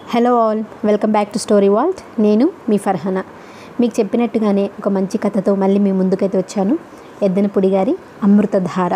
hello all welcome back to story vault నేను మీ ఫర్హనా మీకు చెప్పినట్టుగానే ఒక మంచి కథతో మళ్ళీ మీ ముందుకైతే వచ్చాను ఎద్దనపుడి గారి అమృతధార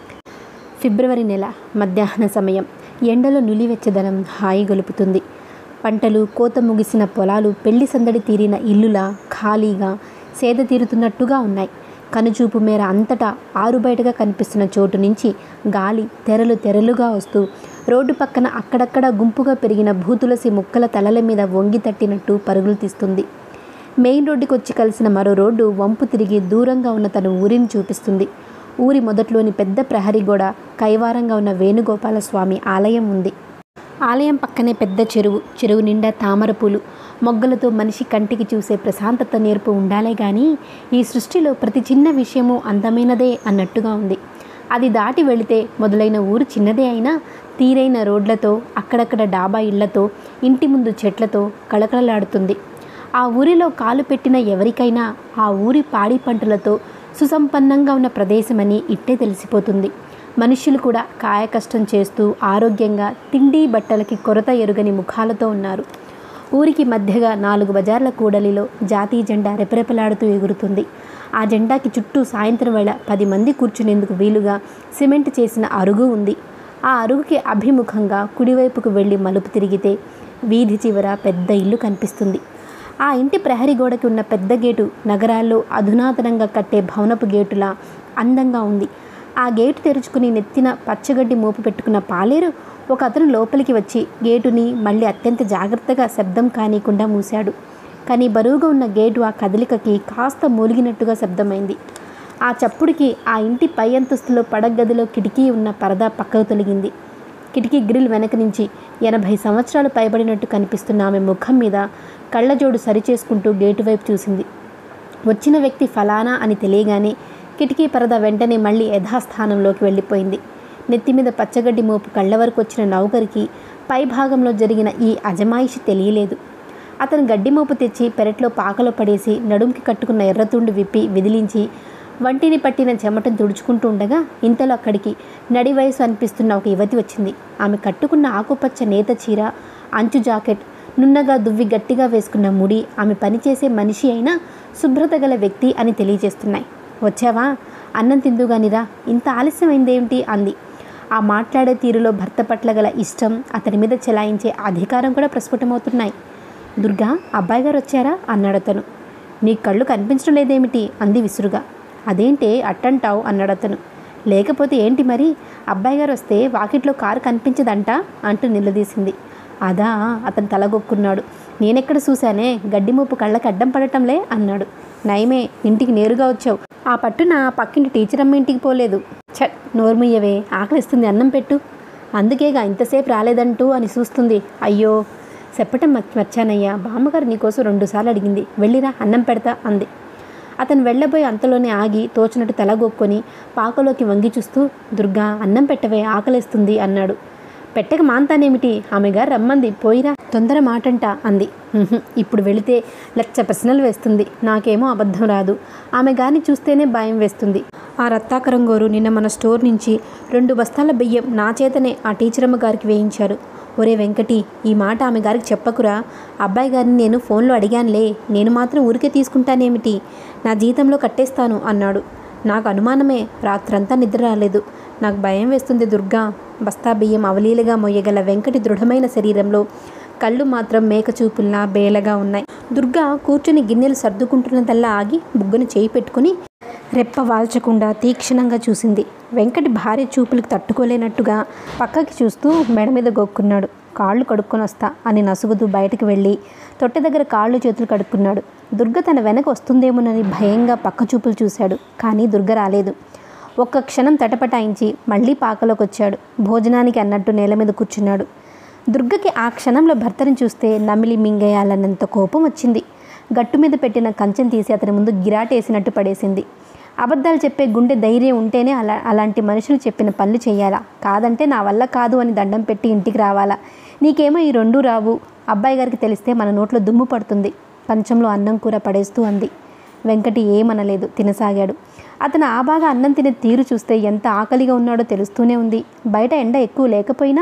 ఫిబ్రవరి నెల మధ్యాహ్న సమయం ఎండలో నులివెచ్చదనం హాయి గొలుపుతుంది పంటలు కోత ముగిసిన పొలాలు పెళ్లి సందడి తీరిన ఇల్లులా ఖాళీగా సేద తీరుతున్నట్టుగా ఉన్నాయి కనుచూపు మేర అంతటా ఆరుబయటగా కనిపిస్తున్న చోటు నుంచి గాలి తెరలు తెరలుగా వస్తూ రోడ్డు పక్కన అక్కడక్కడ గుంపుగా పెరిగిన భూతులసి ముక్కల తలల మీద వంగి తట్టినట్టు పరుగులు తీస్తుంది మెయిన్ రోడ్డుకి వచ్చి కలిసిన మరో రోడ్డు వంపు తిరిగి దూరంగా ఉన్న తన ఊరిని చూపిస్తుంది ఊరి మొదట్లోని పెద్ద ప్రహరీ గోడ కైవారంగా ఉన్న వేణుగోపాల స్వామి ఆలయం ఉంది ఆలయం పక్కనే పెద్ద చెరువు చెరువు నిండా తామర పూలు మొగ్గలతో మనిషి కంటికి చూసే ప్రశాంతత నేర్పు ఉండాలే కానీ ఈ సృష్టిలో ప్రతి చిన్న విషయము అందమైనదే అన్నట్టుగా ఉంది అది దాటి వెళితే మొదలైన ఊరు చిన్నదే అయినా తీరైన రోడ్లతో అక్కడక్కడ డాబా ఇళ్లతో ఇంటి ముందు చెట్లతో కళకళలాడుతుంది ఆ ఊరిలో కాలు పెట్టిన ఎవరికైనా ఆ ఊరి పాడి పంటలతో సుసంపన్నంగా ఉన్న ప్రదేశమని ఇట్టే తెలిసిపోతుంది మనుష్యులు కూడా కాయకష్టం చేస్తూ ఆరోగ్యంగా తిండి బట్టలకి కొరత ఎరుగని ముఖాలతో ఉన్నారు ఊరికి మధ్యగా నాలుగు బజార్ల కూడలిలో జాతీయ జెండా రెపరెపలాడుతూ ఎగురుతుంది ఆ జెండాకి చుట్టూ సాయంత్రం వేళ పది మంది కూర్చునేందుకు వీలుగా సిమెంట్ చేసిన అరుగు ఉంది ఆ అరుగుకి అభిముఖంగా కుడివైపుకు వెళ్ళి మలుపు తిరిగితే వీధి చివర పెద్ద ఇల్లు కనిపిస్తుంది ఆ ఇంటి ప్రహరీ గోడకి ఉన్న పెద్ద గేటు నగరాల్లో అధునాతనంగా కట్టే భవనపు గేటులా అందంగా ఉంది ఆ గేటు తెరుచుకుని నెత్తిన పచ్చగడ్డి మోపు పెట్టుకున్న పాలేరు ఒక అతను లోపలికి వచ్చి గేటుని మళ్ళీ అత్యంత జాగ్రత్తగా శబ్దం కానీకుండా మూశాడు కానీ బరువుగా ఉన్న గేటు ఆ కదలికకి కాస్త మూలిగినట్టుగా శబ్దమైంది ఆ చప్పుడుకి ఆ ఇంటి పై అంతస్తులో పడగదిలో కిటికీ ఉన్న పరదా పక్కకు తొలగింది కిటికీ గ్రిల్ వెనక నుంచి ఎనభై సంవత్సరాలు పైబడినట్టు కనిపిస్తున్న ఆమె ముఖం మీద కళ్ళజోడు సరిచేసుకుంటూ గేటు వైపు చూసింది వచ్చిన వ్యక్తి ఫలానా అని తెలియగానే కిటికీ పరద వెంటనే మళ్ళీ యథాస్థానంలోకి వెళ్ళిపోయింది నెత్తి మీద పచ్చగడ్డి మోపు కళ్ళ వరకు వచ్చిన నౌకరికి పై భాగంలో జరిగిన ఈ అజమాయిషి తెలియలేదు అతను గడ్డి మోపు తెచ్చి పెరట్లో పాకలో పడేసి నడుంకి కట్టుకున్న ఎర్రతుండి విప్పి విదిలించి వంటిని పట్టిన చెమటను తుడుచుకుంటూ ఉండగా ఇంతలో అక్కడికి నడి వయసు అనిపిస్తున్న ఒక యువతి వచ్చింది ఆమె కట్టుకున్న ఆకుపచ్చ నేత చీర అంచు జాకెట్ నున్నగా దువ్వి గట్టిగా వేసుకున్న ముడి ఆమె పనిచేసే మనిషి అయినా శుభ్రత గల వ్యక్తి అని తెలియజేస్తున్నాయి వచ్చావా అన్నం తిందుగానిరా ఇంత ఆలస్యమైందేమిటి అంది ఆ మాట్లాడే తీరులో భర్త పట్ల గల ఇష్టం అతని మీద చెలాయించే అధికారం కూడా ప్రస్ఫుటమవుతున్నాయి దుర్గా అబ్బాయి గారు వచ్చారా అన్నాడు అతను నీ కళ్ళు కనిపించడం లేదేమిటి అంది విసురుగా అదేంటే అట్టంటావు అన్నాడు అతను లేకపోతే ఏంటి మరి అబ్బాయి గారు వస్తే వాకిట్లో కారు కనిపించదంట అంటూ నిలదీసింది అదా అతను తలగొక్కున్నాడు నేనెక్కడ చూశానే గడ్డి మూపు కళ్ళకి అడ్డం పడటంలే అన్నాడు నయమే ఇంటికి నేరుగా వచ్చావు ఆ పట్టున పక్కింటి టీచర్ అమ్మ ఇంటికి పోలేదు ఛ నోర్ముయ్యవే ఆకలిస్తుంది అన్నం పెట్టు అందుకేగా ఇంతసేపు రాలేదంటూ అని చూస్తుంది అయ్యో చెప్పటం మర్చానయ్యా బామ్మగారు నీకోసం రెండుసార్లు అడిగింది వెళ్ళిరా అన్నం పెడతా అంది అతను వెళ్ళబోయి అంతలోనే ఆగి తోచినట్టు తలగొక్కొని పాకలోకి వంగి చూస్తూ దుర్గా అన్నం పెట్టవే ఆకలిస్తుంది అన్నాడు పెట్టక మాంతానేమిటి ఆమె గారు రమ్మంది పోయిరా తొందర మాటంట అంది "ఉహుం, ఇప్పుడు వెళితే లక్ష ప్రశ్నలు వేస్తుంది నాకేమో అబద్ధం రాదు ఆమె గారిని చూస్తేనే భయం వేస్తుంది ఆ రత్తాకరం గోరు నిన్న మన స్టోర్ నుంచి రెండు బస్తాల బియ్యం నా చేతనే ఆ టీచరమ్మ గారికి వేయించారు ఒరే వెంకటి ఈ మాట ఆమె గారికి చెప్పకురా అబ్బాయి గారిని నేను ఫోన్లో అడిగానులే నేను మాత్రం ఊరికే తీసుకుంటానేమిటి నా జీతంలో కట్టేస్తాను అన్నాడు నాకు అనుమానమే రాత్రంతా నిద్ర రాలేదు నాకు భయం వేస్తుంది దుర్గా బస్తా బియ్యం అవలీలగా మొయ్యగల వెంకటి దృఢమైన శరీరంలో కళ్ళు మాత్రం మేకచూపుల్లా బేలగా ఉన్నాయి దుర్గా కూర్చుని గిన్నెలు సర్దుకుంటున్నదల్లా ఆగి బుగ్గను చేయి పెట్టుకుని రెప్ప వాల్చకుండా తీక్షణంగా చూసింది వెంకటి భార్య చూపులకు తట్టుకోలేనట్టుగా పక్కకి చూస్తూ మెడ మీద గొక్కున్నాడు కాళ్ళు కడుక్కొని వస్తా అని నసుగుతూ బయటకు వెళ్ళి తొట్టె దగ్గర కాళ్ళు చేతులు కడుక్కున్నాడు దుర్గ తన వెనక వస్తుందేమోనని భయంగా పక్క చూపులు చూశాడు కానీ దుర్గ రాలేదు ఒక్క క్షణం తటపటాయించి మళ్ళీ పాకలోకి వచ్చాడు భోజనానికి అన్నట్టు నేల మీద కూర్చున్నాడు దుర్గకి ఆ క్షణంలో భర్తని చూస్తే నమిలి మింగేయాలన్నంత కోపం వచ్చింది గట్టు మీద పెట్టిన కంచెం తీసి అతని ముందు గిరాటేసినట్టు పడేసింది అబద్ధాలు చెప్పే గుండె ధైర్యం ఉంటేనే అలా అలాంటి మనుషులు చెప్పిన పనులు చేయాలా కాదంటే నా వల్ల కాదు అని దండం పెట్టి ఇంటికి రావాలా నీకేమో ఈ రెండూ రావు అబ్బాయి గారికి తెలిస్తే మన నోట్లో దుమ్ము పడుతుంది కంచంలో అన్నం కూర పడేస్తూ అంది వెంకటి ఏమనలేదు తినసాగాడు అతను ఆ బాగా అన్నం తినే తీరు చూస్తే ఎంత ఆకలిగా ఉన్నాడో తెలుస్తూనే ఉంది బయట ఎండ ఎక్కువ లేకపోయినా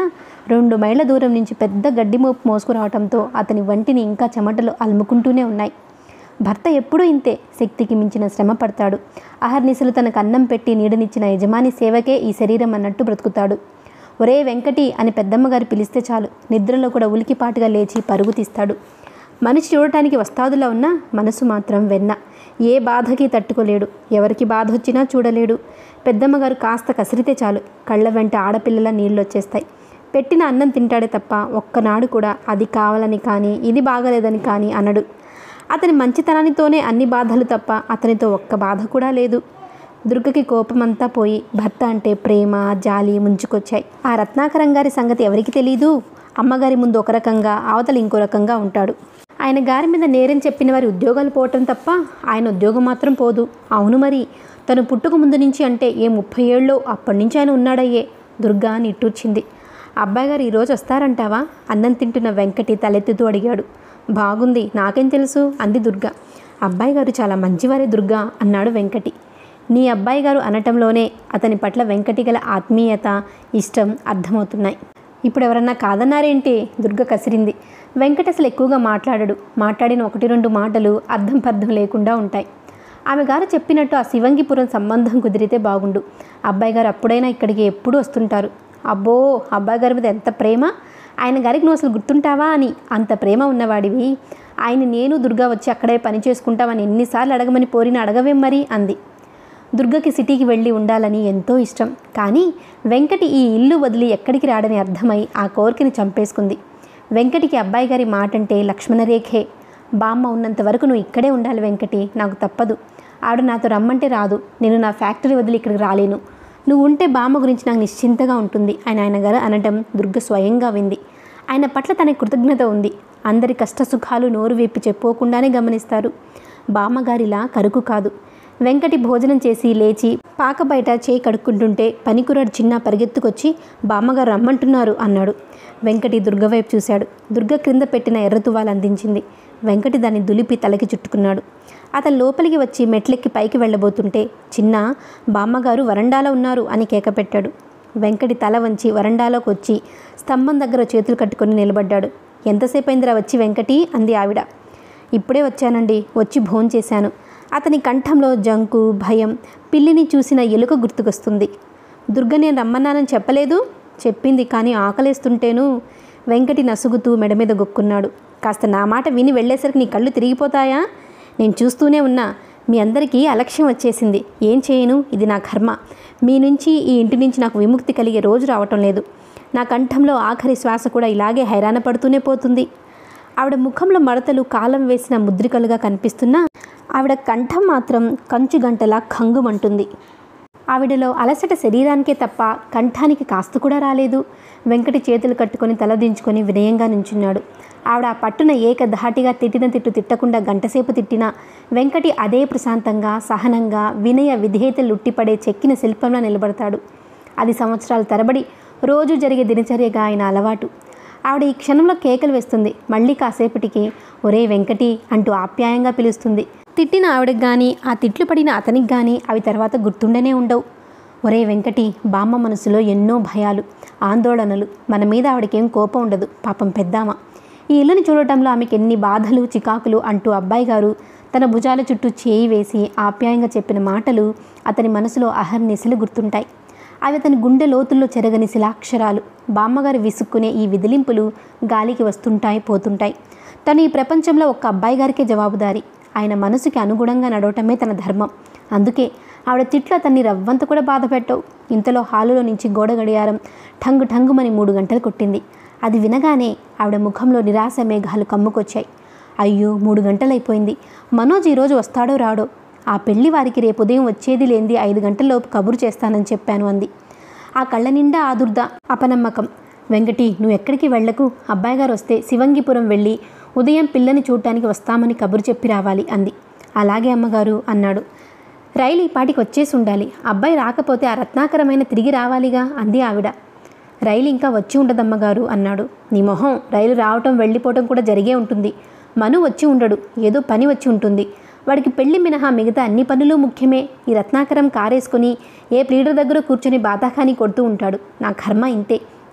రెండు మైళ్ళ దూరం నుంచి పెద్ద గడ్డి మోపు మోసుకురావడంతో అతని వంటిని ఇంకా చెమటలు అలుముకుంటూనే ఉన్నాయి భర్త ఎప్పుడూ ఇంతే శక్తికి మించిన శ్రమ పడతాడు అహర్నిశలు తనకు అన్నం పెట్టి నీడనిచ్చిన యజమాని సేవకే ఈ శరీరం అన్నట్టు బ్రతుకుతాడు ఒరే వెంకటి అని పెద్దమ్మగారు పిలిస్తే చాలు నిద్రలో కూడా ఉలికిపాటుగా లేచి పరుగు తీస్తాడు మనిషి చూడటానికి వస్తాదులా ఉన్నా మనసు మాత్రం వెన్న ఏ బాధకి తట్టుకోలేడు ఎవరికి బాధ వచ్చినా చూడలేడు పెద్దమ్మగారు కాస్త కసిరితే చాలు కళ్ళ వెంట ఆడపిల్లల నీళ్ళు వచ్చేస్తాయి పెట్టిన అన్నం తింటాడే తప్ప ఒక్కనాడు కూడా అది కావాలని కానీ ఇది బాగలేదని కానీ అనడు అతని మంచితనానితోనే అన్ని బాధలు తప్ప అతనితో ఒక్క బాధ కూడా లేదు దుర్గకి కోపమంతా పోయి భర్త అంటే ప్రేమ జాలి ముంచుకొచ్చాయి ఆ రత్నాకరం గారి సంగతి ఎవరికి తెలీదు అమ్మగారి ముందు ఒక రకంగా అవతల ఇంకో రకంగా ఉంటాడు ఆయన గారి మీద నేరం చెప్పిన వారి ఉద్యోగాలు పోవటం తప్ప ఆయన ఉద్యోగం మాత్రం పోదు అవును మరి తను పుట్టుక ముందు నుంచి అంటే ఏ ముప్పై ఏళ్ళలో అప్పటి నుంచి ఆయన ఉన్నాడయ్యే దుర్గా నిట్టూర్చింది అబ్బాయి గారు ఈరోజు వస్తారంటావా అన్నం తింటున్న వెంకటి తలెత్తుతూ అడిగాడు బాగుంది నాకేం తెలుసు అంది దుర్గా అబ్బాయి గారు చాలా మంచివారే దుర్గా అన్నాడు వెంకటి నీ అబ్బాయి గారు అనటంలోనే అతని పట్ల వెంకటి గల ఆత్మీయత ఇష్టం అర్థమవుతున్నాయి ఇప్పుడు ఎవరన్నా కాదన్నారేంటి దుర్గ కసిరింది వెంకట అసలు ఎక్కువగా మాట్లాడడు మాట్లాడిన ఒకటి రెండు మాటలు అర్థం పర్థం లేకుండా ఉంటాయి ఆమె గారు చెప్పినట్టు ఆ శివంగిపురం సంబంధం కుదిరితే బాగుండు అబ్బాయి గారు అప్పుడైనా ఇక్కడికి ఎప్పుడు వస్తుంటారు అబ్బో అబ్బాయి గారి మీద ఎంత ప్రేమ ఆయన గారికి నువ్వు అసలు గుర్తుంటావా అని అంత ప్రేమ ఉన్నవాడివి ఆయన నేను దుర్గా వచ్చి అక్కడే పని చేసుకుంటామని ఎన్నిసార్లు అడగమని పోరిన అడగవేం మరి అంది దుర్గకి సిటీకి వెళ్ళి ఉండాలని ఎంతో ఇష్టం కానీ వెంకటి ఈ ఇల్లు వదిలి ఎక్కడికి రాడని అర్థమై ఆ కోరికని చంపేసుకుంది వెంకటికి అబ్బాయి గారి మాట అంటే లక్ష్మణరేఖే బామ్మ ఉన్నంత వరకు నువ్వు ఇక్కడే ఉండాలి వెంకటి నాకు తప్పదు ఆవిడ నాతో రమ్మంటే రాదు నేను నా ఫ్యాక్టరీ వదిలి ఇక్కడికి రాలేను నువ్వు ఉంటే బామ్మ గురించి నాకు నిశ్చింతగా ఉంటుంది ఆయన ఆయన గారు అనటం దుర్గ స్వయంగా వింది ఆయన పట్ల తన కృతజ్ఞత ఉంది అందరి కష్ట సుఖాలు నోరు వేపి చెప్పుకోకుండానే గమనిస్తారు బామ్మగారిలా కరుకు కాదు వెంకటి భోజనం చేసి లేచి పాక బయట చేయి కడుక్కుంటుంటే పనికురాడు చిన్న పరిగెత్తుకొచ్చి బామ్మగారు రమ్మంటున్నారు అన్నాడు వెంకటి దుర్గ వైపు చూశాడు దుర్గ క్రింద పెట్టిన ఎర్ర తువాలు అందించింది వెంకటి దాన్ని దులిపి తలకి చుట్టుకున్నాడు అతను లోపలికి వచ్చి మెట్లెక్కి పైకి వెళ్ళబోతుంటే చిన్న బామ్మగారు వరండాలో ఉన్నారు అని కేక పెట్టాడు వెంకటి తల వంచి వరండాలోకి వచ్చి స్తంభం దగ్గర చేతులు కట్టుకొని నిలబడ్డాడు ఎంతసేపు అయిందిరా వచ్చి వెంకటి అంది ఆవిడ ఇప్పుడే వచ్చానండి వచ్చి భోంచేశాను అతని కంఠంలో జంకు భయం పిల్లిని చూసిన ఎలుక గుర్తుకొస్తుంది దుర్గ నేను రమ్మన్నానని చెప్పలేదు చెప్పింది కానీ ఆకలేస్తుంటేను వెంకటి నసుగుతూ మెడ మీద గొక్కున్నాడు కాస్త నా మాట విని వెళ్ళేసరికి నీ కళ్ళు తిరిగిపోతాయా నేను చూస్తూనే ఉన్నా మీ అందరికీ అలక్ష్యం వచ్చేసింది ఏం చేయను ఇది నా కర్మ మీ నుంచి ఈ ఇంటి నుంచి నాకు విముక్తి కలిగే రోజు రావటం లేదు నా కంఠంలో ఆఖరి శ్వాస కూడా ఇలాగే హైరాణ పడుతూనే పోతుంది ఆవిడ ముఖంలో మడతలు కాలం వేసిన ముద్రికలుగా కనిపిస్తున్నా ఆవిడ కంఠం మాత్రం కంచు గంటలా కంగుమంటుంది ఆవిడలో అలసట శరీరానికే తప్ప కంఠానికి కాస్త కూడా రాలేదు వెంకటి చేతులు కట్టుకొని తలదించుకొని వినయంగా నించున్నాడు ఆవిడ ఆ పట్టున ఏక ధాటిగా తిట్టిన తిట్టు తిట్టకుండా గంటసేపు తిట్టినా వెంకటి అదే ప్రశాంతంగా సహనంగా వినయ విధేయతలు ఉట్టిపడే చెక్కిన శిల్పంలో నిలబడతాడు అది సంవత్సరాల తరబడి రోజు జరిగే దినచర్యగా ఆయన అలవాటు ఆవిడ ఈ క్షణంలో కేకలు వేస్తుంది మళ్ళీ కాసేపటికి ఒరే వెంకటి అంటూ ఆప్యాయంగా పిలుస్తుంది తిట్టిన ఆవిడకి కానీ ఆ తిట్లు పడిన అతనికి కానీ అవి తర్వాత గుర్తుండనే ఉండవు ఒరే వెంకటి బామ్మ మనసులో ఎన్నో భయాలు ఆందోళనలు మన మీద ఆవిడకేం కోపం ఉండదు పాపం పెద్దామ ఈ ఇల్లుని చూడటంలో ఆమెకి ఎన్ని బాధలు చికాకులు అంటూ అబ్బాయి గారు తన భుజాల చుట్టూ చేయి వేసి ఆప్యాయంగా చెప్పిన మాటలు అతని మనసులో అహర్నిశలు గుర్తుంటాయి అవి అతని గుండె లోతుల్లో చెరగని శిలాక్షరాలు బామ్మగారు విసుక్కునే ఈ విదిలింపులు గాలికి వస్తుంటాయి పోతుంటాయి తను ఈ ప్రపంచంలో ఒక్క అబ్బాయి గారికే జవాబుదారి ఆయన మనసుకి అనుగుణంగా నడవటమే తన ధర్మం అందుకే ఆవిడ తిట్లు అతన్ని రవ్వంత కూడా బాధ పెట్టవు ఇంతలో హాలులో నుంచి గోడ గడియారం ఠంగు ఠంగుమని మూడు గంటలు కొట్టింది అది వినగానే ఆవిడ ముఖంలో నిరాశ మేఘాలు కమ్ముకొచ్చాయి అయ్యో మూడు గంటలైపోయింది మనోజ్ ఈరోజు వస్తాడో రాడో ఆ పెళ్లి వారికి రేపు ఉదయం వచ్చేది లేనిది ఐదు గంటల్లోపు కబురు చేస్తానని చెప్పాను అంది ఆ కళ్ళ నిండా ఆదుర్ద అపనమ్మకం వెంకటి నువ్వు ఎక్కడికి వెళ్లకు అబ్బాయి గారు వస్తే శివంగిపురం వెళ్ళి ఉదయం పిల్లని చూడటానికి వస్తామని కబురు చెప్పి రావాలి అంది అలాగే అమ్మగారు అన్నాడు రైలు ఈ పాటికి వచ్చేసి ఉండాలి అబ్బాయి రాకపోతే ఆ రత్నాకరమైన తిరిగి రావాలిగా అంది ఆవిడ రైలు ఇంకా వచ్చి ఉండదమ్మగారు అన్నాడు నీ మొహం రైలు రావటం వెళ్ళిపోవటం కూడా జరిగే ఉంటుంది మను వచ్చి ఉండడు ఏదో పని వచ్చి ఉంటుంది వాడికి పెళ్లి మినహా మిగతా అన్ని పనులు ముఖ్యమే ఈ రత్నాకరం కారేసుకొని ఏ ప్లీడర్ దగ్గర కూర్చొని బాతాఖాని కొడుతూ ఉంటాడు నా కర్మ ఇంతే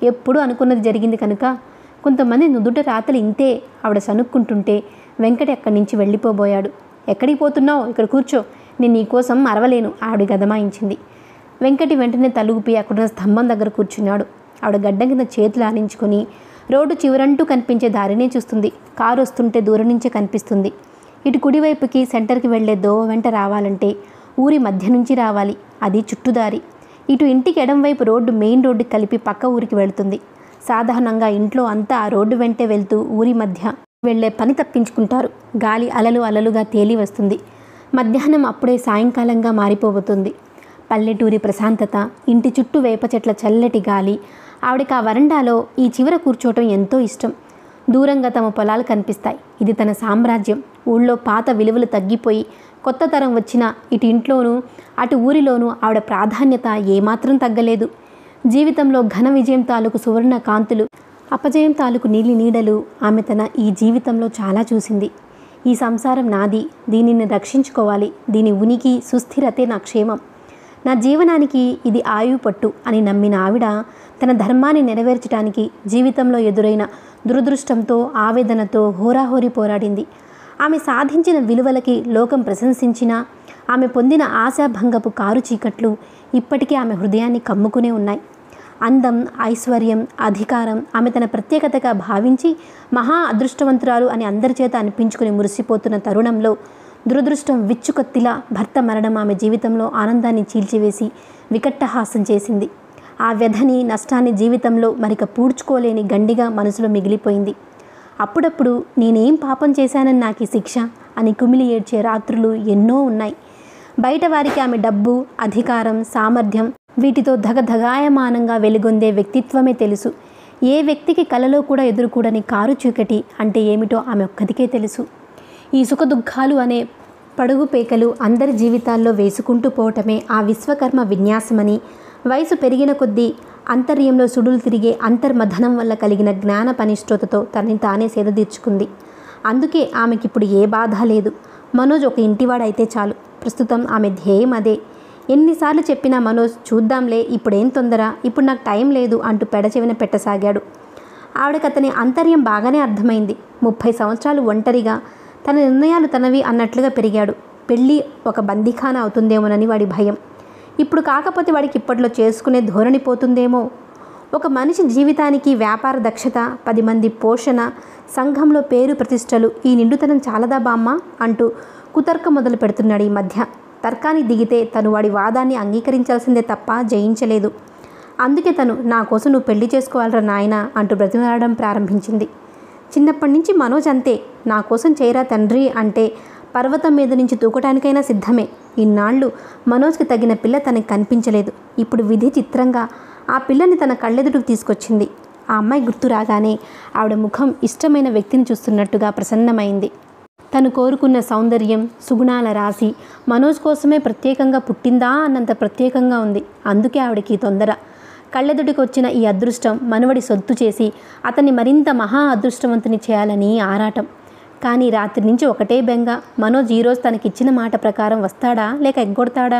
ఎప్పుడు అనుకున్నది జరిగింది కనుక కొంతమంది నుదుట రాతలు ఇంతే ఆవిడ సనుక్కుంటుంటే వెంకటి అక్కడి నుంచి వెళ్ళిపోబోయాడు ఎక్కడికి పోతున్నావు ఇక్కడ కూర్చో నేను నీకోసం అరవలేను ఆవిడ గదమాయించింది వెంకటి వెంటనే తలుగుపి అక్కడున్న స్తంభం దగ్గర కూర్చున్నాడు ఆవిడ గడ్డం కింద చేతులు ఆనించుకొని రోడ్డు చివరంటూ కనిపించే దారినే చూస్తుంది కారు వస్తుంటే దూరం నుంచే కనిపిస్తుంది ఇటు కుడివైపుకి సెంటర్కి వెళ్లే దోవ వెంట రావాలంటే ఊరి మధ్య నుంచి రావాలి అది చుట్టుదారి ఇటు ఇంటికి ఎడం వైపు రోడ్డు మెయిన్ రోడ్డు కలిపి పక్క ఊరికి వెళ్తుంది సాధారణంగా ఇంట్లో అంతా ఆ రోడ్డు వెంటే వెళ్తూ ఊరి మధ్య వెళ్లే పని తప్పించుకుంటారు గాలి అలలు అలలుగా తేలి వస్తుంది మధ్యాహ్నం అప్పుడే సాయంకాలంగా మారిపోబోతుంది పల్లెటూరి ప్రశాంతత ఇంటి చుట్టూ వేప చెట్ల చల్లటి గాలి ఆవిడకి ఆ వరండాలో ఈ చివర కూర్చోవటం ఎంతో ఇష్టం దూరంగా తమ పొలాలు కనిపిస్తాయి ఇది తన సామ్రాజ్యం ఊళ్ళో పాత విలువలు తగ్గిపోయి కొత్త తరం వచ్చిన ఇటు ఇంట్లోనూ అటు ఊరిలోనూ ఆవిడ ప్రాధాన్యత ఏమాత్రం తగ్గలేదు జీవితంలో ఘన విజయం తాలూకు సువర్ణ కాంతులు అపజయం తాలూకు నీలి నీడలు ఆమె తన ఈ జీవితంలో చాలా చూసింది ఈ సంసారం నాది దీనిని రక్షించుకోవాలి దీని ఉనికి సుస్థిరతే నా క్షేమం నా జీవనానికి ఇది ఆయువు పట్టు అని నమ్మిన ఆవిడ తన ధర్మాన్ని నెరవేర్చడానికి జీవితంలో ఎదురైన దురదృష్టంతో ఆవేదనతో హోరాహోరీ పోరాడింది ఆమె సాధించిన విలువలకి లోకం ప్రశంసించినా ఆమె పొందిన ఆశాభంగపు కారు చీకట్లు ఇప్పటికీ ఆమె హృదయాన్ని కమ్ముకునే ఉన్నాయి అందం ఐశ్వర్యం అధికారం ఆమె తన ప్రత్యేకతగా భావించి మహా అదృష్టవంతురాలు అని అందరి చేత అనిపించుకుని మురిసిపోతున్న తరుణంలో దురదృష్టం విచ్చుకత్తిలా భర్త మరణం ఆమె జీవితంలో ఆనందాన్ని చీల్చివేసి వికట్టహాసం చేసింది ఆ వ్యధని నష్టాన్ని జీవితంలో మరిక పూడ్చుకోలేని గండిగా మనసులో మిగిలిపోయింది అప్పుడప్పుడు నేనేం పాపం చేశానని నాకు ఈ శిక్ష అని కుమిలి ఏడ్చే రాత్రులు ఎన్నో ఉన్నాయి బయట వారికి ఆమె డబ్బు అధికారం సామర్థ్యం వీటితో ధగధగాయమానంగా వెలుగొందే వ్యక్తిత్వమే తెలుసు ఏ వ్యక్తికి కలలో కూడా ఎదురుకూడని కారు చీకటి అంటే ఏమిటో ఆమె ఒక్కదికే తెలుసు ఈ సుఖదుఖాలు అనే పడుగు పేకలు అందరి జీవితాల్లో వేసుకుంటూ పోవటమే ఆ విశ్వకర్మ విన్యాసమని వయసు పెరిగిన కొద్దీ అంతర్యంలో సుడులు తిరిగే అంతర్మథనం వల్ల కలిగిన జ్ఞాన పనిష్ఠతతో తనని తానే సేదతీర్చుకుంది అందుకే ఆమెకిప్పుడు ఏ బాధ లేదు మనోజ్ ఒక ఇంటివాడైతే చాలు ప్రస్తుతం ఆమె ధ్యేయం అదే ఎన్నిసార్లు చెప్పినా మనోజ్ చూద్దాంలే ఇప్పుడేం తొందర ఇప్పుడు నాకు టైం లేదు అంటూ పెడచెవిన పెట్టసాగాడు ఆవిడకి అతని అంతర్యం బాగానే అర్థమైంది ముప్పై సంవత్సరాలు ఒంటరిగా తన నిర్ణయాలు తనవి అన్నట్లుగా పెరిగాడు పెళ్ళి ఒక బందీఖాన అవుతుందేమోనని వాడి భయం ఇప్పుడు కాకపోతే వాడికి ఇప్పట్లో చేసుకునే ధోరణి పోతుందేమో ఒక మనిషి జీవితానికి వ్యాపార దక్షత పది మంది పోషణ సంఘంలో పేరు ప్రతిష్టలు ఈ నిండుతనం చాలదా బామ్మ అంటూ కుతర్క మొదలు పెడుతున్నాడు ఈ మధ్య తర్కానికి దిగితే తను వాడి వాదాన్ని అంగీకరించాల్సిందే తప్ప జయించలేదు అందుకే తను నా కోసం నువ్వు పెళ్లి చేసుకోవాలరా నాయనా అంటూ బ్రతిమలాడడం ప్రారంభించింది చిన్నప్పటి నుంచి మనోజ్ అంతే నా కోసం చేయరా తండ్రి అంటే పర్వతం మీద నుంచి తూకటానికైనా సిద్ధమే ఇన్నాళ్ళు మనోజ్కి తగిన పిల్ల తనకి కనిపించలేదు ఇప్పుడు విధి చిత్రంగా ఆ పిల్లని తన కళ్ళెదుటికి తీసుకొచ్చింది ఆ అమ్మాయి గుర్తు రాగానే ఆవిడ ముఖం ఇష్టమైన వ్యక్తిని చూస్తున్నట్టుగా ప్రసన్నమైంది తను కోరుకున్న సౌందర్యం సుగుణాల రాశి మనోజ్ కోసమే ప్రత్యేకంగా పుట్టిందా అన్నంత ప్రత్యేకంగా ఉంది అందుకే ఆవిడకి ఈ తొందర కళ్ళెదుటికి వచ్చిన ఈ అదృష్టం మనవడి సొత్తు చేసి అతన్ని మరింత మహా అదృష్టవంతుని చేయాలని ఆరాటం కానీ రాత్రి నుంచి ఒకటే బెంగ మనోజ్ ఈరోజు తనకిచ్చిన మాట ప్రకారం వస్తాడా లేక ఎగ్గొడతాడా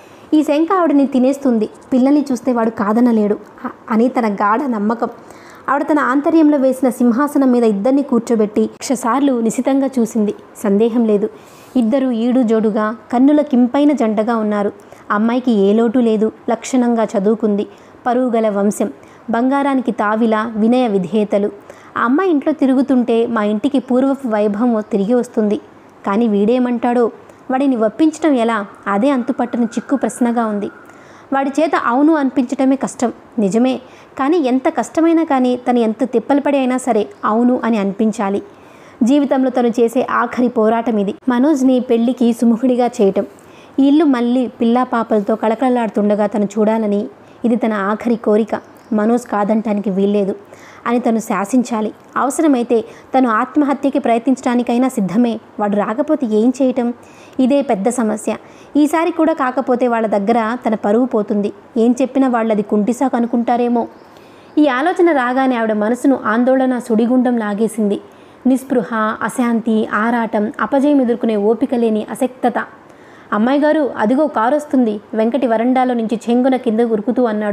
ఈ శంక ఆవిడని తినేస్తుంది పిల్లల్ని చూస్తే వాడు కాదనలేడు అ- అని తన గాఢ నమ్మకం ఆవిడ తన ఆంతర్యంలో వేసిన సింహాసనం మీద ఇద్దరిని కూర్చోబెట్టి లక్షసార్లు నిశితంగా చూసింది సందేహం లేదు ఇద్దరు ఈడు జోడుగా కన్నుల కింపైన జంటగా ఉన్నారు అమ్మాయికి ఏ లోటు లేదు లక్షణంగా చదువుకుంది పరువు గల వంశం బంగారానికి తావిలా వినయ విధేయతలు ఆ అమ్మాయి ఇంట్లో తిరుగుతుంటే మా ఇంటికి పూర్వపు వైభవం తిరిగి వస్తుంది కానీ వీడేమంటాడో వాడిని ఒప్పించడం ఎలా అదే అంతుపట్టని చిక్కు ప్రశ్నగా ఉంది వాడి చేత అవును అనిపించటమే కష్టం నిజమే కానీ ఎంత కష్టమైనా కానీ తను ఎంత తిప్పలు పడి అయినా సరే అవును అని అనిపించాలి జీవితంలో తను చేసే ఆఖరి పోరాటం ఇది మనోజ్ని పెళ్లికి సుముఖుడిగా చేయటం ఈ ఇల్లు మళ్ళీ పిల్లా పాపలతో కళకళలాడుతుండగా తను చూడాలని ఇది తన ఆఖరి కోరిక మనోజ్ కాదంటానికి వీల్లేదు అని తను శాసించాలి అవసరమైతే తను ఆత్మహత్యకి ప్రయత్నించడానికైనా సిద్ధమే వాడు రాకపోతే ఏం చేయటం ఇదే పెద్ద సమస్య ఈసారి కూడా కాకపోతే వాళ్ళ దగ్గర తన పరువు పోతుంది ఏం చెప్పినా వాళ్ళు అది కుంటిసాకు అనుకుంటారేమో ఈ ఆలోచన రాగానే ఆవిడ మనసును ఆందోళన సుడిగుండం లాగేసింది నిస్పృహ అశాంతి ఆరాటం అపజయం ఎదుర్కొనే ఓపిక లేని అసక్తత అమ్మాయి గారు అదిగో కారు వస్తుంది వెంకటి వరండాలో నుంచి చెంగున కింద ఉరుకుతూ అన్నాడు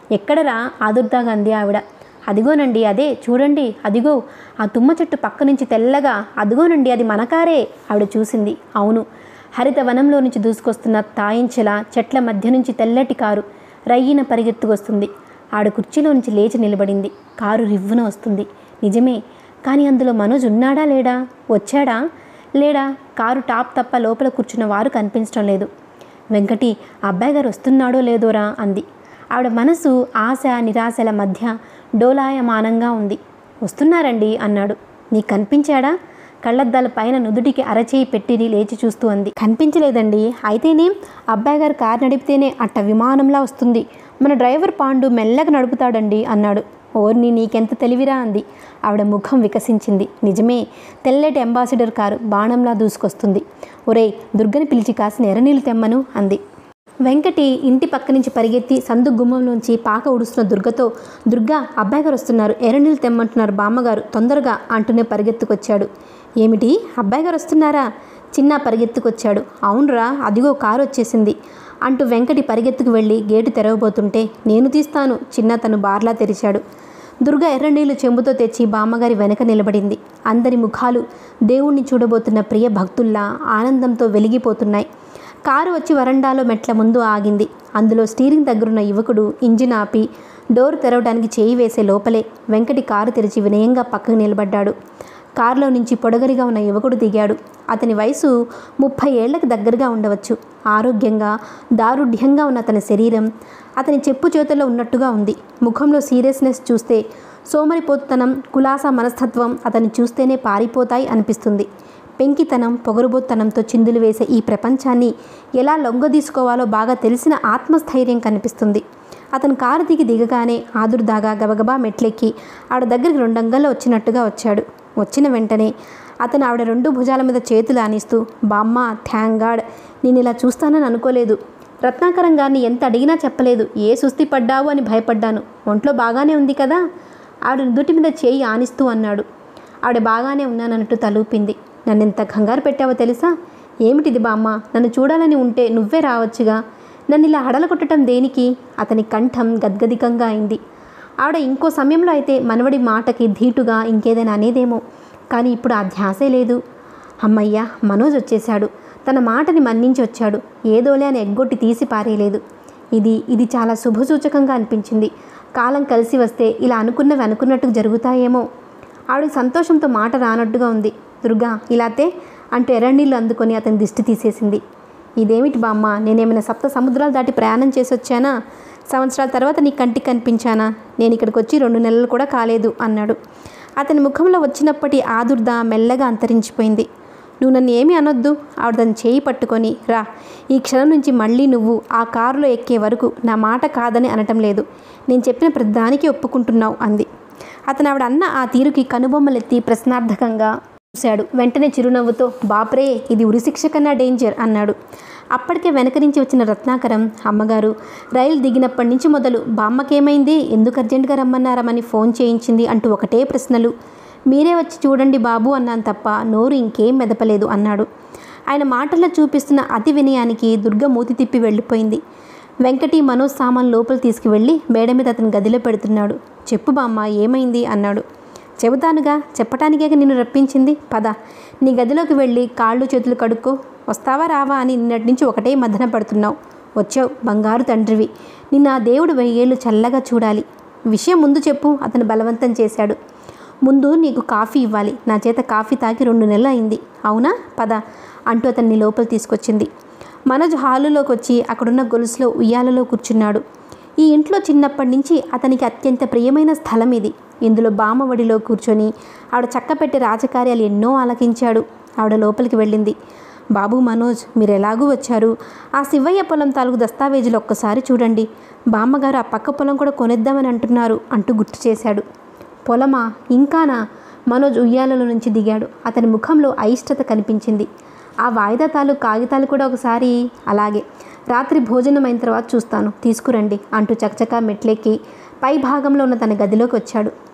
ఎక్కడరా ఆదుర్దాగా అంది ఆవిడ అదిగోనండి అదే చూడండి అదిగో ఆ తుమ్మ చెట్టు పక్క నుంచి తెల్లగా అదిగోనండి అది మన కారే ఆవిడ చూసింది అవును హరిత వనంలో నుంచి దూసుకొస్తున్న తాయించెల చెట్ల మధ్య నుంచి తెల్లటి కారు రయ్యిన పరిగెత్తుకొస్తుంది ఆవిడ కుర్చీలో నుంచి లేచి నిలబడింది కారు రివ్వున వస్తుంది నిజమే కానీ అందులో మనోజ్ ఉన్నాడా లేడా వచ్చాడా లేడా కారు టాప్ తప్ప లోపల కూర్చున్న వారు కనిపించడం లేదు వెంకటి అబ్బాయి గారు వస్తున్నాడో లేదోరా అంది ఆవిడ మనసు ఆశ నిరాశల మధ్య డోలాయమానంగా ఉంది వస్తున్నారండి అన్నాడు నీకు కనిపించాడా కళ్ళద్దాల పైన నుదుటికి అరచేయి పెట్టి లేచి చూస్తూ అంది కనిపించలేదండి అయితేనేం అబ్బాయి గారు కారు నడిపితేనే అట్ట విమానంలా వస్తుంది మన డ్రైవర్ పాండు మెల్లగా నడుపుతాడండి అన్నాడు ఓర్ని నీకెంత తెలివిరా అంది ఆవిడ ముఖం వికసించింది నిజమే తెల్లటి అంబాసిడర్ కారు బాణంలా దూసుకొస్తుంది ఒరేయ్ దుర్గని పిలిచి కాసిన ఎర్రనీళ్ళు తెమ్మను అంది వెంకటి ఇంటి పక్క నుంచి పరిగెత్తి సందు గుమ్మంలోంచి పాక ఉడుస్తున్న దుర్గతో దుర్గా అబ్బాయి గారు వస్తున్నారు ఎర్రనీళ్ళు తెమ్మంటున్నారు బామ్మగారు తొందరగా అంటూనే పరిగెత్తుకొచ్చాడు ఏమిటి అబ్బాయి గారు వస్తున్నారా చిన్న పరిగెత్తుకొచ్చాడు అవునరా అదిగో కారు వచ్చేసింది అంటూ వెంకటి పరిగెత్తుకు వెళ్ళి గేటు తెరవబోతుంటే నేను తీస్తాను చిన్న తను బార్లా తెరిచాడు దుర్గ ఎర్రనీళ్లు చెంబుతో తెచ్చి బామ్మగారి వెనక నిలబడింది అందరి ముఖాలు దేవుణ్ణి చూడబోతున్న ప్రియ భక్తుల్లా ఆనందంతో వెలిగిపోతున్నాయి కారు వచ్చి వరండాలో మెట్ల ముందు ఆగింది అందులో స్టీరింగ్ దగ్గరున్న యువకుడు ఇంజిన్ ఆపి డోర్ తెరవడానికి చేయి వేసే లోపలే వెంకటి కారు తెరిచి వినయంగా పక్కకు నిలబడ్డాడు కారులో నుంచి పొడగరిగా ఉన్న యువకుడు దిగాడు అతని వయసు ముప్పై ఏళ్లకు దగ్గరగా ఉండవచ్చు ఆరోగ్యంగా దారుఢ్యంగా ఉన్న అతని శరీరం అతని చెప్పు చేతుల్లో ఉన్నట్టుగా ఉంది ముఖంలో సీరియస్నెస్ చూస్తే సోమరిపోతుతనం కులాసా మనస్తత్వం అతన్ని చూస్తేనే పారిపోతాయి అనిపిస్తుంది పెంకితనం పొగరుబోత్తనంతో చిందులు వేసే ఈ ప్రపంచాన్ని ఎలా లొంగదీసుకోవాలో బాగా తెలిసిన ఆత్మస్థైర్యం కనిపిస్తుంది అతను కారు దిగి దిగగానే ఆదుర్దాగా గబగబా మెట్లెక్కి ఆవిడ దగ్గరికి రెండంగల్లో వచ్చినట్టుగా వచ్చాడు వచ్చిన వెంటనే అతను ఆవిడ రెండు భుజాల మీద చేతులు ఆనిస్తూ బామ్మ థ్యాంక్ గాడ్ నేను ఇలా చూస్తానని అనుకోలేదు రత్నాకరం గారిని ఎంత అడిగినా చెప్పలేదు ఏ సుస్థి పడ్డావు అని భయపడ్డాను ఒంట్లో బాగానే ఉంది కదా ఆవిడ నుదుటి మీద చేయి ఆనిస్తూ అన్నాడు ఆవిడ బాగానే ఉన్నానన్నట్టు తలూపింది నన్ను ఎంత కంగారు పెట్టావో తెలుసా ఏమిటిది బామ్మ నన్ను చూడాలని ఉంటే నువ్వే రావచ్చుగా నన్ను ఇలా హడల కొట్టడం దేనికి అతని కంఠం గద్గదికంగా అయింది ఆవిడ ఇంకో సమయంలో అయితే మనవడి మాటకి ధీటుగా ఇంకేదైనా అనేదేమో కానీ ఇప్పుడు ఆ ధ్యాసే లేదు అమ్మయ్య మనోజ్ వచ్చేశాడు తన మాటని మన్నించి వచ్చాడు ఏదోలే అని ఎగ్గొట్టి తీసి పారేయలేదు ఇది ఇది చాలా శుభసూచకంగా అనిపించింది కాలం కలిసి వస్తే ఇలా అనుకున్నవి అనుకున్నట్టు జరుగుతాయేమో ఆవిడకి సంతోషంతో మాట రానట్టుగా ఉంది దుర్గా ఇలాతే అంటూ ఎర్రనీళ్ళు అందుకొని అతని దిష్టి తీసేసింది ఇదేమిటి బామ్మ నేనేమైనా సప్త సముద్రాలు దాటి ప్రయాణం చేసి వచ్చానా సంవత్సరాల తర్వాత నీ కంటికి కనిపించానా నేను ఇక్కడికి వచ్చి రెండు నెలలు కూడా కాలేదు అన్నాడు అతని ముఖంలో వచ్చినప్పటి ఆదుర్ద మెల్లగా అంతరించిపోయింది నువ్వు నన్ను ఏమీ అనొద్దు ఆవిడ తన చేయి పట్టుకొని రా ఈ క్షణం నుంచి మళ్ళీ నువ్వు ఆ కారులో ఎక్కే వరకు నా మాట కాదని అనటం లేదు నేను చెప్పిన ప్రతిదానికి ఒప్పుకుంటున్నావు అంది అతను ఆవిడ అన్న ఆ తీరుకి కనుబొమ్మలెత్తి ప్రశ్నార్థకంగా చూశాడు వెంటనే చిరునవ్వుతో బాప్రే ఇది ఉరిశిక్ష కన్నా డేంజర్ అన్నాడు అప్పటికే వెనక నుంచి వచ్చిన రత్నాకరం అమ్మగారు రైలు దిగినప్పటి నుంచి మొదలు బామ్మకేమైంది ఎందుకు అర్జెంటుగా రమ్మన్నారమని ఫోన్ చేయించింది అంటూ ఒకటే ప్రశ్నలు మీరే వచ్చి చూడండి బాబు అన్నాను తప్ప నోరు ఇంకేం మెదపలేదు అన్నాడు ఆయన మాటల్లో చూపిస్తున్న అతి వినయానికి దుర్గ మూతి తిప్పి వెళ్ళిపోయింది వెంకటి మనోజ్ సామాన్ లోపల తీసుకువెళ్ళి మేడ మీద అతని గదిలో పెడుతున్నాడు చెప్పు బామ్మ ఏమైంది అన్నాడు చెబుతానుగా చెప్పటానికే నిన్ను రప్పించింది పద నీ గదిలోకి వెళ్ళి కాళ్ళు చేతులు కడుక్కో వస్తావా రావా అని నిన్నటి నుంచి ఒకటే మదన పడుతున్నావు వచ్చావు బంగారు తండ్రివి నిన్న ఆ దేవుడు వెయ్యేళ్ళు చల్లగా చూడాలి విషయం ముందు చెప్పు అతను బలవంతం చేశాడు ముందు నీకు కాఫీ ఇవ్వాలి నా చేత కాఫీ తాగి రెండు నెలలు అయింది అవునా పద అంటూ అతన్ని లోపల తీసుకొచ్చింది మనోజ్ హాలులోకి వచ్చి అక్కడున్న గొలుసులో ఉయ్యాలలో కూర్చున్నాడు ఈ ఇంట్లో చిన్నప్పటి నుంచి అతనికి అత్యంత ప్రియమైన స్థలం ఇది ఇందులో బామ్మవడిలో కూర్చొని ఆవిడ చక్కపెట్టే రాజకార్యాలు ఎన్నో ఆలకించాడు ఆవిడ లోపలికి వెళ్ళింది బాబు మనోజ్ మీరు ఎలాగూ వచ్చారు ఆ శివయ్య పొలం తాలూకు దస్తావేజులు ఒక్కసారి చూడండి బామ్మగారు ఆ పక్క పొలం కూడా కొనేద్దామని అంటున్నారు అంటూ గుర్తు చేశాడు పొలమా ఇంకానా మనోజ్ ఉయ్యాలలో నుంచి దిగాడు అతని ముఖంలో అయిష్టత కనిపించింది ఆ వాయిదా తాలూకు కాగితాలు కూడా ఒకసారి అలాగే రాత్రి భోజనం అయిన తర్వాత చూస్తాను తీసుకురండి అంటూ చకచకా మెట్లెక్కి పై భాగంలో ఉన్న తన గదిలోకి వచ్చాడు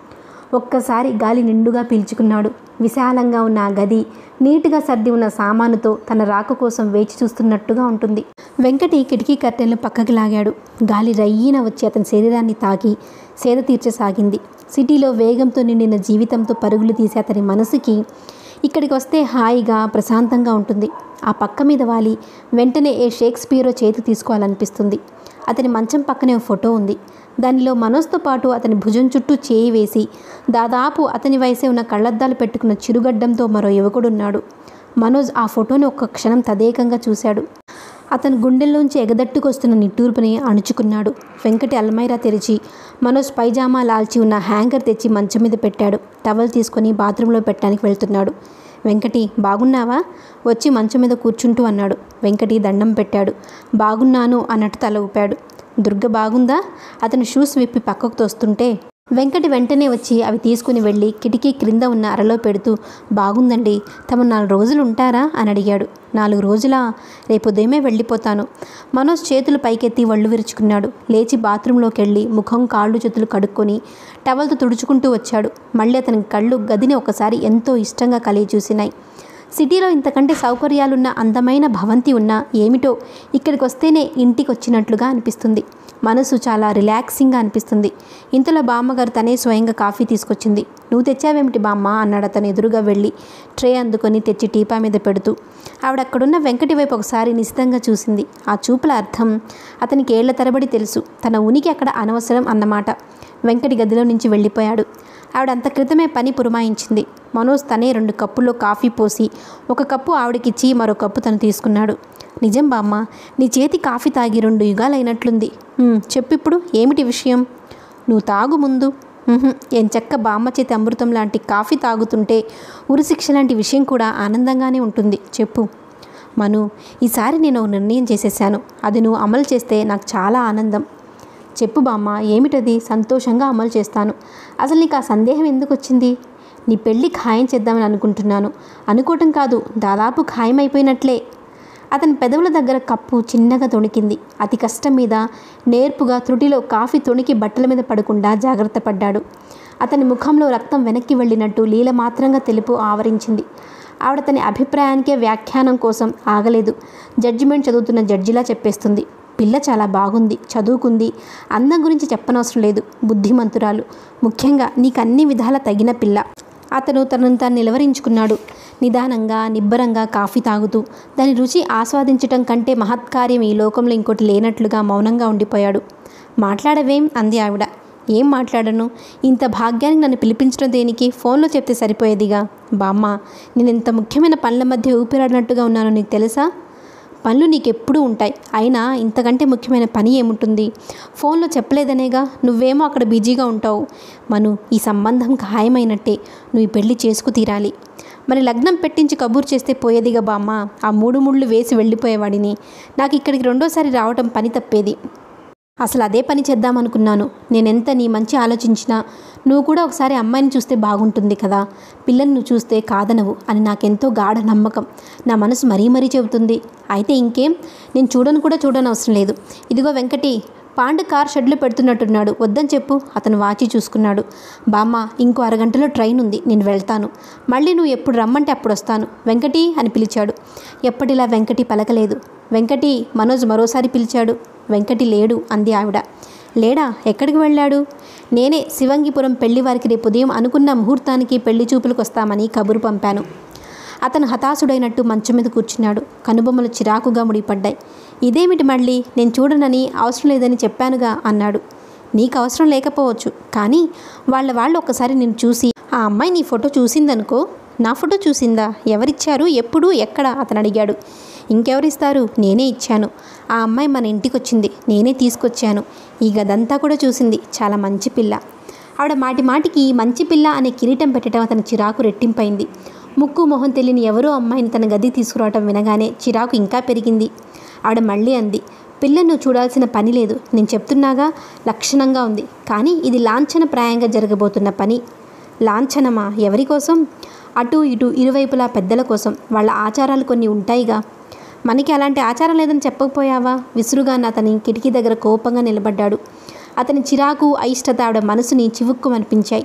ఒక్కసారి గాలి నిండుగా పీల్చుకున్నాడు విశాలంగా ఉన్న ఆ గది నీట్గా సర్ది ఉన్న సామానుతో తన రాక కోసం వేచి చూస్తున్నట్టుగా ఉంటుంది వెంకటి కిటికీ కర్టెన్లు పక్కకి లాగాడు గాలి రయ్యిన వచ్చి అతని శరీరాన్ని తాకి సేద తీర్చసాగింది సిటీలో వేగంతో నిండిన జీవితంతో పరుగులు తీసే అతని మనసుకి ఇక్కడికి వస్తే హాయిగా ప్రశాంతంగా ఉంటుంది ఆ పక్క మీద వాలి వెంటనే ఏ షేక్స్పియరో చేతి తీసుకోవాలనిపిస్తుంది అతని మంచం పక్కనే ఓ ఫోటో ఉంది దానిలో మనోజ్తో పాటు అతని భుజం చుట్టూ చేయి వేసి దాదాపు అతని వయసే ఉన్న కళ్ళద్దాలు పెట్టుకున్న చిరుగడ్డంతో మరో యువకుడున్నాడు మనోజ్ ఆ ఫోటోని ఒక్క క్షణం తదేకంగా చూశాడు అతని గుండెల్లోంచి ఎగదట్టుకొస్తున్న నిట్టూర్పుని అణుచుకున్నాడు వెంకటి అల్మైరా తెరిచి మనోజ్ పైజామా లాల్చి ఉన్న హ్యాంగర్ తెచ్చి మంచం మీద పెట్టాడు టవల్ తీసుకొని బాత్రూంలో పెట్టడానికి వెళ్తున్నాడు వెంకటి బాగున్నావా వచ్చి మంచం మీద కూర్చుంటూ అన్నాడు వెంకటి దండం పెట్టాడు బాగున్నాను అన్నట్టు తల ఊపాడు దుర్గ బాగుందా అతను షూస్ విప్పి పక్కకు తోస్తుంటే వెంకటి వెంటనే వచ్చి అవి తీసుకుని వెళ్ళి కిటికీ క్రింద ఉన్న అరలో పెడుతూ బాగుందండి తమ నాలుగు రోజులు ఉంటారా అని అడిగాడు నాలుగు రోజులా రేపు ఉదయమే వెళ్ళిపోతాను మనోజ్ చేతులు పైకెత్తి ఒళ్ళు విరుచుకున్నాడు లేచి బాత్రూంలోకి వెళ్ళి ముఖం కాళ్ళు చేతులు కడుక్కొని టవల్తో తుడుచుకుంటూ వచ్చాడు మళ్ళీ అతని కళ్ళు గదిని ఒకసారి ఎంతో ఇష్టంగా కలిగి చూసినాయి సిటీలో ఇంతకంటే సౌకర్యాలున్న అందమైన భవంతి ఉన్నా ఏమిటో ఇక్కడికి వస్తేనే ఇంటికి వచ్చినట్లుగా అనిపిస్తుంది మనసు చాలా రిలాక్సింగ్గా అనిపిస్తుంది ఇంతలో బామ్మగారు తనే స్వయంగా కాఫీ తీసుకొచ్చింది నువ్వు తెచ్చావేమిటి బామ్మ అన్నాడు అతను ఎదురుగా వెళ్ళి ట్రే అందుకొని తెచ్చి టీపా మీద పెడుతూ ఆవిడ అక్కడున్న వెంకటి వైపు ఒకసారి నిశితంగా చూసింది ఆ చూపుల అర్థం అతనికి ఏళ్ల తరబడి తెలుసు తన ఉనికి అక్కడ అనవసరం అన్నమాట వెంకటి గదిలో నుంచి వెళ్ళిపోయాడు ఆవిడ అంత క్రితమే పని పురమాయించింది మనోజ్ తనే రెండు కప్పుల్లో కాఫీ పోసి ఒక కప్పు ఆవిడకిచ్చి మరో కప్పు తను తీసుకున్నాడు నిజం బామ్మ నీ చేతి కాఫీ తాగి రెండు యుగాలైనట్లుంది "ఉమ్, చెప్పిప్పుడు ఏమిటి విషయం నువ్వు తాగు ముందు "ఉహుం, ఏం చెక్క బామ్మ చేతి అమృతం లాంటి కాఫీ తాగుతుంటే ఉరిశిక్ష లాంటి విషయం కూడా ఆనందంగానే ఉంటుంది చెప్పు మను ఈసారి నేను ఒక నిర్ణయం చేసేసాను అది నువ్వు అమలు చేస్తే నాకు చాలా ఆనందం చెప్పు బామ్మ ఏమిటది సంతోషంగా అమలు చేస్తాను అసలు నీకు ఆ సందేహం ఎందుకు వచ్చింది నీ పెళ్ళి ఖాయం చేద్దామని అనుకుంటున్నాను అనుకోవటం కాదు దాదాపు ఖాయమైపోయినట్లే అతని పెదవుల దగ్గర కప్పు చిన్నగా తొణికింది అతి కష్టం మీద నేర్పుగా త్రుటిలో కాఫీ తొణికి బట్టల మీద పడకుండా జాగ్రత్త పడ్డాడు అతని ముఖంలో రక్తం వెనక్కి వెళ్ళినట్టు లీల మాత్రంగా తెలుపు ఆవరించింది ఆవిడ తన అభిప్రాయానికే వ్యాఖ్యానం కోసం ఆగలేదు జడ్జిమెంట్ చదువుతున్న జడ్జిలా చెప్పేస్తుంది పిల్ల చాలా బాగుంది చదువుకుంది అందం గురించి చెప్పనవసరం లేదు బుద్ధిమంతురాలు ముఖ్యంగా నీకు అన్ని విధాల తగిన పిల్ల అతను తనను తాను నిలవరించుకున్నాడు నిదానంగా నిబ్బరంగా కాఫీ తాగుతూ దాని రుచి ఆస్వాదించటం కంటే మహత్కార్యం ఈ లోకంలో ఇంకోటి లేనట్లుగా మౌనంగా ఉండిపోయాడు మాట్లాడవేం అంది ఆవిడ ఏం మాట్లాడను ఇంత భాగ్యానికి నన్ను పిలిపించడం దేనికి ఫోన్లో చెప్తే సరిపోయేదిగా బామ్మ నేను ఇంత ముఖ్యమైన పనుల మధ్య ఊపిరాడినట్టుగా ఉన్నానో నీకు తెలుసా పనులు నీకు ఎప్పుడూ ఉంటాయి అయినా ఇంతకంటే ముఖ్యమైన పని ఏముంటుంది ఫోన్లో చెప్పలేదనేగా నువ్వేమో అక్కడ బిజీగా ఉంటావు మను ఈ సంబంధం ఖాయమైనట్టే నువ్వు ఈ పెళ్లి చేసుకు తీరాలి మరి లగ్నం పెట్టించి కబూర్ చేస్తే పోయేదిగా బామ్మ ఆ మూడు ముళ్ళు వేసి వెళ్ళిపోయేవాడిని నాకు ఇక్కడికి రెండోసారి రావటం పని తప్పేది అసలు అదే పని చేద్దామనుకున్నాను నేనెంత నీ మంచి ఆలోచించినా నువ్వు కూడా ఒకసారి అమ్మాయిని చూస్తే బాగుంటుంది కదా పిల్లని నువ్వు చూస్తే కాదనవు అని నాకెంతో గాఢ నమ్మకం నా మనసు మరీ మరీ చెబుతుంది అయితే ఇంకేం నేను చూడను కూడా చూడని అవసరం లేదు ఇదిగో వెంకటి పాండు కార్ షెడ్లో పెడుతున్నట్టున్నాడు వద్దని చెప్పు అతను వాచి చూసుకున్నాడు బామ్మ ఇంకో అరగంటలో ట్రైన్ ఉంది నేను వెళ్తాను మళ్ళీ నువ్వు ఎప్పుడు రమ్మంటే అప్పుడు వస్తాను వెంకటి అని పిలిచాడు ఎప్పటిలా వెంకటి పలకలేదు వెంకటి మనోజ్ మరోసారి పిలిచాడు వెంకటి లేడు అంది ఆవిడ లేడా ఎక్కడికి వెళ్ళాడు నేనే శివంగిపురం పెళ్లి వారికి రేపు ఉదయం అనుకున్న ముహూర్తానికి పెళ్లి చూపులకు వస్తామని కబురు పంపాను అతను హతాశుడైనట్టు మంచం మీద కూర్చున్నాడు కనుబొమ్మలు చిరాకుగా ముడిపడ్డాయి ఇదేమిటి మళ్ళీ నేను చూడనని అవసరం లేదని చెప్పానుగా అన్నాడు నీకు అవసరం లేకపోవచ్చు కానీ వాళ్ళ వాళ్ళు ఒక్కసారి నేను చూసి ఆ అమ్మాయి నీ ఫోటో చూసిందనుకో నా ఫోటో చూసిందా ఎవరిచ్చారు ఎప్పుడు ఎక్కడ అతను అడిగాడు ఇంకెవరిస్తారు నేనే ఇచ్చాను ఆ అమ్మాయి మన ఇంటికి వచ్చింది నేనే తీసుకొచ్చాను ఈ గదంతా కూడా చూసింది చాలా మంచి పిల్ల ఆవిడ మాటి మాటికి మంచి పిల్ల అనే కిరీటం పెట్టడం అతని చిరాకు రెట్టింపైంది ముక్కు మొహం తెలియని ఎవరో అమ్మాయిని తన గది తీసుకురావటం వినగానే చిరాకు ఇంకా పెరిగింది ఆవిడ మళ్ళీ అంది పిల్లను నువ్వు చూడాల్సిన పని లేదు నేను చెప్తున్నాగా లక్షణంగా ఉంది కానీ ఇది లాంఛనప్రాయంగా జరగబోతున్న పని లాంఛనమా ఎవరి కోసం అటు ఇటు ఇరువైపులా పెద్దల కోసం వాళ్ళ ఆచారాలు కొన్ని ఉంటాయిగా మనకి అలాంటి ఆచారం లేదని చెప్పకపోయావా విసురుగా అతని కిటికీ దగ్గర కోపంగా నిలబడ్డాడు అతని చిరాకు అయిష్టత ఆవిడ మనసుని చివుక్కుమనిపించాయి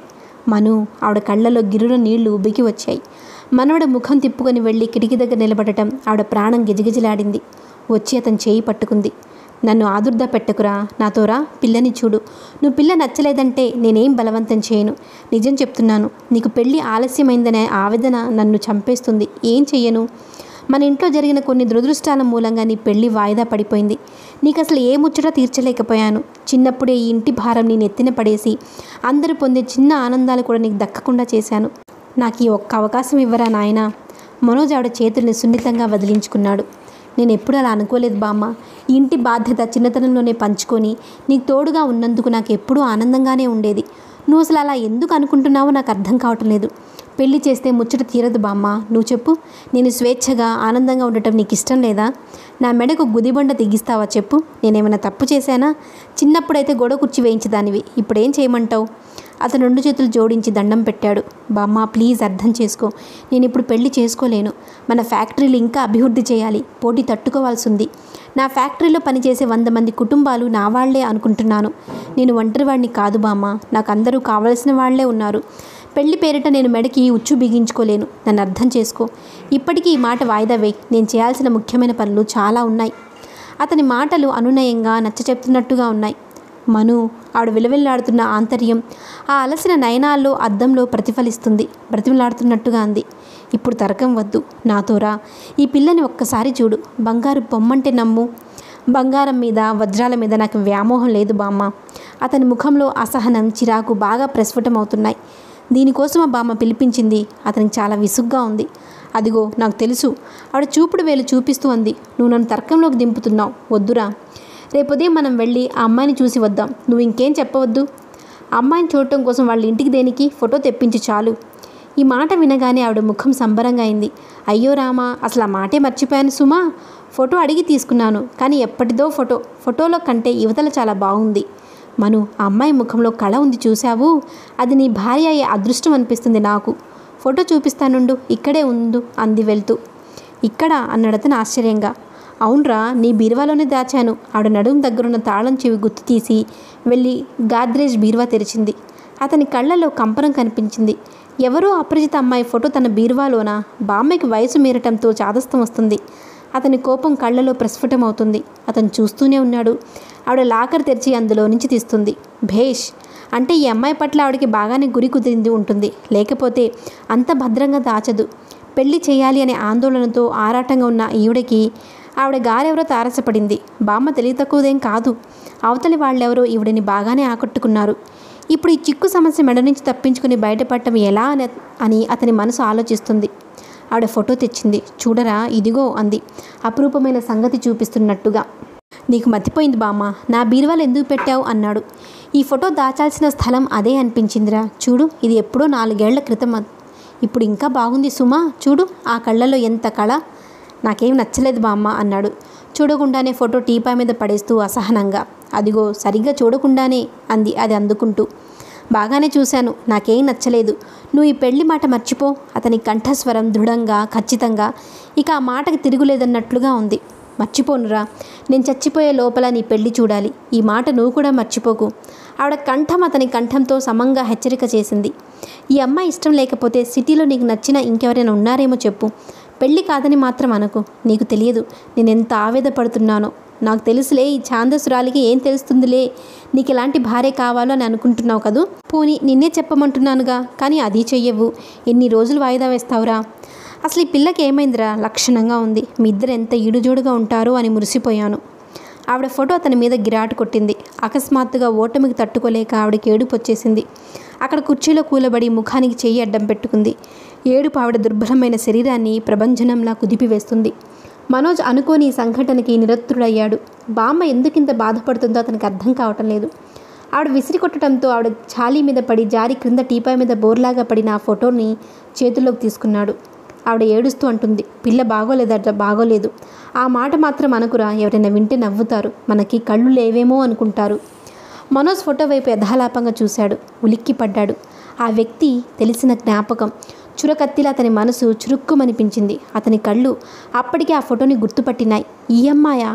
మను ఆవిడ కళ్ళలో గిరున నీళ్లు ఉబ్బికి వచ్చాయి మనవడ ముఖం తిప్పుకొని వెళ్ళి కిటికీ దగ్గర నిలబడటం ఆవిడ ప్రాణం గిజగిజలాడింది వచ్చి అతని చేయి పట్టుకుంది నన్ను ఆదుర్ద పెట్టకురా నాతోరా పిల్లని చూడు నువ్వు పిల్ల నచ్చలేదంటే నేనేం బలవంతం చేయను నిజం చెప్తున్నాను నీకు పెళ్ళి ఆలస్యమైందనే ఆవేదన నన్ను చంపేస్తుంది ఏం చెయ్యను మన ఇంట్లో జరిగిన కొన్ని దురదృష్టాల మూలంగా నీ పెళ్లి వాయిదా పడిపోయింది నీకు అసలు ఏ ముచ్చట తీర్చలేకపోయాను చిన్నప్పుడే ఈ ఇంటి భారం నీ నెత్తిన పడేసి అందరూ పొందే చిన్న ఆనందాలు కూడా నీకు దక్కకుండా చేశాను నాకు ఈ ఒక్క అవకాశం ఇవ్వరా నాయనా మనోజ్ ఆవిడ చేతుల్ని సున్నితంగా వదిలించుకున్నాడు నేను ఎప్పుడు అలా అనుకోలేదు బామ్మ ఈ ఇంటి బాధ్యత చిన్నతనంలోనే పంచుకొని నీకు తోడుగా ఉన్నందుకు నాకు ఎప్పుడూ ఆనందంగానే ఉండేది నువ్వు అసలు అలా ఎందుకు అనుకుంటున్నావో నాకు అర్థం కావటం లేదు పెళ్లి చేస్తే ముచ్చట తీరదు బామ్మ నువ్వు చెప్పు నేను స్వేచ్ఛగా ఆనందంగా ఉండటం నీకు ఇష్టం లేదా నా మెడకు గుదిబండ తెగిస్తావా చెప్పు నేనేమైనా తప్పు చేశానా చిన్నప్పుడైతే గొడవ కుర్చీ వేయించేదానివి ఇప్పుడేం చేయమంటావు అతను రెండు చేతులు జోడించి దండం పెట్టాడు బామ్మ ప్లీజ్ అర్థం చేసుకో నేను ఇప్పుడు పెళ్లి చేసుకోలేను మన ఫ్యాక్టరీలు ఇంకా అభివృద్ధి చేయాలి పోటీ తట్టుకోవాల్సి ఉంది నా ఫ్యాక్టరీలో పనిచేసే వంద మంది కుటుంబాలు నా వాళ్లే అనుకుంటున్నాను నేను ఒంటరివాడిని కాదు బామ్మ నాకు అందరూ కావలసిన వాళ్లే ఉన్నారు పెళ్లి పేరిట నేను మెడకి ఉచ్చు బిగించుకోలేను నన్ను అర్థం చేసుకో ఇప్పటికీ ఈ మాట వాయిదా వేయి నేను చేయాల్సిన ముఖ్యమైన పనులు చాలా ఉన్నాయి అతని మాటలు అనునయంగా నచ్చ చెప్తున్నట్టుగా ఉన్నాయి మను ఆవిడ విలవిల్లాడుతున్న ఆంతర్యం ఆ అలసిన నయనాల్లో అద్దంలో ప్రతిఫలిస్తుంది బ్రతిమలాడుతున్నట్టుగా అంది ఇప్పుడు తరకం వద్దు నాతోరా ఈ పిల్లని ఒక్కసారి చూడు బంగారు బొమ్మంటే నమ్ము బంగారం మీద వజ్రాల మీద నాకు వ్యామోహం లేదు బామ్మ అతని ముఖంలో అసహనం చిరాకు బాగా ప్రస్ఫుటమవుతున్నాయి దీనికోసం ఆ బామ్మ పిలిపించింది అతనికి చాలా విసుగ్గా ఉంది అదిగో నాకు తెలుసు ఆవిడ చూపుడు వేలు చూపిస్తూ అంది నువ్వు నన్ను తర్కంలోకి దింపుతున్నావు వద్దురా రేపు ఉదయం మనం వెళ్ళి ఆ అమ్మాయిని చూసి వద్దాం నువ్వు ఇంకేం చెప్పవద్దు అమ్మాయిని చూడటం కోసం వాళ్ళ ఇంటికి దేనికి ఫోటో తెప్పించి చాలు ఈ మాట వినగానే ఆవిడ ముఖం సంబరంగా అయింది అయ్యో రామా అసలు ఆ మాటే మర్చిపోయాను సుమా ఫోటో అడిగి తీసుకున్నాను కానీ ఎప్పటిదో ఫోటో ఫోటోలో కంటే యువతల చాలా బాగుంది మను ఆ అమ్మాయి ముఖంలో కళ ఉంది చూశావు అది నీ భార్య అయ్యే అదృష్టం అనిపిస్తుంది నాకు ఫోటో చూపిస్తానుండు ఇక్కడే ఉండు అంది వెళ్తూ ఇక్కడ అన్నడతను ఆశ్చర్యంగా అవునరా నీ బీరువాలోనే దాచాను ఆవిడ నడుము దగ్గరున్న తాళం చెవి గుర్తు తీసి వెళ్ళి గాద్రేజ్ బీరువా తెరిచింది అతని కళ్ళలో కంపనం కనిపించింది ఎవరో అపరిచిత అమ్మాయి ఫోటో తన బీరువాలోన బామ్మకి వయసు మీరటంతో చాదస్తం వస్తుంది అతని కోపం కళ్ళలో ప్రస్ఫుటమవుతుంది అతను చూస్తూనే ఉన్నాడు ఆవిడ లాకర్ తెరిచి అందులో నుంచి తీస్తుంది భేష్ అంటే ఈ అమ్మాయి పట్ల ఆవిడకి బాగానే గురి కుదిరింది ఉంటుంది లేకపోతే అంత భద్రంగా దాచదు పెళ్లి చేయాలి అనే ఆందోళనతో ఆరాటంగా ఉన్న ఈవిడకి ఆవిడ గారెవరో తారసపడింది బామ్మ తెలివి తక్కువదేం కాదు అవతలి వాళ్ళెవరో ఈవిడని బాగానే ఆకట్టుకున్నారు ఇప్పుడు ఈ చిక్కు సమస్య మెడ నుంచి తప్పించుకుని బయటపడటం ఎలా అని అని అతని మనసు ఆలోచిస్తుంది ఆవిడ ఫోటో తెచ్చింది చూడరా ఇదిగో అంది అపురూపమైన సంగతి చూపిస్తున్నట్టుగా నీకు మతిపోయింది బామ్మ నా బీరువాలు ఎందుకు పెట్టావు అన్నాడు ఈ ఫోటో దాచాల్సిన స్థలం అదే అనిపించిందిరా చూడు ఇది ఎప్పుడో నాలుగేళ్ల క్రితం అ- ఇప్పుడు ఇంకా బాగుంది సుమా చూడు ఆ కళ్ళలో ఎంత కళ నాకేం నచ్చలేదు బామ్మ అన్నాడు చూడకుండానే ఫోటో టీపా మీద పడేస్తూ అసహనంగా అదిగో సరిగ్గా చూడకుండానే అంది అది అందుకుంటూ బాగానే చూశాను నాకేం నచ్చలేదు నువ్వు ఈ పెళ్లి మాట మర్చిపో అతని కంఠస్వరం దృఢంగా ఖచ్చితంగా ఇక ఆ మాటకి తిరుగులేదన్నట్లుగా ఉంది మర్చిపోనురా నేను చచ్చిపోయే లోపల నీ పెళ్లి చూడాలి ఈ మాట నువ్వు కూడా మర్చిపోకు ఆవిడ కంఠం అతని కంఠంతో సమంగా హెచ్చరిక చేసింది ఈ అమ్మాయి ఇష్టం లేకపోతే సిటీలో నీకు నచ్చిన ఇంకెవరైనా ఉన్నారేమో చెప్పు పెళ్ళి కాదని మాత్రం అనకు నీకు తెలియదు నేను ఎంత ఆవేద పడుతున్నానో నాకు తెలుసులే ఈ ఛాందసురాలికి ఏం తెలుస్తుందిలే నీకు ఎలాంటి భార్య కావాలో అని అనుకుంటున్నావు కదూ పోనీ నిన్నే చెప్పమంటున్నానుగా కానీ అది చెయ్యవు ఎన్ని రోజులు వాయిదా వేస్తావురా అసలు ఈ పిల్లకి ఏమైందిరా లక్షణంగా ఉంది మీ ఇద్దరు ఎంత ఈడుజోడుగా ఉంటారో అని మురిసిపోయాను ఆవిడ ఫోటో అతని మీద గిరాటు కొట్టింది అకస్మాత్తుగా ఓటమికి తట్టుకోలేక ఆవిడకి ఏడుపు వచ్చేసింది అక్కడ కుర్చీలో కూలబడి ముఖానికి చెయ్యి అడ్డం పెట్టుకుంది ఏడుపు ఆవిడ దుర్బలమైన శరీరాన్ని ప్రభంజనంలా కుదిపివేస్తుంది మనోజ్ అనుకోని ఈ సంఘటనకి నిరత్తుడయ్యాడు బామ్మ ఎందుకింత బాధపడుతుందో అతనికి అర్థం కావటం లేదు ఆవిడ విసిరి కొట్టడంతో ఆవిడ చాలీ మీద పడి జారి క్రింద టీపాయ్ మీద బోర్లాగా పడిన ఆ ఫోటోని చేతుల్లోకి తీసుకున్నాడు ఆవిడ ఏడుస్తూ అంటుంది పిల్ల బాగోలేదట బాగోలేదు ఆ మాట మాత్రం అనుకురా ఎవరైనా వింటే నవ్వుతారు మనకి కళ్ళు లేవేమో అనుకుంటారు మనోజ్ ఫోటో వైపు యథాలాపంగా చూశాడు ఉలిక్కి పడ్డాడు ఆ వ్యక్తి తెలిసిన జ్ఞాపకం చురకత్తిలా అతని మనసు చురుక్కుమనిపించింది అతని కళ్ళు అప్పటికే ఆ ఫోటోని గుర్తుపట్టినాయి ఈ అమ్మాయా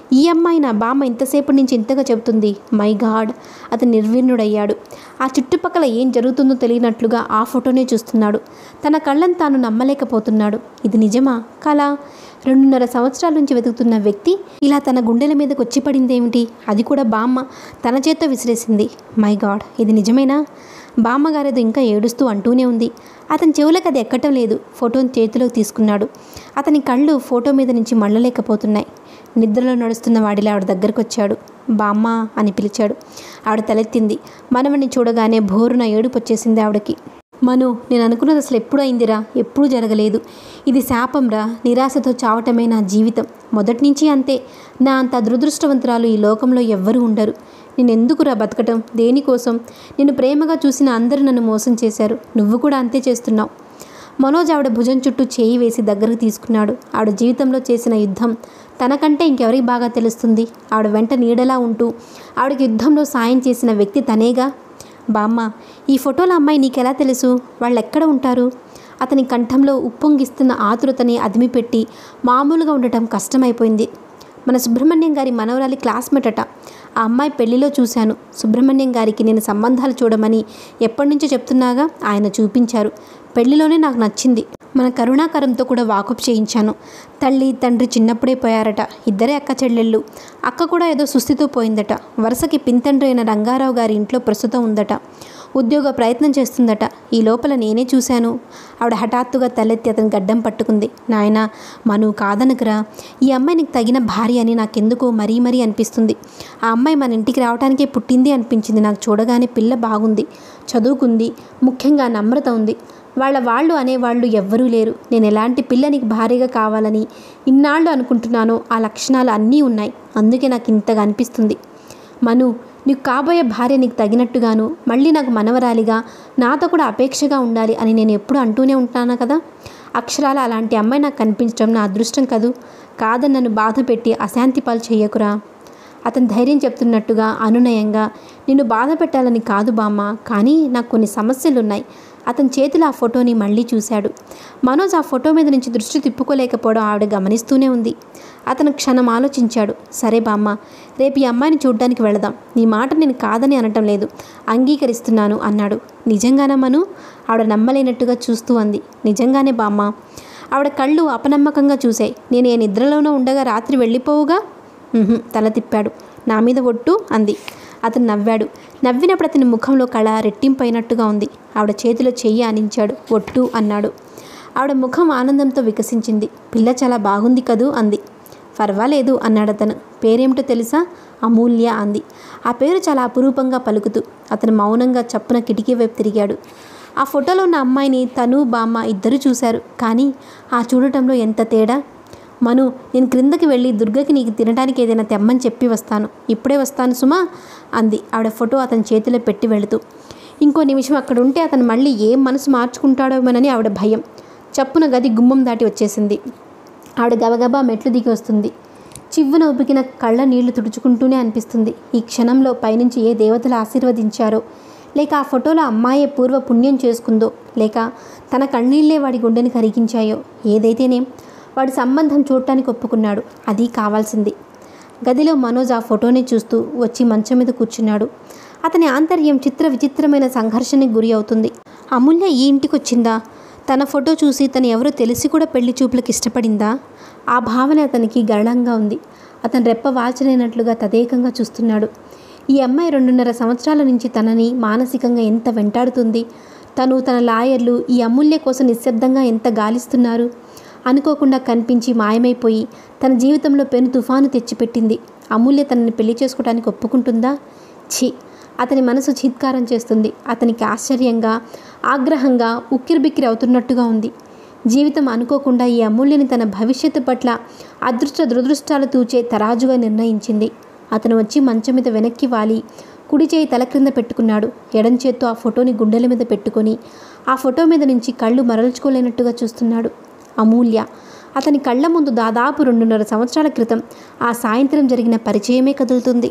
ఈ అమ్మాయి నా బామ్మ ఇంతసేపటి నుంచి ఇంతగా చెబుతుంది మై గాడ్ అతను నిర్విణ్ణుడయ్యాడు ఆ చుట్టుపక్కల ఏం జరుగుతుందో తెలియనట్లుగా ఆ ఫోటోనే చూస్తున్నాడు తన కళ్ళను తాను నమ్మలేకపోతున్నాడు ఇది నిజమా కళ రెండున్నర సంవత్సరాల నుంచి వెతుకుతున్న వ్యక్తి ఇలా తన గుండెల మీదకి వచ్చి పడిందేమిటి అది కూడా బామ్మ తన చేత్తో విసిరేసింది మై గాడ్ ఇది నిజమేనా బామ్మగారేదో ఇంకా ఏడుస్తూ అంటూనే ఉంది అతని చెవులకు అది ఎక్కటం లేదు ఫోటోని చేతిలోకి తీసుకున్నాడు అతని కళ్ళు ఫోటో మీద నుంచి మళ్ళలేకపోతున్నాయి నిద్రలో నడుస్తున్న వాడిలా ఆవిడ దగ్గరకు వచ్చాడు బామ్మ అని పిలిచాడు ఆవిడ తలెత్తింది మనవని చూడగానే భోరున ఏడుపు వచ్చేసింది ఆవిడకి మను నేను అనుకున్నది అసలు ఎప్పుడు అయిందిరా ఎప్పుడూ జరగలేదు ఇది శాపంరా నిరాశతో చావటమే నా జీవితం మొదటి నుంచి అంతే నా అంత దురదృష్టవంతురాలు ఈ లోకంలో ఎవ్వరూ ఉండరు నేను ఎందుకురా బతకటం దేనికోసం నేను ప్రేమగా చూసిన అందరూ నన్ను మోసం చేశారు నువ్వు కూడా అంతే చేస్తున్నావు మనోజ్ ఆవిడ భుజం చుట్టూ చేయి వేసి దగ్గరకు తీసుకున్నాడు ఆవిడ జీవితంలో చేసిన యుద్ధం తనకంటే ఇంకెవరికి బాగా తెలుస్తుంది ఆవిడ వెంట నీడలా ఉంటూ ఆవిడకి యుద్ధంలో సాయం చేసిన వ్యక్తి తనేగా బామ్మ ఈ ఫోటోల అమ్మాయి నీకెలా తెలుసు వాళ్ళు ఎక్కడ ఉంటారు అతని కంఠంలో ఉప్పొంగిస్తున్న ఆతురతని అదిమిపెట్టి మామూలుగా ఉండటం కష్టమైపోయింది మన సుబ్రహ్మణ్యం గారి మనవరాలి క్లాస్మేట్ అట ఆ అమ్మాయి పెళ్లిలో చూశాను సుబ్రహ్మణ్యం గారికి నేను సంబంధాలు చూడమని ఎప్పటి నుంచో చెప్తున్నాగా ఆయన చూపించారు పెళ్లిలోనే నాకు నచ్చింది మన కరుణాకరంతో కూడా వాకప్ చేయించాను తల్లి తండ్రి చిన్నప్పుడే పోయారట ఇద్దరే అక్క చెల్లెళ్ళు అక్క కూడా ఏదో సుస్థితో పోయిందట వరుసకి పింతండ్రి అయిన రంగారావు గారి ఇంట్లో ప్రస్తుతం ఉందట ఉద్యోగ ప్రయత్నం చేస్తుందట ఈ లోపల నేనే చూశాను ఆవిడ హఠాత్తుగా తలెత్తి అతని గడ్డం పట్టుకుంది నాయన మను కాదనకురా ఈ అమ్మాయి నీకు తగిన భార్య అని నాకెందుకో మరీ మరీ అనిపిస్తుంది ఆ అమ్మాయి మన ఇంటికి రావడానికే పుట్టింది అనిపించింది నాకు చూడగానే పిల్ల బాగుంది చదువుకుంది ముఖ్యంగా నమ్రత ఉంది వాళ్ళ వాళ్ళు అనేవాళ్ళు ఎవ్వరూ లేరు నేను ఎలాంటి పిల్ల నీకు భారీగా కావాలని ఇన్నాళ్ళు అనుకుంటున్నానో ఆ లక్షణాలు అన్నీ ఉన్నాయి అందుకే నాకు ఇంతగా అనిపిస్తుంది మను నీకు కాబోయే భార్య నీకు తగినట్టుగాను మళ్ళీ నాకు మనవరాలిగా నాతో కూడా అపేక్షగా ఉండాలి అని నేను ఎప్పుడు అంటూనే ఉంటాను కదా అక్షరాల అలాంటి అమ్మాయి నాకు కనిపించడం నా అదృష్టం కదూ కాదని నన్ను బాధ పెట్టి అశాంతి పాలు చెయ్యకురా అతను ధైర్యం చెప్తున్నట్టుగా అనునయంగా నిన్ను బాధ పెట్టాలని కాదు బామ్మ కానీ నాకు కొన్ని సమస్యలు ఉన్నాయి అతని చేతిలో ఆ ఫోటోని మళ్ళీ చూశాడు మనోజ్ ఆ ఫోటో మీద నుంచి దృష్టి తిప్పుకోలేకపోవడం ఆవిడ గమనిస్తూనే ఉంది అతను క్షణం ఆలోచించాడు సరే బామ్మ రేపు ఈ అమ్మాయిని చూడ్డానికి వెళదాం నీ మాట నేను కాదని అనటం లేదు అంగీకరిస్తున్నాను అన్నాడు నిజంగానా మను ఆవిడ నమ్మలేనట్టుగా చూస్తూ అంది నిజంగానే బామ్మ ఆవిడ కళ్ళు అపనమ్మకంగా చూశాయి నేను ఏ నిద్రలోనూ ఉండగా రాత్రి వెళ్ళిపోవుగా ఉహుం, తల తిప్పాడు నా మీద ఒట్టు అంది అతను నవ్వాడు నవ్వినప్పుడు అతని ముఖంలో కళ రెట్టింపైనట్టుగా ఉంది ఆవిడ చేతిలో చెయ్యి ఆనించాడు ఒట్టు అన్నాడు ఆవిడ ముఖం ఆనందంతో వికసించింది పిల్ల చాలా బాగుంది కదూ అంది పర్వాలేదు అన్నాడు అతను పేరేమిటో తెలుసా అమూల్య అంది ఆ పేరు చాలా అపురూపంగా పలుకుతూ అతను మౌనంగా చప్పున కిటికీ వైపు తిరిగాడు ఆ ఫోటోలో ఉన్న అమ్మాయిని తను బామ్మ ఇద్దరు చూశారు కానీ ఆ చూడటంలో ఎంత తేడా మను నేను క్రిందకి వెళ్ళి దుర్గకి నీకు తినడానికి ఏదైనా తెమ్మని చెప్పి వస్తాను ఇప్పుడే వస్తాను సుమా అంది ఆవిడ ఫోటో అతని చేతిలో పెట్టి వెళుతూ ఇంకో నిమిషం అక్కడ ఉంటే అతను మళ్ళీ ఏం మనసు మార్చుకుంటాడోమోనని ఆవిడ భయం చప్పున గది గుమ్మం దాటి వచ్చేసింది ఆవిడ గబగబా మెట్లు దిగి వస్తుంది చివ్వున ఉబికిన కళ్ళ నీళ్లు తుడుచుకుంటూనే అనిపిస్తుంది ఈ క్షణంలో పైనుంచి ఏ దేవతలు ఆశీర్వదించారో లేక ఆ ఫోటోలో అమ్మాయే పూర్వ పుణ్యం చేసుకుందో లేక తన కన్నీళ్లే వాడి గుండెని కరిగించాయో ఏదైతేనేం వాడి సంబంధం చూడటానికి ఒప్పుకున్నాడు అది కావాల్సింది గదిలో మనోజ్ ఆ ఫోటోని చూస్తూ వచ్చి మంచం మీద కూర్చున్నాడు అతని ఆంతర్యం చిత్ర విచిత్రమైన సంఘర్షణకి గురి అవుతుంది అమూల్య ఈ ఇంటికి వచ్చిందా తన ఫోటో చూసి తను ఎవరో తెలిసి కూడా పెళ్లి చూపులకు ఇష్టపడిందా ఆ భావన అతనికి గరళంగా ఉంది అతను రెప్ప వాల్చలేనట్లుగా తదేకంగా చూస్తున్నాడు ఈ అమ్మాయి రెండున్నర సంవత్సరాల నుంచి తనని మానసికంగా ఎంత వెంటాడుతుంది తను తన లాయర్లు ఈ అమూల్య కోసం నిశ్శబ్దంగా ఎంత గాలిస్తున్నారు అనుకోకుండా కనిపించి మాయమైపోయి తన జీవితంలో పెను తుఫాను తెచ్చిపెట్టింది అమూల్య తనని పెళ్లి చేసుకోవడానికి ఒప్పుకుంటుందా ఛీ అతని మనసు చీత్కారం చేస్తుంది అతనికి ఆశ్చర్యంగా ఆగ్రహంగా ఉక్కిరిబిక్కిరి అవుతున్నట్టుగా ఉంది జీవితం అనుకోకుండా ఈ అమూల్యని తన భవిష్యత్తు పట్ల అదృష్ట దురదృష్టాలు తూచే తరాజుగా నిర్ణయించింది అతను వచ్చి మంచం మీద వెనక్కి వాలి కుడి చేయి తల క్రింద పెట్టుకున్నాడు ఎడం చేత్తో ఆ ఫోటోని గుండెల మీద పెట్టుకొని ఆ ఫోటో మీద నుంచి కళ్ళు మరల్చుకోలేనట్టుగా చూస్తున్నాడు అమూల్య అతని కళ్ళ ముందు దాదాపు రెండున్నర సంవత్సరాల క్రితం ఆ సాయంత్రం జరిగిన పరిచయమే కదులుతుంది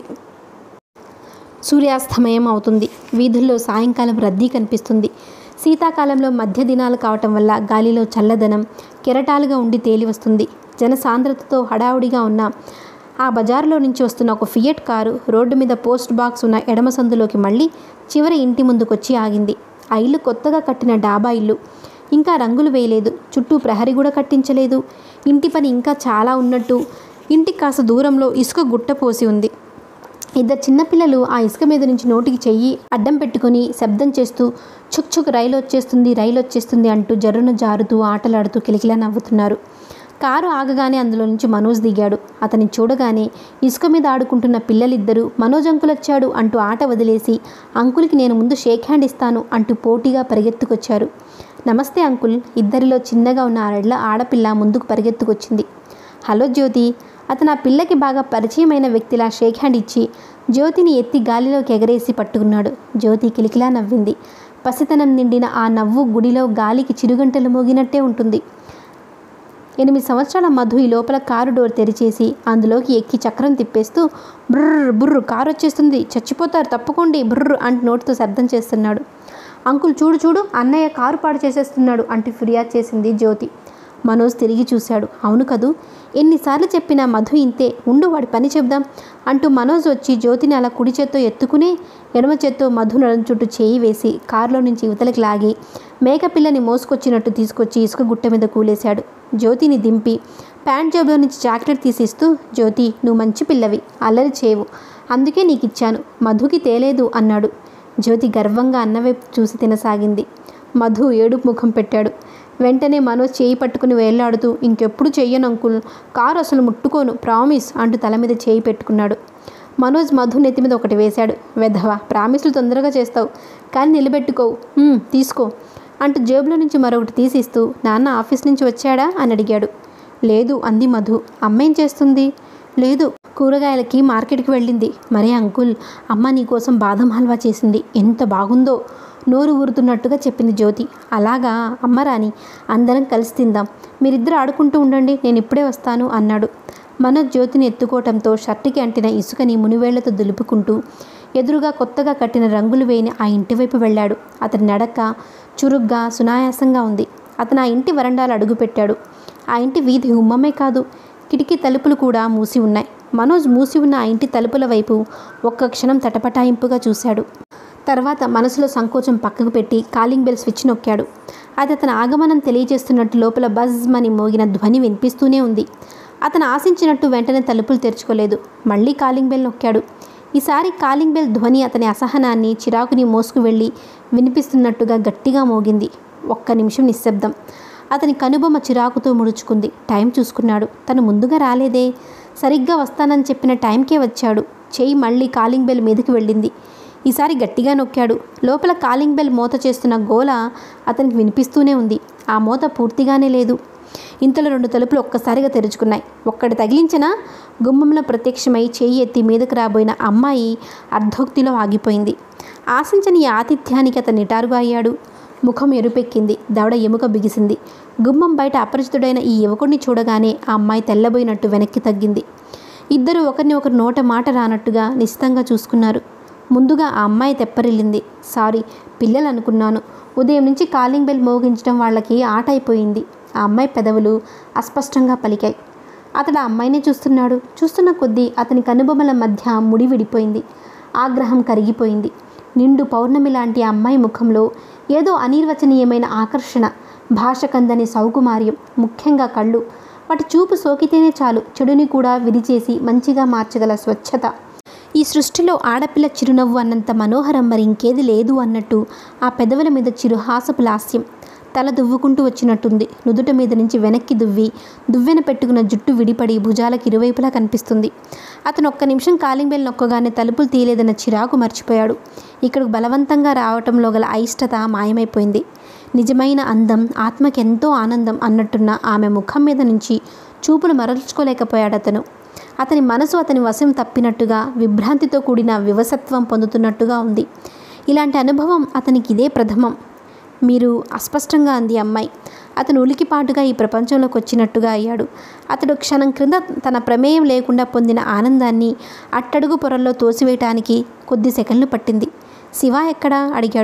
సూర్యాస్తమయం అవుతుంది వీధుల్లో సాయంకాలం రద్దీ కనిపిస్తుంది శీతాకాలంలో మధ్య దినాలు కావటం వల్ల గాలిలో చల్లదనం కెరటాలుగా ఉండి తేలి వస్తుంది జనసాంద్రతతో హడావుడిగా ఉన్న ఆ బజారులో నుంచి వస్తున్న ఒక ఫియట్ కారు రోడ్డు మీద పోస్ట్ బాక్స్ ఉన్న ఎడమ సందులోకి మళ్ళీ చివరి ఇంటి ముందుకొచ్చి ఆగింది ఆ ఇల్లు కొత్తగా కట్టిన డాబా ఇల్లు ఇంకా రంగులు వేయలేదు చుట్టూ ప్రహరీ కూడా కట్టించలేదు ఇంటి పని ఇంకా చాలా ఉన్నట్టు ఇంటికి కాస్త దూరంలో ఇసుక గుట్ట పోసి ఉంది ఇద్దరు చిన్నపిల్లలు ఆ ఇసుక మీద నుంచి నోటికి చెయ్యి అడ్డం పెట్టుకొని శబ్దం చేస్తూ చుక్ చుక్ రైలు వచ్చేస్తుంది రైలు వచ్చేస్తుంది అంటూ జర్రున జారుతూ ఆటలాడుతూ కిలకిలా నవ్వుతున్నారు కారు ఆగగానే అందులో నుంచి మనోజ్ దిగాడు అతన్ని చూడగానే ఇసుక మీద ఆడుకుంటున్న పిల్లలిద్దరూ మనోజ్ అంకుల్ వచ్చాడు అంటూ ఆట వదిలేసి అంకుల్కి నేను ముందు షేక్ హ్యాండ్ ఇస్తాను అంటూ పోటీగా పరిగెత్తుకొచ్చారు నమస్తే అంకుల్ ఇద్దరిలో చిన్నగా ఉన్న ఆరెడ్ల ఆడపిల్ల ముందుకు పరిగెత్తుకొచ్చింది హలో జ్యోతి అతను ఆ పిల్లకి బాగా పరిచయమైన వ్యక్తిలా షేక్ హ్యాండ్ ఇచ్చి జ్యోతిని ఎత్తి గాలిలోకి ఎగరేసి పట్టుకున్నాడు జ్యోతి కిలికిలా నవ్వింది పసితనం నిండిన ఆ నవ్వు గుడిలో గాలికి చిరుగంటలు మోగినట్టే ఉంటుంది ఎనిమిది సంవత్సరాల మధు ఈ లోపల కారు డోర్ తెరిచేసి అందులోకి ఎక్కి చక్రం తిప్పేస్తూ బుర్ర బుర్రు కారు వచ్చేస్తుంది చచ్చిపోతారు తప్పుకోండి బుర్రు అంటూ నోటితో శబ్దం చేస్తున్నాడు అంకుల్ చూడు చూడు అన్నయ్య కారు పాడు చేసేస్తున్నాడు అంటూ ఫిర్యాదు చేసింది జ్యోతి మనోజ్ తిరిగి చూశాడు అవును కదూ ఎన్నిసార్లు చెప్పినా మధు ఇంతే ఉండు వాడి పని చెప్దాం అంటూ మనోజ్ వచ్చి జ్యోతిని అలా కుడి చేత్తో ఎత్తుకుని ఎడమ చేత్తో మధు నడుం చుట్టూ చేయి వేసి కారులో నుంచి యువతలకి లాగి మేకపిల్లని మోసుకొచ్చినట్టు తీసుకొచ్చి ఇసుక గుట్ట మీద కూలేశాడు జ్యోతిని దింపి ప్యాంట్ జేబులో నుంచి చాక్లెట్ తీసిస్తూ జ్యోతి నువ్వు మంచి పిల్లవి అల్లరి చేయవు అందుకే నీకు ఇచ్చాను మధుకి తేలేదు అన్నాడు జ్యోతి గర్వంగా అన్నవైపు చూసి తినసాగింది మధు ఏడుపు ముఖం పెట్టాడు వెంటనే మనోజ్ చేయి పట్టుకుని వేళ్లాడుతూ ఇంకెప్పుడు చెయ్యను అంకుల్ కారు అసలు ముట్టుకోను ప్రామిస్ అంటూ తల మీద చేయి పెట్టుకున్నాడు మనోజ్ మధు నెత్తి మీద ఒకటి వేశాడు వెధవ ప్రామిస్లు తొందరగా చేస్తావు కానీ నిలబెట్టుకోవు "ఉమ్, తీసుకో అంటూ జేబులో నుంచి మరొకటి తీసిస్తూ నాన్న ఆఫీస్ నుంచి వచ్చాడా అని అడిగాడు లేదు అంది మధు అమ్మ ఏం చేస్తుంది లేదు కూరగాయలకి మార్కెట్కి వెళ్ళింది మరే అంకుల్ అమ్మ నీకోసం బాదం హల్వా చేసింది ఎంత బాగుందో నోరు ఊరుతున్నట్టుగా చెప్పింది జ్యోతి అలాగా అమ్మ రాని అందరం కలిసి తిందాం మీరిద్దరు ఆడుకుంటూ ఉండండి నేను ఇప్పుడే వస్తాను అన్నాడు మనోజ్ జ్యోతిని ఎత్తుకోవటంతో షర్టుకి అంటిన ఇసుకని మునివేళ్లతో దులుపుకుంటూ ఎదురుగా కొత్తగా కట్టిన రంగులు వేయని ఆ ఇంటివైపు వెళ్ళాడు అతని నడక చురుగ్గా సునాయాసంగా ఉంది అతను ఆ ఇంటి వరండాలు అడుగుపెట్టాడు ఆ ఇంటి వీధి ఉమ్మమే కాదు కిటికీ తలుపులు కూడా మూసి ఉన్నాయి మనోజ్ మూసి ఉన్న ఆ ఇంటి తలుపుల వైపు ఒక్క క్షణం తటపటాయింపుగా చూశాడు తర్వాత మనసులో సంకోచం పక్కకు పెట్టి కాలింగ్ బెల్ స్విచ్ నొక్కాడు అది అతని ఆగమనం తెలియజేస్తున్నట్టు లోపల బజ్ మని మోగిన ధ్వని వినిపిస్తూనే ఉంది అతను ఆశించినట్టు వెంటనే తలుపులు తెరుచుకోలేదు మళ్ళీ కాలింగ్ బెల్ నొక్కాడు ఈసారి కాలింగ్ బెల్ ధ్వని అతని అసహనాన్ని చిరాకుని మోసుకు వెళ్ళి వినిపిస్తున్నట్టుగా గట్టిగా మోగింది ఒక్క నిమిషం నిశ్శబ్దం అతని కనుబొమ్మ చిరాకుతో ముడుచుకుంది టైం చూసుకున్నాడు తను ముందుగా రాలేదే సరిగ్గా వస్తానని చెప్పిన టైంకే వచ్చాడు చెయ్యి మళ్ళీ కాలింగ్ బెల్ మీదకి వెళ్ళింది ఈసారి గట్టిగా నొక్కాడు లోపల కాలింగ్ బెల్ మోత చేస్తున్న గోల అతనికి వినిపిస్తూనే ఉంది ఆ మోత పూర్తిగానే లేదు ఇంతలో రెండు తలుపులు ఒక్కసారిగా తెరుచుకున్నాయి ఒక్కటి తగిలించినా గుమ్మంలో ప్రత్యక్షమై చేయి ఎత్తి మీదకు రాబోయిన అమ్మాయి అర్ధోక్తిలో ఆగిపోయింది ఆశించని ఈ ఆతిథ్యానికి అతను నిటారుగా అయ్యాడు ముఖం ఎరుపెక్కింది దవడ ఎముక బిగిసింది గుమ్మం బయట అపరిచితుడైన ఈ యువకుడిని చూడగానే ఆ అమ్మాయి తెల్లబోయినట్టు వెనక్కి తగ్గింది ఇద్దరు ఒకరిని ఒకరు నోట మాట రానట్టుగా నిశితంగా చూసుకున్నారు ముందుగా ఆ అమ్మాయి తెప్పరిల్లింది సారీ పిల్లలు అనుకున్నాను ఉదయం నుంచి కాలింగ్ బెల్ మోగించడం వాళ్ళకి ఆట అయిపోయింది ఆ అమ్మాయి పెదవులు అస్పష్టంగా పలికాయి అతడు ఆ అమ్మాయినే చూస్తున్నాడు చూస్తున్న కొద్దీ అతని కనుబొమ్మల మధ్య ముడి విడిపోయింది ఆగ్రహం కరిగిపోయింది నిండు పౌర్ణమి లాంటి ఆ అమ్మాయి ముఖంలో ఏదో అనిర్వచనీయమైన ఆకర్షణ భాష కందని సౌకుమార్యం ముఖ్యంగా కళ్ళు వాటి చూపు సోకితేనే చాలు చెడుని కూడా విరిచేసి మంచిగా మార్చగల స్వచ్ఛత ఈ సృష్టిలో ఆడపిల్ల చిరునవ్వు అన్నంత మనోహరం మరి ఇంకేది లేదు అన్నట్టు ఆ పెదవుల మీద చిరుహాసపు లాస్యం తల దువ్వుకుంటూ వచ్చినట్టుంది నుదుట మీద నుంచి వెనక్కి దువ్వి దువ్వెన పెట్టుకున్న జుట్టు విడిపడి భుజాలకు ఇరువైపులా కనిపిస్తుంది అతను ఒక్క నిమిషం కాలింగ్ బెల్ నొక్కగానే తలుపులు తీయలేదన్న చిరాకు మర్చిపోయాడు ఇక్కడికి బలవంతంగా రావటంలో గల అయిష్టత మాయమైపోయింది నిజమైన అందం ఆత్మకి ఎంతో ఆనందం అన్నట్టున్న ఆమె ముఖం మీద నుంచి చూపులు మరల్చుకోలేకపోయాడు అతను అతని మనసు అతని వశం తప్పినట్టుగా విభ్రాంతితో కూడిన వివసత్వం పొందుతున్నట్టుగా ఉంది ఇలాంటి అనుభవం అతనికి ఇదే ప్రథమం మీరు అస్పష్టంగా అంది అమ్మాయి అతను ఉలికిపాటుగా ఈ ప్రపంచంలోకి వచ్చినట్టుగా అయ్యాడు అతడు క్షణం క్రింద తన ప్రమేయం లేకుండా పొందిన ఆనందాన్ని అట్టడుగు పొరల్లో తోసివేయటానికి కొద్ది సెకండ్లు పట్టింది శివ ఎక్కడా అడిగాడు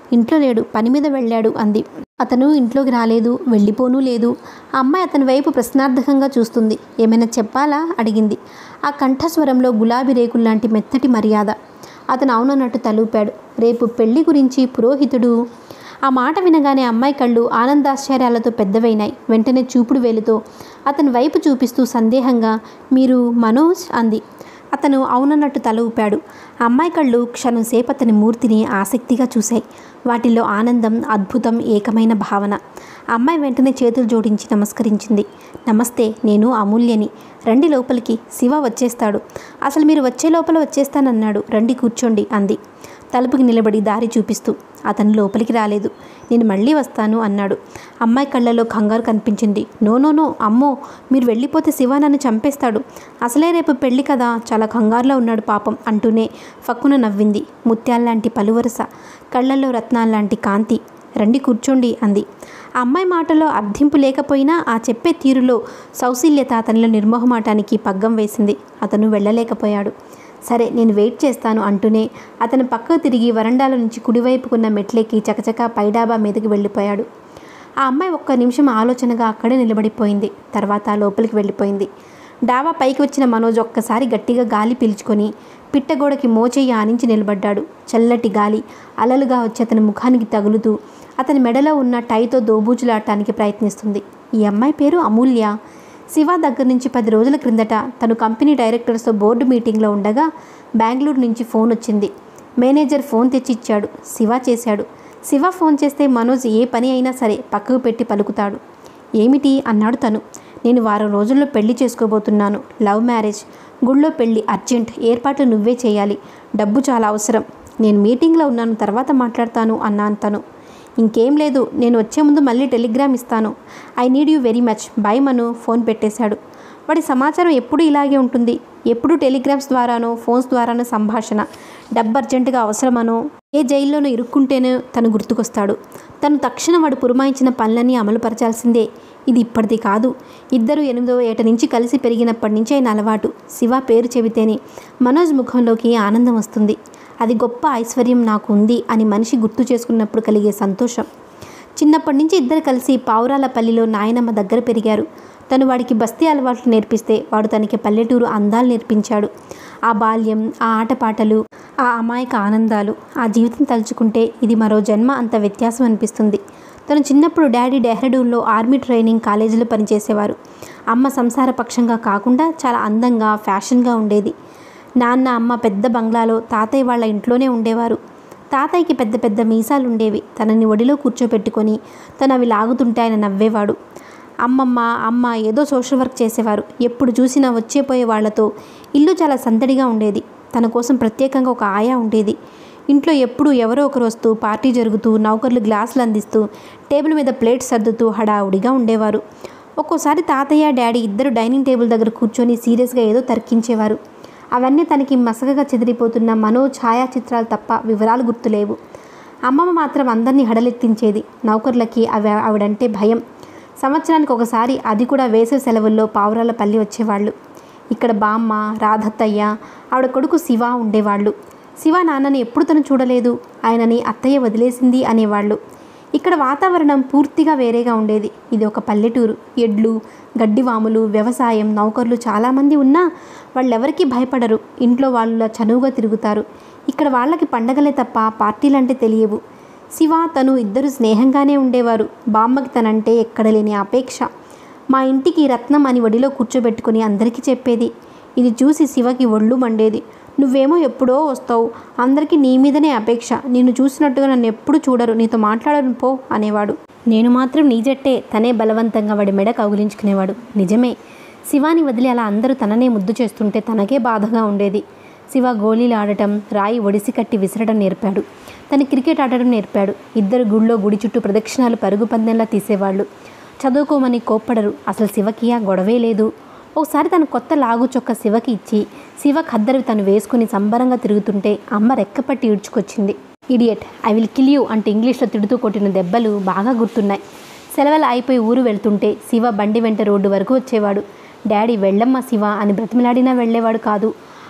ఇంట్లో లేడు పని మీద వెళ్ళాడు అంది అతను ఇంట్లోకి రాలేదు వెళ్ళిపోనూ లేదు ఆ అమ్మాయి అతని వైపు ప్రశ్నార్థకంగా చూస్తుంది ఏమైనా చెప్పాలా అడిగింది ఆ కంఠస్వరంలో గులాబీ రేకుల్లాంటి మెత్తటి మర్యాద అతను అవునన్నట్టు తలూపాడు రేపు పెళ్లి గురించి పురోహితుడు ఆ మాట వినగానే అమ్మాయి కళ్ళు ఆనందాశ్చర్యాలతో పెద్దవైనాయి వెంటనే చూపుడు వేలుతో అతని వైపు చూపిస్తూ సందేహంగా మీరు మనోజ్ అంది అతను అవునన్నట్టు తల ఊపాడు ఆ అమ్మాయి కళ్ళు క్షణం సేపు అతని మూర్తిని ఆసక్తిగా చూశాయి వాటిల్లో ఆనందం అద్భుతం ఏకమైన భావన ఆ అమ్మాయి వెంటనే చేతులు జోడించి నమస్కరించింది నమస్తే నేను అమూల్యని రండి లోపలికి శివ వచ్చేస్తాడు అసలు మీరు వచ్చే లోపల వచ్చేస్తానన్నాడు రండి కూర్చోండి అంది తలుపుకి నిలబడి దారి చూపిస్తూ అతను లోపలికి రాలేదు నేను మళ్ళీ వస్తాను అన్నాడు అమ్మాయి కళ్ళలో కంగారు కనిపించింది నో నో నో అమ్మో మీరు వెళ్ళిపోతే శివ నన్ను చంపేస్తాడు అసలే రేపు పెళ్లి కదా చాలా కంగారులో ఉన్నాడు పాపం అంటూనే ఫక్కున నవ్వింది ముత్యాల్లాంటి పలువరస కళ్ళల్లో రత్నాల్లాంటి కాంతి రండి కూర్చోండి అంది ఆ అమ్మాయి మాటలో అర్థింపు లేకపోయినా ఆ చెప్పే తీరులో సౌశీల్యత అతనిలో నిర్మోహమాటానికి పగ్గం వేసింది అతను వెళ్ళలేకపోయాడు సరే నేను వెయిట్ చేస్తాను అంటూనే అతను పక్కకు తిరిగి వరండాల నుంచి కుడివైపుకున్న మెట్లెక్కి చకచకా పైడాబా మీదకి వెళ్ళిపోయాడు ఆ అమ్మాయి ఒక్క నిమిషం ఆలోచనగా అక్కడే నిలబడిపోయింది తర్వాత లోపలికి వెళ్ళిపోయింది డాబా పైకి వచ్చిన మనోజ్ ఒక్కసారి గట్టిగా గాలి పీల్చుకొని పిట్టగోడకి మోచేయి ఆనించి నిలబడ్డాడు చల్లటి గాలి అలలుగా వచ్చి అతని ముఖానికి తగులుతూ అతని మెడలో ఉన్న టైతో దోబూచులాడటానికి ప్రయత్నిస్తుంది ఈ అమ్మాయి పేరు అమూల్య శివ దగ్గర నుంచి పది రోజుల క్రిందట తను కంపెనీ డైరెక్టర్స్తో బోర్డు మీటింగ్లో ఉండగా బెంగళూరు నుంచి ఫోన్ వచ్చింది మేనేజర్ ఫోన్ తెచ్చి ఇచ్చాడు శివ చేశాడు శివ ఫోన్ చేస్తే మనోజ్ ఏ పని అయినా సరే పక్కకు పెట్టి పలుకుతాడు ఏమిటి అన్నాడు తను నేను వారం రోజుల్లో పెళ్లి చేసుకోబోతున్నాను లవ్ మ్యారేజ్ గుళ్ళో పెళ్లి అర్జెంట్ ఏర్పాట్లు నువ్వే చేయాలి డబ్బు చాలా అవసరం నేను మీటింగ్లో ఉన్నాను తర్వాత మాట్లాడతాను అన్నాను తను ఇంకేం లేదు నేను వచ్చే ముందు మళ్ళీ టెలిగ్రామ్ ఇస్తాను I need you very much bye Manu phone పెట్టేశాడు వాడి సమాచారం ఎప్పుడు ఇలాగే ఉంటుంది ఎప్పుడు టెలిగ్రామ్స్ ద్వారానో ఫోన్స్ ద్వారానో సంభాషణ డబ్బు అర్జెంటుగా అవసరమనో ఏ జైల్లోనో ఇరుక్కుంటేనో తను గుర్తుకొస్తాడు తను తక్షణం వాడు పురమాయించిన పనులన్నీ అమలుపరచాల్సిందే ఇది ఇప్పటిది కాదు ఇద్దరు ఎనిమిదవ ఏట నుంచి కలిసి పెరిగినప్పటి నుంచి ఆయన అలవాటు శివ పేరు చెబితేనే మనోజ్ ముఖంలోకి ఆనందం వస్తుంది అది గొప్ప ఐశ్వర్యం నాకు ఉంది అని మనిషి గుర్తు చేసుకున్నప్పుడు కలిగే సంతోషం చిన్నప్పటి నుంచి ఇద్దరు కలిసి పావురాలపల్లిలో నాయనమ్మ దగ్గర పెరిగారు తను వాడికి బస్తీ అలవాట్లు నేర్పిస్తే వాడు తనకి పల్లెటూరు అందాలు నేర్పించాడు ఆ బాల్యం ఆ ఆటపాటలు ఆ అమాయక ఆనందాలు ఆ జీవితం తలుచుకుంటే ఇది మరో జన్మ అంత వ్యత్యాసం అనిపిస్తుంది తను చిన్నప్పుడు డాడీ డెహ్రాడూన్లో ఆర్మీ ట్రైనింగ్ కాలేజీలో పనిచేసేవారు అమ్మ సంసార పక్షంగా కాకుండా చాలా అందంగా ఫ్యాషన్గా ఉండేది నాన్న అమ్మ పెద్ద బంగ్లాలో తాతయ్య వాళ్ళ ఇంట్లోనే ఉండేవారు తాతయ్యకి పెద్ద పెద్ద మీసాలు ఉండేవి తనని ఒడిలో కూర్చోపెట్టుకొని తను అవి లాగుతుంటే ఆయన నవ్వేవాడు అమ్మమ్మ అమ్మ ఏదో సోషల్ వర్క్ చేసేవారు ఎప్పుడు చూసినా వచ్చేపోయే వాళ్లతో ఇల్లు చాలా సందడిగా ఉండేది తన కోసం ప్రత్యేకంగా ఒక ఆయా ఉండేది ఇంట్లో ఎప్పుడూ ఎవరో ఒకరు వస్తూ పార్టీ జరుగుతూ నౌకర్లు గ్లాసులు అందిస్తూ టేబుల్ మీద ప్లేట్స్ సర్దుతూ హడావుడిగా ఉండేవారు ఒక్కోసారి తాతయ్య డాడీ ఇద్దరు డైనింగ్ టేబుల్ దగ్గర కూర్చొని సీరియస్గా ఏదో తర్కించేవారు అవన్నీ తనకి మసకగా చెదిరిపోతున్న మనో ఛాయాచిత్రాలు తప్ప వివరాలు గుర్తులేవు అమ్మమ్మ మాత్రం అందరినీ హడలెత్తించేది నౌకర్లకి అవి ఆవిడంటే భయం సంవత్సరానికి ఒకసారి అది కూడా వేసవి సెలవుల్లో పావురాల పల్లి వచ్చేవాళ్ళు ఇక్కడ బామ్మ రాధత్తయ్య ఆవిడ కొడుకు శివ ఉండేవాళ్ళు శివ నాన్నని ఎప్పుడు తను చూడలేదు ఆయనని అత్తయ్య వదిలేసింది అనేవాళ్ళు ఇక్కడ వాతావరణం పూర్తిగా వేరేగా ఉండేది ఇది ఒక పల్లెటూరు ఎడ్లు గడ్డివాములు వ్యవసాయం నౌకర్లు చాలామంది ఉన్నా వాళ్ళెవరికీ భయపడరు ఇంట్లో వాళ్ళ చనువుగా తిరుగుతారు ఇక్కడ వాళ్ళకి పండగలే తప్ప పార్టీలంటే తెలియవు శివ తను ఇద్దరు స్నేహంగానే ఉండేవారు బామ్మకి తనంటే ఎక్కడ లేని అపేక్ష మా ఇంటికి రత్నం అని ఒడిలో కూర్చోబెట్టుకుని అందరికీ చెప్పేది ఇది చూసి శివకి ఒళ్ళు మండేది నువ్వేమో ఎప్పుడో వస్తావు అందరికీ నీ మీదనే అపేక్ష నిన్ను చూసినట్టుగా నన్ను ఎప్పుడు చూడరు నీతో మాట్లాడను పో అనేవాడు నేను మాత్రం నీ జట్టే తనే బలవంతంగా వాడి మెడ కౌగిలించుకునేవాడు నిజమే శివాని వదిలి అలా అందరూ తననే ముద్దు చేస్తుంటే తనకే బాధగా ఉండేది శివ గోళీలు ఆడటం రాయి ఒడిసి కట్టి విసరడం నేర్పాడు తను క్రికెట్ ఆడటం నేర్పాడు ఇద్దరు గుళ్ళో గుడి చుట్టూ ప్రదక్షిణాలు పరుగు పందెంలా తీసేవాళ్ళు చదువుకోమని కోప్పడరు అసలు శివకి ఆ గొడవే లేదు ఒకసారి తన కొత్త లాగు చొక్క శివకి ఇచ్చి శివ ఖద్దరు తను వేసుకుని సంబరంగా తిరుగుతుంటే అమ్మ రెక్కపట్టి ఈడ్చుకొచ్చింది idiot I will kill you అంటే ఇంగ్లీష్లో తిడుతూ కొట్టిన దెబ్బలు బాగా గుర్తున్నాయి సెలవులు అయిపోయి ఊరు వెళ్తుంటే శివ బండి వెంట రోడ్డు వరకు వచ్చేవాడు డాడీ వెళ్ళమ్మ శివ అని బ్రతిమలాడినా వెళ్ళేవాడు కాదు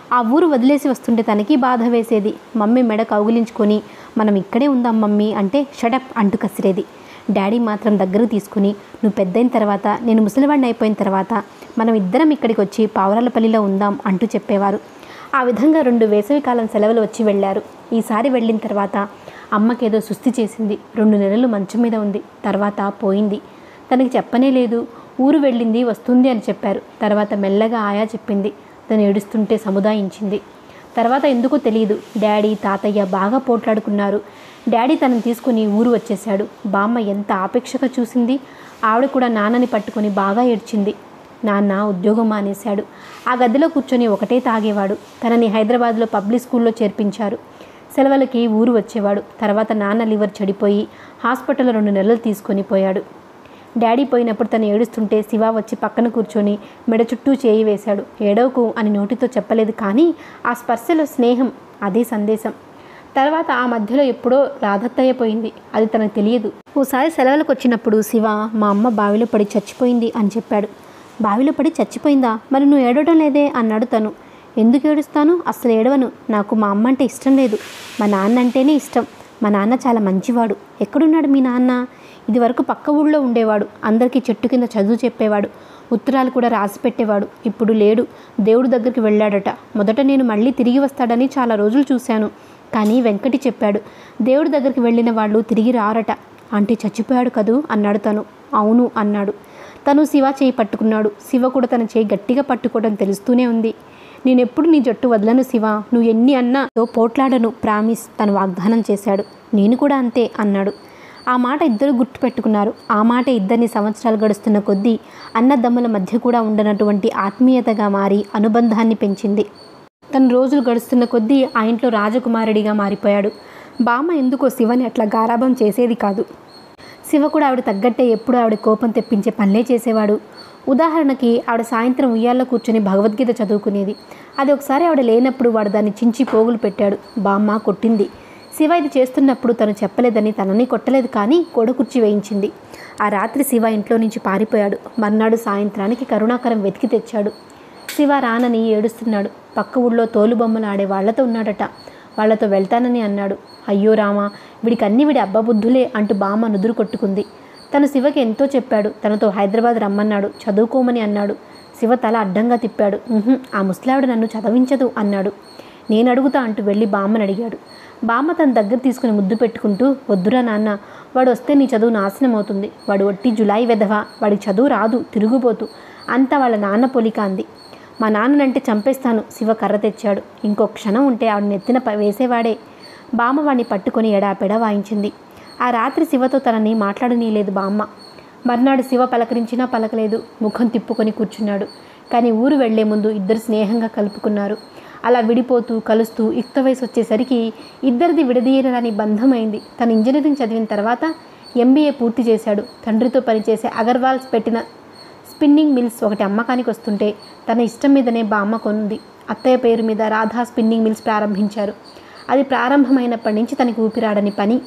ఆ ఊరు వదిలేసి వస్తుంటే తనకి బాధ వేసేది మమ్మీ మెడ కౌగిలించుకొని మనం ఇక్కడే ఉందాం మమ్మీ అంటే షడప్ అంటూ కసిరేది డాడీ మాత్రం దగ్గరకు తీసుకుని నువ్వు పెద్దయిన తర్వాత నేను ముసలివాడిని అయిపోయిన తర్వాత మనం ఇద్దరం ఇక్కడికి వచ్చి పావురాలపల్లిలో ఉందాం అంటూ చెప్పేవారు ఆ విధంగా రెండు వేసవికాలం సెలవులు వచ్చి వెళ్ళారు ఈసారి వెళ్ళిన తర్వాత అమ్మకేదో సుస్థి చేసింది రెండు నెలలు మంచం మీద ఉంది తర్వాత పోయింది తనకి చెప్పనే లేదు ఊరు వెళ్ళింది వస్తుంది అని చెప్పారు తర్వాత మెల్లగా ఆయా చెప్పింది తను ఏడుస్తుంటే సముదాయించింది తర్వాత ఎందుకో తెలియదు డాడీ తాతయ్య బాగా పోట్లాడుకున్నారు డాడీ తనని తీసుకుని ఊరు వచ్చేశాడు బామ్మ ఎంత ఆపేక్షగా చూసింది ఆవిడ కూడా నాన్నని పట్టుకొని బాగా ఏడ్చింది నాన్న ఉద్యోగం మానేశాడు ఆ గదిలో కూర్చొని ఒకటే తాగేవాడు తనని హైదరాబాద్లో పబ్లిక్ స్కూల్లో చేర్పించారు సెలవులకి ఊరు వచ్చేవాడు తర్వాత నాన్న లివర్ చెడిపోయి హాస్పిటల్లో రెండు నెలలు తీసుకొని పోయాడు డాడీ పోయినప్పుడు తను ఏడుస్తుంటే శివ వచ్చి పక్కన కూర్చొని మెడ చుట్టూ చేయి వేశాడు ఏడవకు అని నోటితో చెప్పలేదు కానీ ఆ స్పర్శలో స్నేహం అదే సందేశం తర్వాత ఆ మధ్యలో ఎప్పుడో రాధత్తయ్య పోయింది అది తనకు తెలియదు ఓసారి సెలవులకు వచ్చినప్పుడు శివ మా అమ్మ బావిలో పడి చచ్చిపోయింది అని చెప్పాడు బావిలో పడి చచ్చిపోయిందా మరి నువ్వు ఏడవడం లేదే అన్నాడు తను ఎందుకు ఏడుస్తాను అసలు ఏడవను నాకు మా అమ్మ అంటే ఇష్టం లేదు మా నాన్న అంటేనే ఇష్టం మా నాన్న చాలా మంచివాడు ఎక్కడున్నాడు మీ నాన్న ఇది వరకు పక్క ఊళ్ళో ఉండేవాడు అందరికీ చెట్టు కింద చదువు చెప్పేవాడు ఉత్తరాలు కూడా రాసి పెట్టేవాడు ఇప్పుడు లేడు దేవుడి దగ్గరికి వెళ్ళాడట మొదట నేను మళ్ళీ తిరిగి వస్తాడని చాలా రోజులు చూశాను కానీ వెంకటి చెప్పాడు దేవుడి దగ్గరికి వెళ్ళిన వాళ్ళు తిరిగి రారట అంటే చచ్చిపోయాడు కదూ అన్నాడు తను అవును అన్నాడు తను శివ చేయి పట్టుకున్నాడు శివ కూడా తన చేయి గట్టిగా పట్టుకోవడం తెలుస్తూనే ఉంది నేనెప్పుడు నీ జట్టు వదలను శివ నువ్వు ఎన్ని అన్నా తో పోట్లాడను ప్రామిస్ తను వాగ్దానం చేశాడు నేను కూడా అంతే అన్నాడు ఆ మాట ఇద్దరు గుర్తుపెట్టుకున్నారు ఆ మాట ఇద్దరిని సంవత్సరాలు గడుస్తున్న కొద్దీ అన్నదమ్ముల మధ్య కూడా ఉండనటువంటి ఆత్మీయతగా మారి అనుబంధాన్ని పెంచింది తన రోజులు గడుస్తున్న కొద్దీ ఆ ఇంట్లో రాజకుమారుడిగా మారిపోయాడు బామ్మ ఎందుకో శివని అట్లా గారాభం చేసేది కాదు శివ కూడా ఆవిడ తగ్గట్టే ఎప్పుడు ఆవిడ కోపం తెప్పించే పనులే చేసేవాడు ఉదాహరణకి ఆవిడ సాయంత్రం ఉయ్యాల్లో కూర్చొని భగవద్గీత చదువుకునేది అది ఒకసారి ఆవిడ లేనప్పుడు వాడు దాన్ని చించి పోగులు పెట్టాడు బామ్మ కొట్టింది శివ ఇది చేస్తున్నప్పుడు తను చెప్పలేదని తనని కొట్టలేదు కానీ కుర్చీ వేయించింది ఆ రాత్రి శివ ఇంట్లో నుంచి పారిపోయాడు మర్నాడు సాయంత్రానికి కరుణాకరం వెతికి తెచ్చాడు శివ రానని ఏడుస్తున్నాడు పక్క ఊళ్ళో తోలుబొమ్మలు ఆడే వాళ్లతో ఉన్నాడట వాళ్లతో వెళ్తానని అన్నాడు అయ్యో రామా వీడికి అన్ని వీడి అబ్బబుద్ధులే అంటూ బామ్మ నుదురు కొట్టుకుంది తను శివకి ఎంతో చెప్పాడు తనతో హైదరాబాద్ రమ్మన్నాడు చదువుకోమని అన్నాడు శివ తల అడ్డంగా తిప్పాడు "ఉహుం, ఆ ముసలావిడ నన్ను చదవించదు అన్నాడు నేను అడుగుతా అంటూ వెళ్ళి బామ్మని అడిగాడు బామ్మ తన దగ్గర తీసుకుని ముద్దు పెట్టుకుంటూ వద్దురా నాన్న వాడు వస్తే నీ చదువు నాశనం అవుతుంది వాడు ఒట్టి జులాయి వెధవ వాడికి చదువు రాదు తిరుగుబోతు అంతా వాళ్ళ నాన్న పొలిక అంది మా నాన్ననంటే చంపేస్తాను శివ కర్ర తెచ్చాడు ఇంకో క్షణం ఉంటే ఆవిడ నెత్తిన ప- వేసేవాడే బామ్మ వాడిని పట్టుకొని ఎడాపెడా వాయించింది ఆ రాత్రి శివతో తనని మాట్లాడనీయలేదు బామ్మ మర్నాడు శివ పలకరించినా పలకలేదు ముఖం తిప్పుకొని కూర్చున్నాడు కానీ ఊరు వెళ్లే ముందు ఇద్దరు స్నేహంగా కలుపుకున్నారు అలా విడిపోతూ కలుస్తూ యుక్త వయసు వచ్చేసరికి ఇద్దరిది విడదీయరాని బంధమైంది తను ఇంజనీరింగ్ చదివిన తర్వాత ఎంబీఏ పూర్తి చేశాడు తండ్రితో పనిచేసే అగర్వాల్స్ పెట్టిన స్పిన్నింగ్ మిల్స్ ఒకటి అమ్మకానికి వస్తుంటే తన ఇష్టం మీదనే బామ్మ కొనుంది అత్తయ్య పేరు మీద రాధా స్పిన్నింగ్ మిల్స్ ప్రారంభించారు అది ప్రారంభమైనప్పటి నుంచి తనకి ఊపిరాడని పని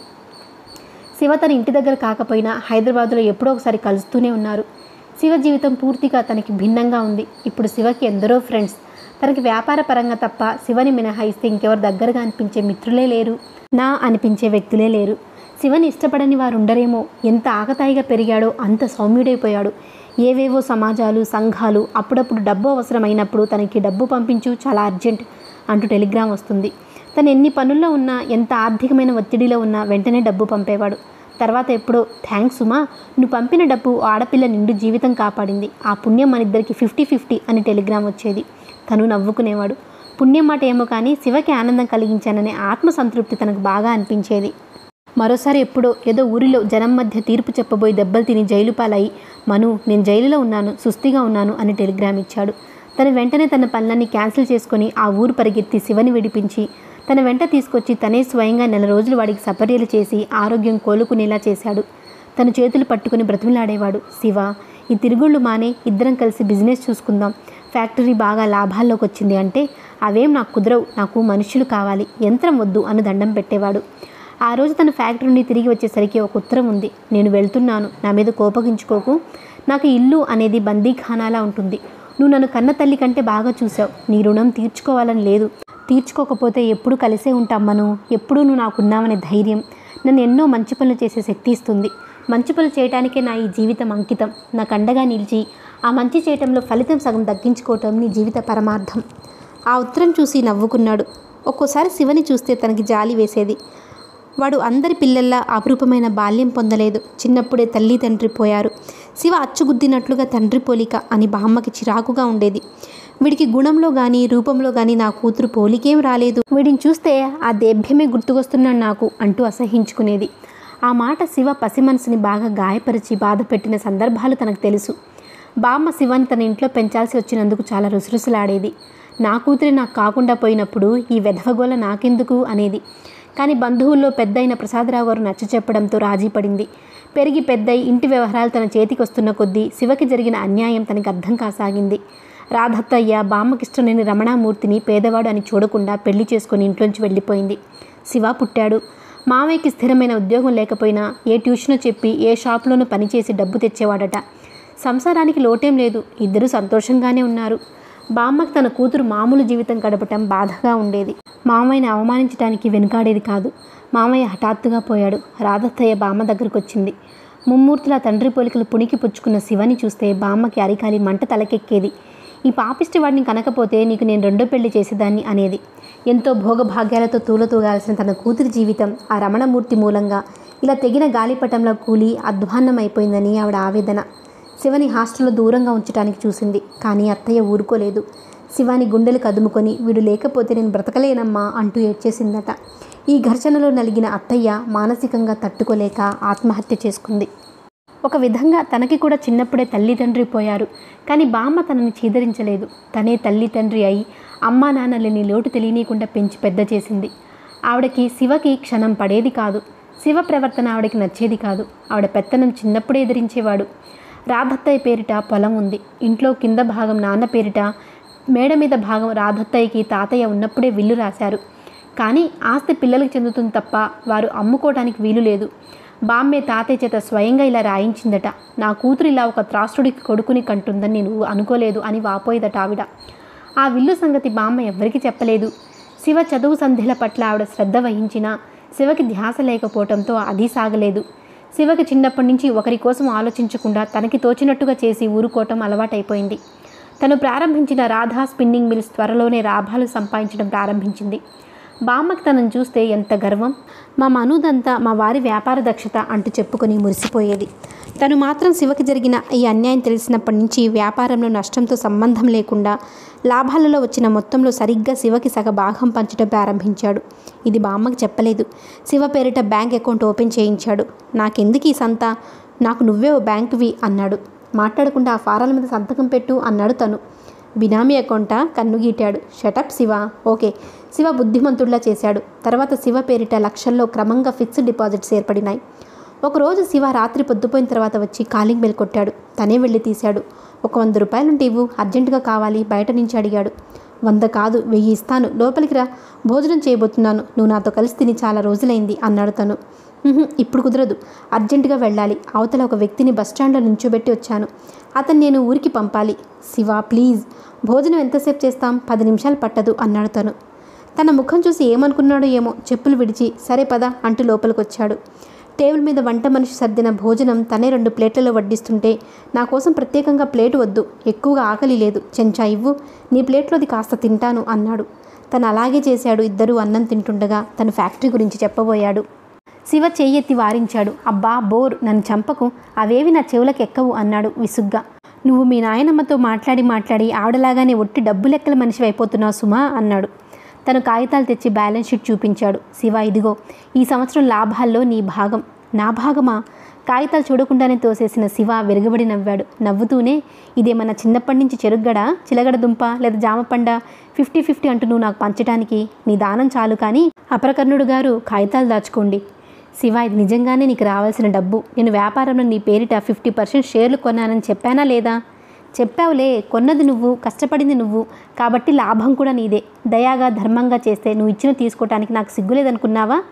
శివ తన ఇంటి దగ్గర కాకపోయినా హైదరాబాద్లో ఎప్పుడో ఒకసారి కలుస్తూనే ఉన్నారు శివ జీవితం పూర్తిగా తనకి భిన్నంగా ఉంది ఇప్పుడు శివకి ఎందరో ఫ్రెండ్స్ తనకి వ్యాపార పరంగా తప్ప శివని మినహాయిస్తే ఇంకెవరు దగ్గరగా అనిపించే మిత్రులే లేరు నా అనిపించే వ్యక్తులే లేరు శివని ఇష్టపడని వారు ఉండరేమో ఎంత ఆకతాయిగా పెరిగాడో అంత సౌమ్యుడైపోయాడు ఏవేవో సమాజాలు సంఘాలు అప్పుడప్పుడు డబ్బు అవసరమైనప్పుడు తనకి డబ్బు పంపించు చాలా అర్జెంట్ అంటూ టెలిగ్రామ్ వస్తుంది తను ఎన్ని పనుల్లో ఉన్నా ఎంత ఆర్థికమైన ఒత్తిడిలో ఉన్నా వెంటనే డబ్బు పంపేవాడు తర్వాత ఎప్పుడో థ్యాంక్స్ సుమా నువ్వు పంపిన డబ్బు ఆడపిల్ల నిండు జీవితం కాపాడింది ఆ పుణ్యం మన ఇద్దరికి ఫిఫ్టీ ఫిఫ్టీ అని టెలిగ్రామ్ వచ్చేది తను నవ్వుకునేవాడు పుణ్యం మాట ఏమో కానీ శివకి ఆనందం కలిగించాననే ఆత్మసంతృప్తి తనకు బాగా అనిపించేది మరోసారి ఎప్పుడో ఏదో ఊరిలో జనం మధ్య తీర్పు చెప్పబోయి దెబ్బలు తిని జైలు పాలై మను నేను జైలులో ఉన్నాను సుస్థిగా ఉన్నాను అని టెలిగ్రామ్ ఇచ్చాడు తను వెంటనే తన పనులన్నీ క్యాన్సిల్ చేసుకొని ఆ ఊరు పరిగెత్తి శివని విడిపించి తన వెంట తీసుకొచ్చి తనే స్వయంగా నెల రోజులు వాడికి సపర్యలు చేసి ఆరోగ్యం కోలుకునేలా చేశాడు తన చేతులు పట్టుకుని బ్రతిమలాడేవాడు శివ ఈ తిరుగుళ్ళు మానే ఇద్దరం కలిసి బిజినెస్ చూసుకుందాం ఫ్యాక్టరీ బాగా లాభాల్లోకి వచ్చింది అంటే అవేం నాకు కుదరవు నాకు మనుషులు కావాలి యంత్రం వద్దు అని దండం పెట్టేవాడు ఆ రోజు తన ఫ్యాక్టరీ నుండి తిరిగి వచ్చేసరికి ఒక ఉత్తరం ఉంది నేను వెళ్తున్నాను నా మీద కోపగించుకోకు నాకు ఇల్లు అనేది బందీఖానాలా ఉంటుంది నువ్వు నన్ను కన్న తల్లి కంటే బాగా చూసావు నీ రుణం తీర్చుకోవాలని లేదు తీర్చుకోకపోతే ఎప్పుడు కలిసే ఉంటాం మను ఎప్పుడూ నువ్వు నాకున్నావనే ధైర్యం నన్ను ఎన్నో మంచి పనులు చేసే శక్తి ఇస్తుంది మంచి పనులు చేయడానికే నా ఈ జీవితం అంకితం నాకు అండగా నిలిచి ఆ మంచి చేయటంలో ఫలితం సగం దక్కించుకోవటం నీ జీవిత పరమార్థం ఆ ఉత్తరం చూసి నవ్వుకున్నాడు ఒక్కోసారి శివని చూస్తే తనకి జాలి వేసేది వాడు అందరి పిల్లల్లా అపురూపమైన బాల్యం పొందలేదు చిన్నప్పుడే తల్లి తండ్రి పోయారు శివ అచ్చుగుద్దినట్లుగా తండ్రి పోలిక అని బామ్మకి చిరాకుగా ఉండేది వీడికి గుణంలో కానీ రూపంలో కానీ నా కూతురు పోలికేం రాలేదు వీడిని చూస్తే ఆ దేభ్యమే గుర్తుకొస్తున్నాడు నాకు అంటూ అసహించుకునేది ఆ మాట శివ పసి మనసుని బాగా గాయపరిచి బాధ పెట్టిన సందర్భాలు తనకు తెలుసు బామ్మ శివాని తన ఇంట్లో పెంచాల్సి వచ్చినందుకు చాలా రుసరుసలాడేది నా కూతురి నాకు కాకుండా పోయినప్పుడు ఈ వెధవగోల నాకెందుకు అనేది కానీ బంధువుల్లో పెద్దయిన ప్రసాదరావు గారు నచ్చ చెప్పడంతో రాజీ పడింది పెరిగి పెద్దయి ఇంటి వ్యవహారాలు తన చేతికి వస్తున్న కొద్దీ శివకి జరిగిన అన్యాయం తనకి అర్థం కాసాగింది రాధత్తయ్య బామ్మకిష్టం లేని రమణామూర్తిని పేదవాడు అని చూడకుండా పెళ్లి చేసుకుని ఇంట్లోంచి వెళ్ళిపోయింది శివ పుట్టాడు మామయ్యకి స్థిరమైన ఉద్యోగం లేకపోయినా ఏ ట్యూషను చెప్పి ఏ షాప్లోనూ పనిచేసి డబ్బు తెచ్చేవాడట సంసారానికి లోటేం లేదు ఇద్దరూ సంతోషంగానే ఉన్నారు బామ్మకి తన కూతురు మామూలు జీవితం గడపటం బాధగా ఉండేది మామయ్యని అవమానించడానికి వెనుకాడేది కాదు మామయ్య హఠాత్తుగా పోయాడు రాధత్తయ్య బామ్మ దగ్గరకు వచ్చింది ముమ్మూర్తుల తండ్రి పోలికలు పుణికి పుచ్చుకున్న శివని చూస్తే బామ్మకి అరికాలి మంట తలకెక్కేది ఈ పాపిష్టి వాడిని కనకపోతే నీకు నేను రెండో పెళ్లి చేసేదాన్ని అనేది ఎంతో భోగభాగ్యాలతో తూలతూగాల్సిన తన కూతురి జీవితం ఆ రమణమూర్తి మూలంగా ఇలా తెగిన గాలిపటంలో కూలి అధ్వాన్నమైపోయిందని ఆవిడ ఆవేదన శివని హాస్టల్లో దూరంగా ఉంచడానికి చూసింది కానీ అత్తయ్య ఊరుకోలేదు శివాని గుండెలు కదుముకొని వీడు లేకపోతే నేను బ్రతకలేనమ్మా అంటూ ఏడ్చేసిందట ఈ ఘర్షణలో నలిగిన అత్తయ్య మానసికంగా తట్టుకోలేక ఆత్మహత్య చేసుకుంది ఒక విధంగా తనకి కూడా చిన్నప్పుడే తల్లి తండ్రి పోయారు కానీ బామ్మ తనని చీదరించలేదు తనే తల్లి తండ్రి అయి అమ్మా నాన్నలని లోటు తెలియనీయకుండా పెంచి పెద్ద చేసింది ఆవిడకి శివకి క్షణం పడేది కాదు శివ ప్రవర్తన ఆవిడకి నచ్చేది కాదు ఆవిడ పెత్తనం చిన్నప్పుడే ఎదిరించేవాడు రాధత్తయ్య పేరిట పొలం ఉంది ఇంట్లో కింద భాగం నాన్న పేరిట మేడ మీద భాగం రాధత్తయ్యకి తాతయ్య ఉన్నప్పుడే విల్లు రాశారు కానీ ఆస్తి పిల్లలకు చెందుతుంది తప్ప వారు అమ్ముకోవడానికి వీలు లేదు బామ్మే తాతయ్య చేత స్వయంగా ఇలా రాయించిందట నా కూతురు ఇలా ఒక త్రాసుడికి కొడుకుని కంటుందని నేను అనుకోలేదు అని వాపోయేదట ఆవిడ ఆ విల్లు సంగతి బామ్మ ఎవ్వరికీ చెప్పలేదు శివ చదువు సంధ్యల పట్ల ఆవిడ శ్రద్ధ వహించినా శివకి ధ్యాస లేకపోవడంతో అది సాగలేదు శివకి చిన్నప్పటి నుంచి ఒకరి కోసం ఆలోచించకుండా తనకి తోచినట్టుగా చేసి ఊరుకోవటం అలవాటైపోయింది తను ప్రారంభించిన రాధా స్పిన్నింగ్ మిల్స్ త్వరలోనే లాభాలు సంపాదించడం ప్రారంభించింది బామ్మకి తనను చూస్తే ఎంత గర్వం మా మనుదంతా మా వారి వ్యాపార దక్షత అంటూ చెప్పుకొని మురిసిపోయేది తను మాత్రం శివకి జరిగిన ఈ అన్యాయం తెలిసినప్పటి నుంచి వ్యాపారంలో నష్టంతో సంబంధం లేకుండా లాభాలలో వచ్చిన మొత్తంలో సరిగ్గా శివకి సగ భాగం పంచడం ప్రారంభించాడు ఇది బామ్మకి చెప్పలేదు శివ పేరిట బ్యాంక్ అకౌంట్ ఓపెన్ చేయించాడు నాకెందుకు ఈ సంత నాకు నువ్వే ఓ బ్యాంకువి అన్నాడు మాట్లాడకుండా ఆ ఫారాల మీద సంతకం పెట్టు అన్నాడు తను బినామీ అకౌంటా కన్ను గీటాడు షటప్ శివ ఓకే శివ బుద్ధిమంతుడిలా చేశాడు తర్వాత శివ పేరిట లక్షల్లో క్రమంగా ఫిక్స్డ్ డిపాజిట్స్ ఏర్పడినాయి ఒకరోజు శివ రాత్రి పొద్దుపోయిన తర్వాత వచ్చి కాలింగ్ బెల్ కొట్టాడు తనే వెళ్ళి తీశాడు ఒక వంద రూపాయలుంటే ఇవ్వు అర్జెంటుగా కావాలి బయట నుంచి అడిగాడు వంద కాదు వెయ్యి ఇస్తాను లోపలికి రా భోజనం చేయబోతున్నాను నువ్వు నాతో కలిసి తిని చాలా రోజులైంది అన్నాడు తను "ఉహుం, ఇప్పుడు కుదరదు అర్జెంటుగా వెళ్ళాలి అవతల ఒక వ్యక్తిని బస్టాండ్లో నించోబెట్టి వచ్చాను అతను నేను ఊరికి పంపాలి శివ ప్లీజ్ భోజనం ఎంతసేపు చేస్తాం పది నిమిషాలు పట్టదు అన్నాడు తను తన ముఖం చూసి ఏమనుకున్నాడో ఏమో చెప్పులు విడిచి సరే పద అంటూ లోపలికి వచ్చాడు టేబుల్ మీద వంట మనిషి సర్దిన భోజనం తనే రెండు ప్లేట్లలో వడ్డిస్తుంటే నా కోసం ప్రత్యేకంగా ప్లేటు వద్దు ఎక్కువగా ఆకలి లేదు చెంచా ఇవ్వు నీ ప్లేట్లోది కాస్త తింటాను అన్నాడు తను అలాగే చేశాడు ఇద్దరూ అన్నం తింటుండగా తన ఫ్యాక్టరీ గురించి చెప్పబోయాడు శివ చెయ్యెత్తి వారించాడు అబ్బా బోర్ నన్ను చంపకు అవేవి నా చెవులకు ఎక్కవు అన్నాడు విసుగ్గా నువ్వు మీ నాయనమ్మతో మాట్లాడి మాట్లాడి ఆవిడలాగానే ఒట్టి డబ్బు లెక్కల మనిషి అయిపోతున్నావు సుమా అన్నాడు తను కాగితాలు తెచ్చి బ్యాలెన్స్ షీట్ చూపించాడు శివ ఇదిగో ఈ సంవత్సరం లాభాల్లో నీ భాగం నా భాగమా కాగితాలు చూడకుండానే తోసేసిన శివ విరగబడి నవ్వాడు నవ్వుతూనే ఇదేమన్నా చిన్నప్పటి నుంచి చెరుగ్గడ చిలగడ దుంప లేదా జామపండ ఫిఫ్టీ ఫిఫ్టీ అంటూ నువ్వు నాకు పంచడానికి నీ దానం చాలు కానీ అపరకర్ణుడు గారు కాగితాలు దాచుకోండి శివ ఇది నిజంగానే నీకు రావాల్సిన డబ్బు నేను వ్యాపారంలో నీ పేరిట ఫిఫ్టీ పర్సెంట్ షేర్లు కొన్నానని చెప్పానా లేదా చెప్పావులే కొన్నది నువ్వు కష్టపడింది నువ్వు కాబట్టి లాభం కూడా నీదే దయాగా ధర్మంగా చేస్తే నువ్వు ఇచ్చిన తీసుకోవటానికి నాకు సిగ్గులేదనుకున్నావా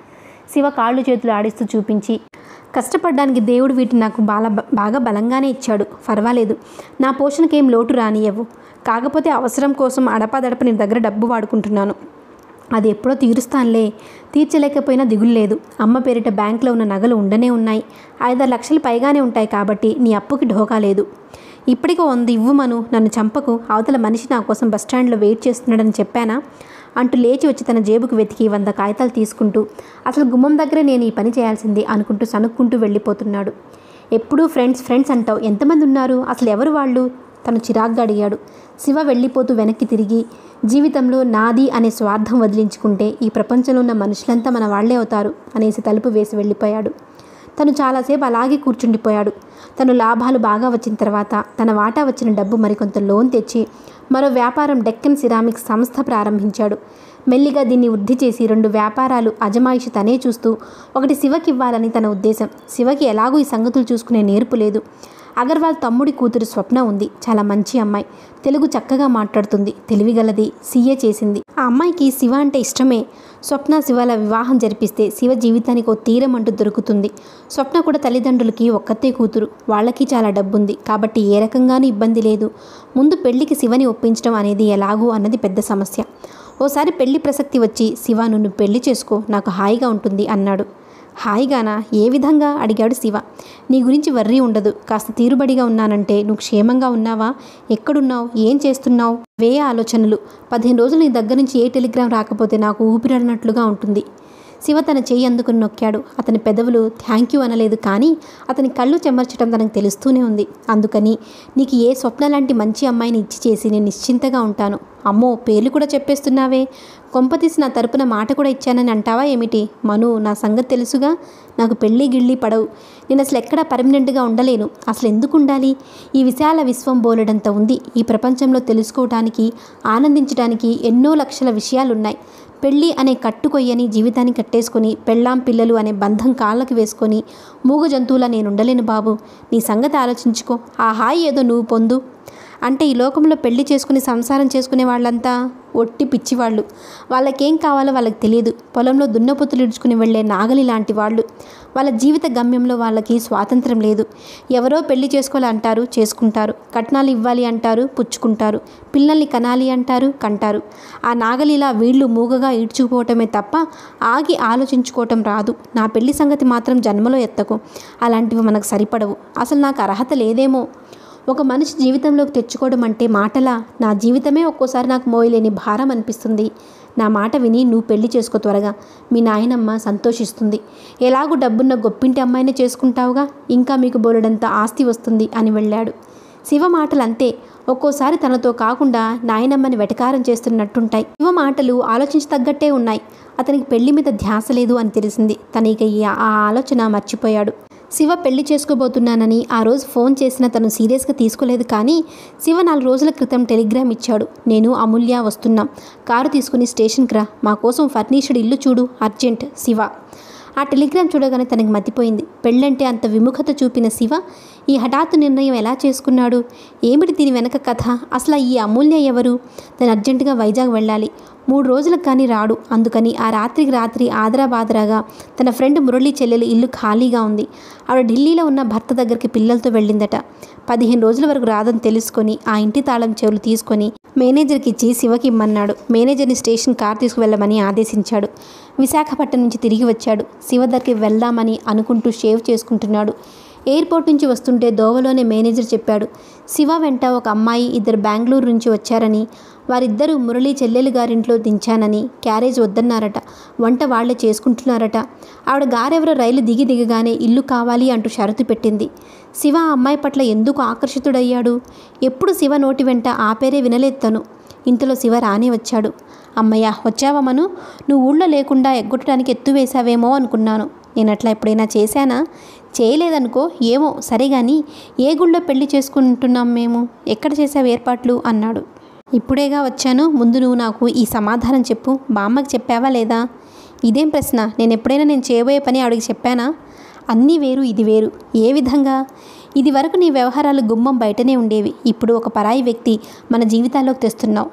శివ కాళ్ళు చేతులు ఆడిస్తూ చూపించి కష్టపడడానికి దేవుడు వీటిని నాకు బాగా బాగా బలంగానే ఇచ్చాడు పర్వాలేదు నా పోషణకేం లోటు రానియవు కాకపోతే అవసరం కోసం అడపాదడప నీ దగ్గర డబ్బు వాడుకుంటున్నాను అది ఎప్పుడో తీరుస్తానులే తీర్చలేకపోయినా దిగులు లేదు అమ్మ పేరిట బ్యాంకులో ఉన్న నగలు ఉండనే ఉన్నాయి ఐదారు లక్షలు పైగానే ఉంటాయి కాబట్టి నీ అప్పుకి ఢోకా లేదు ఇప్పటికీ వంద ఇవ్వమను నన్ను చంపకు అవతల మనిషి నా కోసం బస్టాండ్లో వెయిట్ చేస్తున్నాడని చెప్పానా అంటూ లేచి వచ్చి తన జేబుకు వెతికి వంద కాగితాలు తీసుకుంటూ అసలు గుమ్మం దగ్గరే నేను ఈ పని చేయాల్సింది అనుకుంటూ సనుక్కుంటూ వెళ్ళిపోతున్నాడు ఎప్పుడూ ఫ్రెండ్స్ ఫ్రెండ్స్ అంటావు ఎంతమంది ఉన్నారు అసలు ఎవరు వాళ్ళు తను చిరాగ్గా అడిగాడు శివ వెళ్ళిపోతూ వెనక్కి తిరిగి జీవితంలో నాది అనే స్వార్థం వదిలించుకుంటే ఈ ప్రపంచంలో ఉన్న మనుషులంతా మన వాళ్లే అవుతారు అనేసి తలుపు వేసి వెళ్ళిపోయాడు తను చాలాసేపు అలాగే కూర్చుండిపోయాడు తను లాభాలు బాగా వచ్చిన తర్వాత తన వాటా వచ్చిన డబ్బు మరికొంత లోన్ తెచ్చి మరో వ్యాపారం డెక్కన్ సిరామిక్స్ సంస్థ ప్రారంభించాడు మెల్లిగా దీన్ని వృద్ధి చేసి రెండు వ్యాపారాలు అజమాయిషి తనే చూస్తూ ఒకటి శివకి ఇవ్వాలని తన ఉద్దేశం శివకి ఎలాగూ ఈ సంగతులు చూసుకునే నేర్పు లేదు అగర్వాల్ తమ్ముడి కూతురు స్వప్న ఉంది చాలా మంచి అమ్మాయి తెలుగు చక్కగా మాట్లాడుతుంది తెలివిగలది సీఏ చేసింది ఆ అమ్మాయికి శివ అంటే ఇష్టమే స్వప్న శివల వివాహం జరిపిస్తే శివ జీవితానికి ఓ తీరం అంటూ దొరుకుతుంది స్వప్న కూడా తల్లిదండ్రులకి ఒక్కతే కూతురు వాళ్ళకి చాలా డబ్బుంది కాబట్టి ఏ రకంగానూ ఇబ్బంది లేదు ముందు పెళ్లికి శివని ఒప్పించడం అనేది ఎలాగూ అన్నది పెద్ద సమస్య ఓసారి పెళ్లి ప్రసక్తి వచ్చి శివ నువ్వు పెళ్లి చేసుకో నాకు హాయిగా ఉంటుంది అన్నాడు హాయిగానా ఏ విధంగా అడిగాడు శివ నీ గురించి వర్రీ ఉండదు కాస్త తీరుబడిగా ఉన్నానంటే నువ్వు క్షేమంగా ఉన్నావా ఎక్కడున్నావు ఏం చేస్తున్నావు వే ఆలోచనలు పదిహేను రోజులు నీ దగ్గర నుంచి ఏ టెలిగ్రామ్ రాకపోతే నాకు ఊపిరాడినట్లుగా ఉంటుంది శివ తన చెయ్యి అందుకుని నొక్కాడు అతని పెదవులు థ్యాంక్ యూ అనలేదు కానీ అతని కళ్ళు చెమర్చడం తనకు తెలుస్తూనే ఉంది అందుకని నీకు ఏ స్వప్న లాంటి మంచి అమ్మాయిని ఇచ్చి చేసి నేను నిశ్చింతగా ఉంటాను అమ్మో పేర్లు కూడా చెప్పేస్తున్నావే కొంపతీసి నా తరపున మాట కూడా ఇచ్చానని అంటావా ఏమిటి మను నా సంగతి తెలుసుగా నాకు పెళ్ళి గిళ్ళి పడవు నేను అసలు ఎక్కడా పర్మనెంట్గా ఉండలేను అసలు ఎందుకు ఉండాలి ఈ విశాల విశ్వం బోలెడంత ఉంది ఈ ప్రపంచంలో తెలుసుకోవడానికి ఆనందించడానికి ఎన్నో లక్షల విషయాలున్నాయి పెళ్ళి అనే కట్టుకొయ్యని జీవితాన్ని కట్టేసుకొని పెళ్ళాం పిల్లలు అనే బంధం కాళ్ళకి వేసుకొని మూగ జంతువులా నేను ఉండలేను బాబు నీ సంగతి ఆలోచించుకో ఆ హాయి ఏదో నువ్వు పొందు అంటే ఈ లోకంలో పెళ్లి చేసుకుని సంసారం చేసుకునే వాళ్ళంతా ఒట్టి పిచ్చివాళ్ళు వాళ్ళకేం కావాలో వాళ్ళకి తెలియదు పొలంలో దున్నపోతులు ఇడుచుకుని వెళ్ళే నాగలి లాంటి వాళ్ళు వాళ్ళ జీవిత గమ్యంలో వాళ్ళకి స్వాతంత్రం లేదు ఎవరో పెళ్లి చేసుకోవాలి అంటారు చేసుకుంటారు కట్నాలు ఇవ్వాలి అంటారు పుచ్చుకుంటారు పిల్లల్ని కనాలి అంటారు కంటారు ఆ నాగలిలా వీళ్ళు మూగగా ఈడ్చుకుపోవటమే తప్ప ఆగి ఆలోచించుకోవటం రాదు నా పెళ్లి సంగతి మాత్రం జన్మలో ఎత్తకు అలాంటివి మనకు సరిపడవు అసలు నాకు అర్హత లేదేమో ఒక మనిషి జీవితంలోకి తెచ్చుకోవడం అంటే మాటలా నా జీవితమే ఒక్కోసారి నాకు మోయలేని భారం అనిపిస్తుంది నా మాట విని నువ్వు పెళ్లి చేసుకో త్వరగా మీ నాయనమ్మ సంతోషిస్తుంది ఎలాగూ డబ్బున్న గొప్పింటి అమ్మాయినే చేసుకుంటావుగా ఇంకా మీకు బోలెడంత ఆస్తి వస్తుంది అని వెళ్ళాడు శివ మాటలు అంతే ఒక్కోసారి తనతో కాకుండా నాయనమ్మని వెటకారం చేస్తున్నట్టుంటాయి శివ మాటలు ఆలోచించతగ్గట్టే ఉన్నాయి అతనికి పెళ్లి మీద ధ్యాస లేదు అని తెలిసింది తన ఇక ఈ ఆ ఆలోచన మర్చిపోయాడు శివ పెళ్లి చేసుకోబోతున్నానని ఆ రోజు ఫోన్ చేసిన తను సీరియస్గా తీసుకోలేదు కానీ శివ నాలుగు రోజుల క్రితం టెలిగ్రామ్ ఇచ్చాడు నేను అమూల్య వస్తున్నాం కారు తీసుకుని స్టేషన్కి రా మా కోసం ఫర్నిష్డ్ ఇల్లు చూడు అర్జెంట్ శివ ఆ టెలిగ్రామ్ చూడగానే తనకి మతిపోయింది పెళ్ళంటే అంత విముఖత చూపిన శివ ఈ హఠాత్తు నిర్ణయం ఎలా చేసుకున్నాడు ఏమిటి దీని వెనక కథ అసలు ఈ అమూల్య ఎవరు తను అర్జెంటుగా వైజాగ్ వెళ్ళాలి మూడు రోజులకు కానీ రాడు అందుకని ఆ రాత్రికి రాత్రి ఆదరాబాదరాగా తన ఫ్రెండ్ మురళి చెల్లెలు ఇల్లు ఖాళీగా ఉంది ఆవిడ ఢిల్లీలో ఉన్న భర్త దగ్గరికి పిల్లలతో వెళ్ళిందట పదిహేను రోజుల వరకు రాదని తెలుసుకొని ఆ ఇంటి తాళం చెవులు తీసుకొని మేనేజర్కి ఇచ్చి శివకి ఇమ్మన్నాడు మేనేజర్ని స్టేషన్ కార్ తీసుకువెళ్ళమని ఆదేశించాడు విశాఖపట్నం నుంచి తిరిగి వచ్చాడు శివ దగ్గరికి వెళ్దామని అనుకుంటూ షేవ్ చేసుకుంటున్నాడు ఎయిర్పోర్ట్ నుంచి వస్తుంటే దోవలోనే మేనేజర్ చెప్పాడు శివ వెంట ఒక అమ్మాయి ఇద్దరు బెంగళూరు నుంచి వచ్చారని వారిద్దరూ మురళి చెల్లెలు గారింట్లో దించానని క్యారేజ్ వద్దన్నారట వంట వాళ్లే చేసుకుంటున్నారట ఆవిడ గారెవరో రైలు దిగి దిగగానే ఇల్లు కావాలి అంటూ షరతు పెట్టింది శివ ఆ అమ్మాయి పట్ల ఎందుకు ఆకర్షితుడయ్యాడు ఎప్పుడు శివ నోటి వెంట ఆ పేరే వినలేదు తను ఇంతలో శివ రానే వచ్చాడు అమ్మయ్య వచ్చావా మను నువ్వు ఊళ్ళో లేకుండా ఎగ్గొట్టడానికి ఎత్తు వేశావేమో అనుకున్నాను నేను అట్లా ఎప్పుడైనా చేశానా చేయలేదనుకో ఏమో సరే కానీ ఏ గుళ్ళో పెళ్లి చేసుకుంటున్నాం మేము ఎక్కడ చేసావు ఏర్పాట్లు అన్నాడు ఇప్పుడేగా వచ్చాను ముందు నువ్వు నాకు ఈ సమాధానం చెప్పు బామ్మకి చెప్పావా లేదా ఇదేం ప్రశ్న నేను ఎప్పుడైనా నేను చేయబోయే పని ఆవిడకి చెప్పానా అన్నీ వేరు ఇది వేరు ఏ విధంగా ఇది వరకు నీ వ్యవహారాలు గుమ్మం బయటనే ఉండేవి ఇప్పుడు ఒక పరాయి వ్యక్తి మన జీవితాల్లోకి తెస్తున్నావు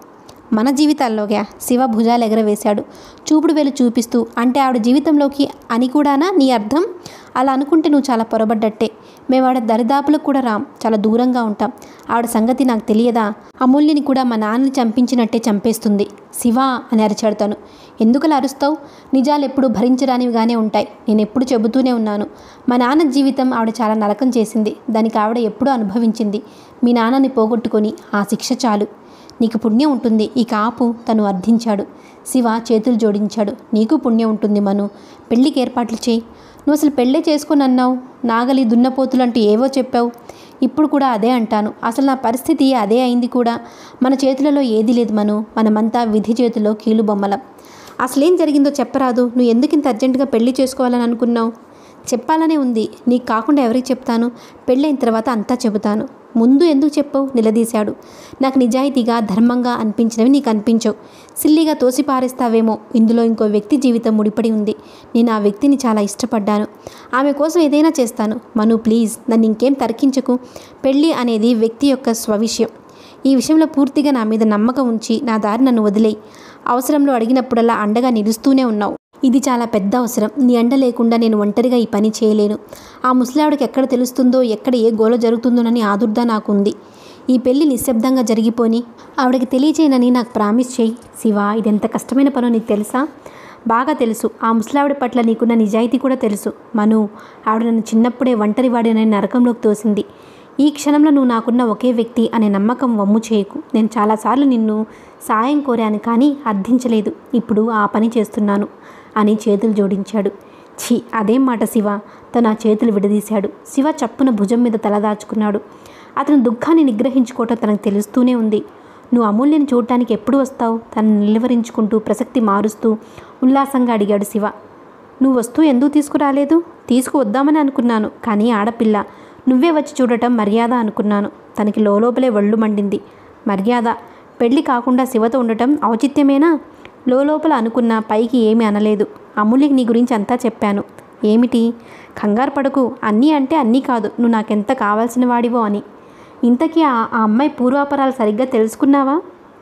మన జీవితాల్లోగా శివ భుజాలు ఎగరవేశాడు చూపుడు వేలు చూపిస్తూ అంటే ఆవిడ జీవితంలోకి అని కూడానా నీ అర్థం అలా అనుకుంటే నువ్వు చాలా పొరబడ్డట్టే మేము ఆవిడ దరిదాపులకు కూడా రాం చాలా దూరంగా ఉంటాం ఆవిడ సంగతి నాకు తెలియదా అమూల్యని కూడా మా నాన్నని చంపించినట్టే చంపేస్తుంది శివ అని అరిచాడు తను ఎందుకలా అరుస్తావు నిజాలు ఎప్పుడు భరించడానివిగానే ఉంటాయి నేను ఎప్పుడు చెబుతూనే ఉన్నాను మా నాన్న జీవితం ఆవిడ చాలా నరకం చేసింది దానికి ఆవిడ ఎప్పుడూ అనుభవించింది మీ నాన్నని పోగొట్టుకొని ఆ శిక్ష చాలు నీకు పుణ్యం ఉంటుంది ఈ కాపు తను అర్థించాడు శివ చేతులు జోడించాడు నీకు పుణ్యం ఉంటుంది మను పెళ్ళికి ఏర్పాట్లు చేయి నువ్వు అసలు పెళ్ళే చేసుకొని అన్నావు నాగలి దున్నపోతులు అంటూ ఏవో చెప్పావు ఇప్పుడు కూడా అదే అంటాను అసలు నా పరిస్థితి అదే అయింది కూడా మన చేతులలో ఏది లేదు మను మనమంతా విధి చేతిలో కీలు బొమ్మలం అసలేం జరిగిందో చెప్పరాదు నువ్వు ఎందుకు ఇంత అర్జెంటుగా పెళ్లి చేసుకోవాలని అనుకున్నావు చెప్పాలనే ఉంది నీకు కాకుండా ఎవరికి చెప్తాను పెళ్ళైన తర్వాత అంతా చెబుతాను ముందు ఎందుకు చెప్పవు నిలదీశాడు నాకు నిజాయితీగా ధర్మంగా అనిపించినవి నీకు అనిపించవు సిల్లిగా తోసి పారేస్తావేమో ఇందులో ఇంకో వ్యక్తి జీవితం ముడిపడి ఉంది నేను ఆ వ్యక్తిని చాలా ఇష్టపడ్డాను ఆమె కోసం ఏదైనా చేస్తాను మను ప్లీజ్ నన్ను ఇంకేం తర్కించకు పెళ్ళి అనేది వ్యక్తి యొక్క స్వవిషయం ఈ విషయంలో పూర్తిగా నా మీద నమ్మకం ఉంచి నా దారి నన్ను వదిలేయి అవసరంలో అడిగినప్పుడల్లా అండగా నిలుస్తూనే ఉన్నావు ఇది చాలా పెద్ద అవసరం నీ అండ లేకుండా నేను ఒంటరిగా ఈ పని చేయలేను ఆ ముసలావిడకి ఎక్కడ తెలుస్తుందో ఎక్కడ ఏ గోల జరుగుతుందోనని ఆదుర్దా నాకుంది ఈ పెళ్లి నిశ్శబ్దంగా జరిగిపోని ఆవిడకి తెలియచేయనని నాకు ప్రామిస్ చేయి శివ ఇది ఎంత కష్టమైన పనో నీకు తెలుసా బాగా తెలుసు ఆ ముసలావిడ పట్ల నీకున్న నిజాయితీ కూడా తెలుసు మను ఆవిడ నన్ను చిన్నప్పుడే ఒంటరి వాడినని నరకంలోకి తోసింది ఈ క్షణంలో నువ్వు నాకున్న ఒకే వ్యక్తి అనే నమ్మకం వమ్ము చేయకు నేను చాలాసార్లు నిన్ను సాయం కోరాను కానీ అర్థించలేదు ఇప్పుడు ఆ పని చేస్తున్నాను అని చేతులు జోడించాడు ఛీ అదేం మాట శివ తన ఆ చేతులు విడదీశాడు శివ చప్పున భుజం మీద తలదాచుకున్నాడు అతని దుఃఖాన్ని నిగ్రహించుకోవటం తనకు తెలుస్తూనే ఉంది నువ్వు అమూల్యని చూడటానికి ఎప్పుడు వస్తావు తనని నిలువరించుకుంటూ ప్రసక్తి మారుస్తూ ఉల్లాసంగా అడిగాడు శివ నువ్వు వస్తూ ఎందుకు తీసుకురాలేదు తీసుకువద్దామని అనుకున్నాను కానీ ఆడపిల్ల నువ్వే వచ్చి చూడటం మర్యాద అనుకున్నాను తనకి లోపలే ఒళ్ళు మండింది మర్యాద పెళ్లి కాకుండా శివతో ఉండటం ఔచిత్యమేనా లోపల అనుకున్న పైకి ఏమీ అనలేదు అమూల్యకి నీ గురించి అంతా చెప్పాను ఏమిటి కంగారు పడకు అన్నీ అంటే అన్నీ కాదు నువ్వు నాకెంత కావాల్సిన వాడివో అని ఇంతకీ ఆ ఆ అమ్మాయి పూర్వాపరాలు సరిగ్గా తెలుసుకున్నావా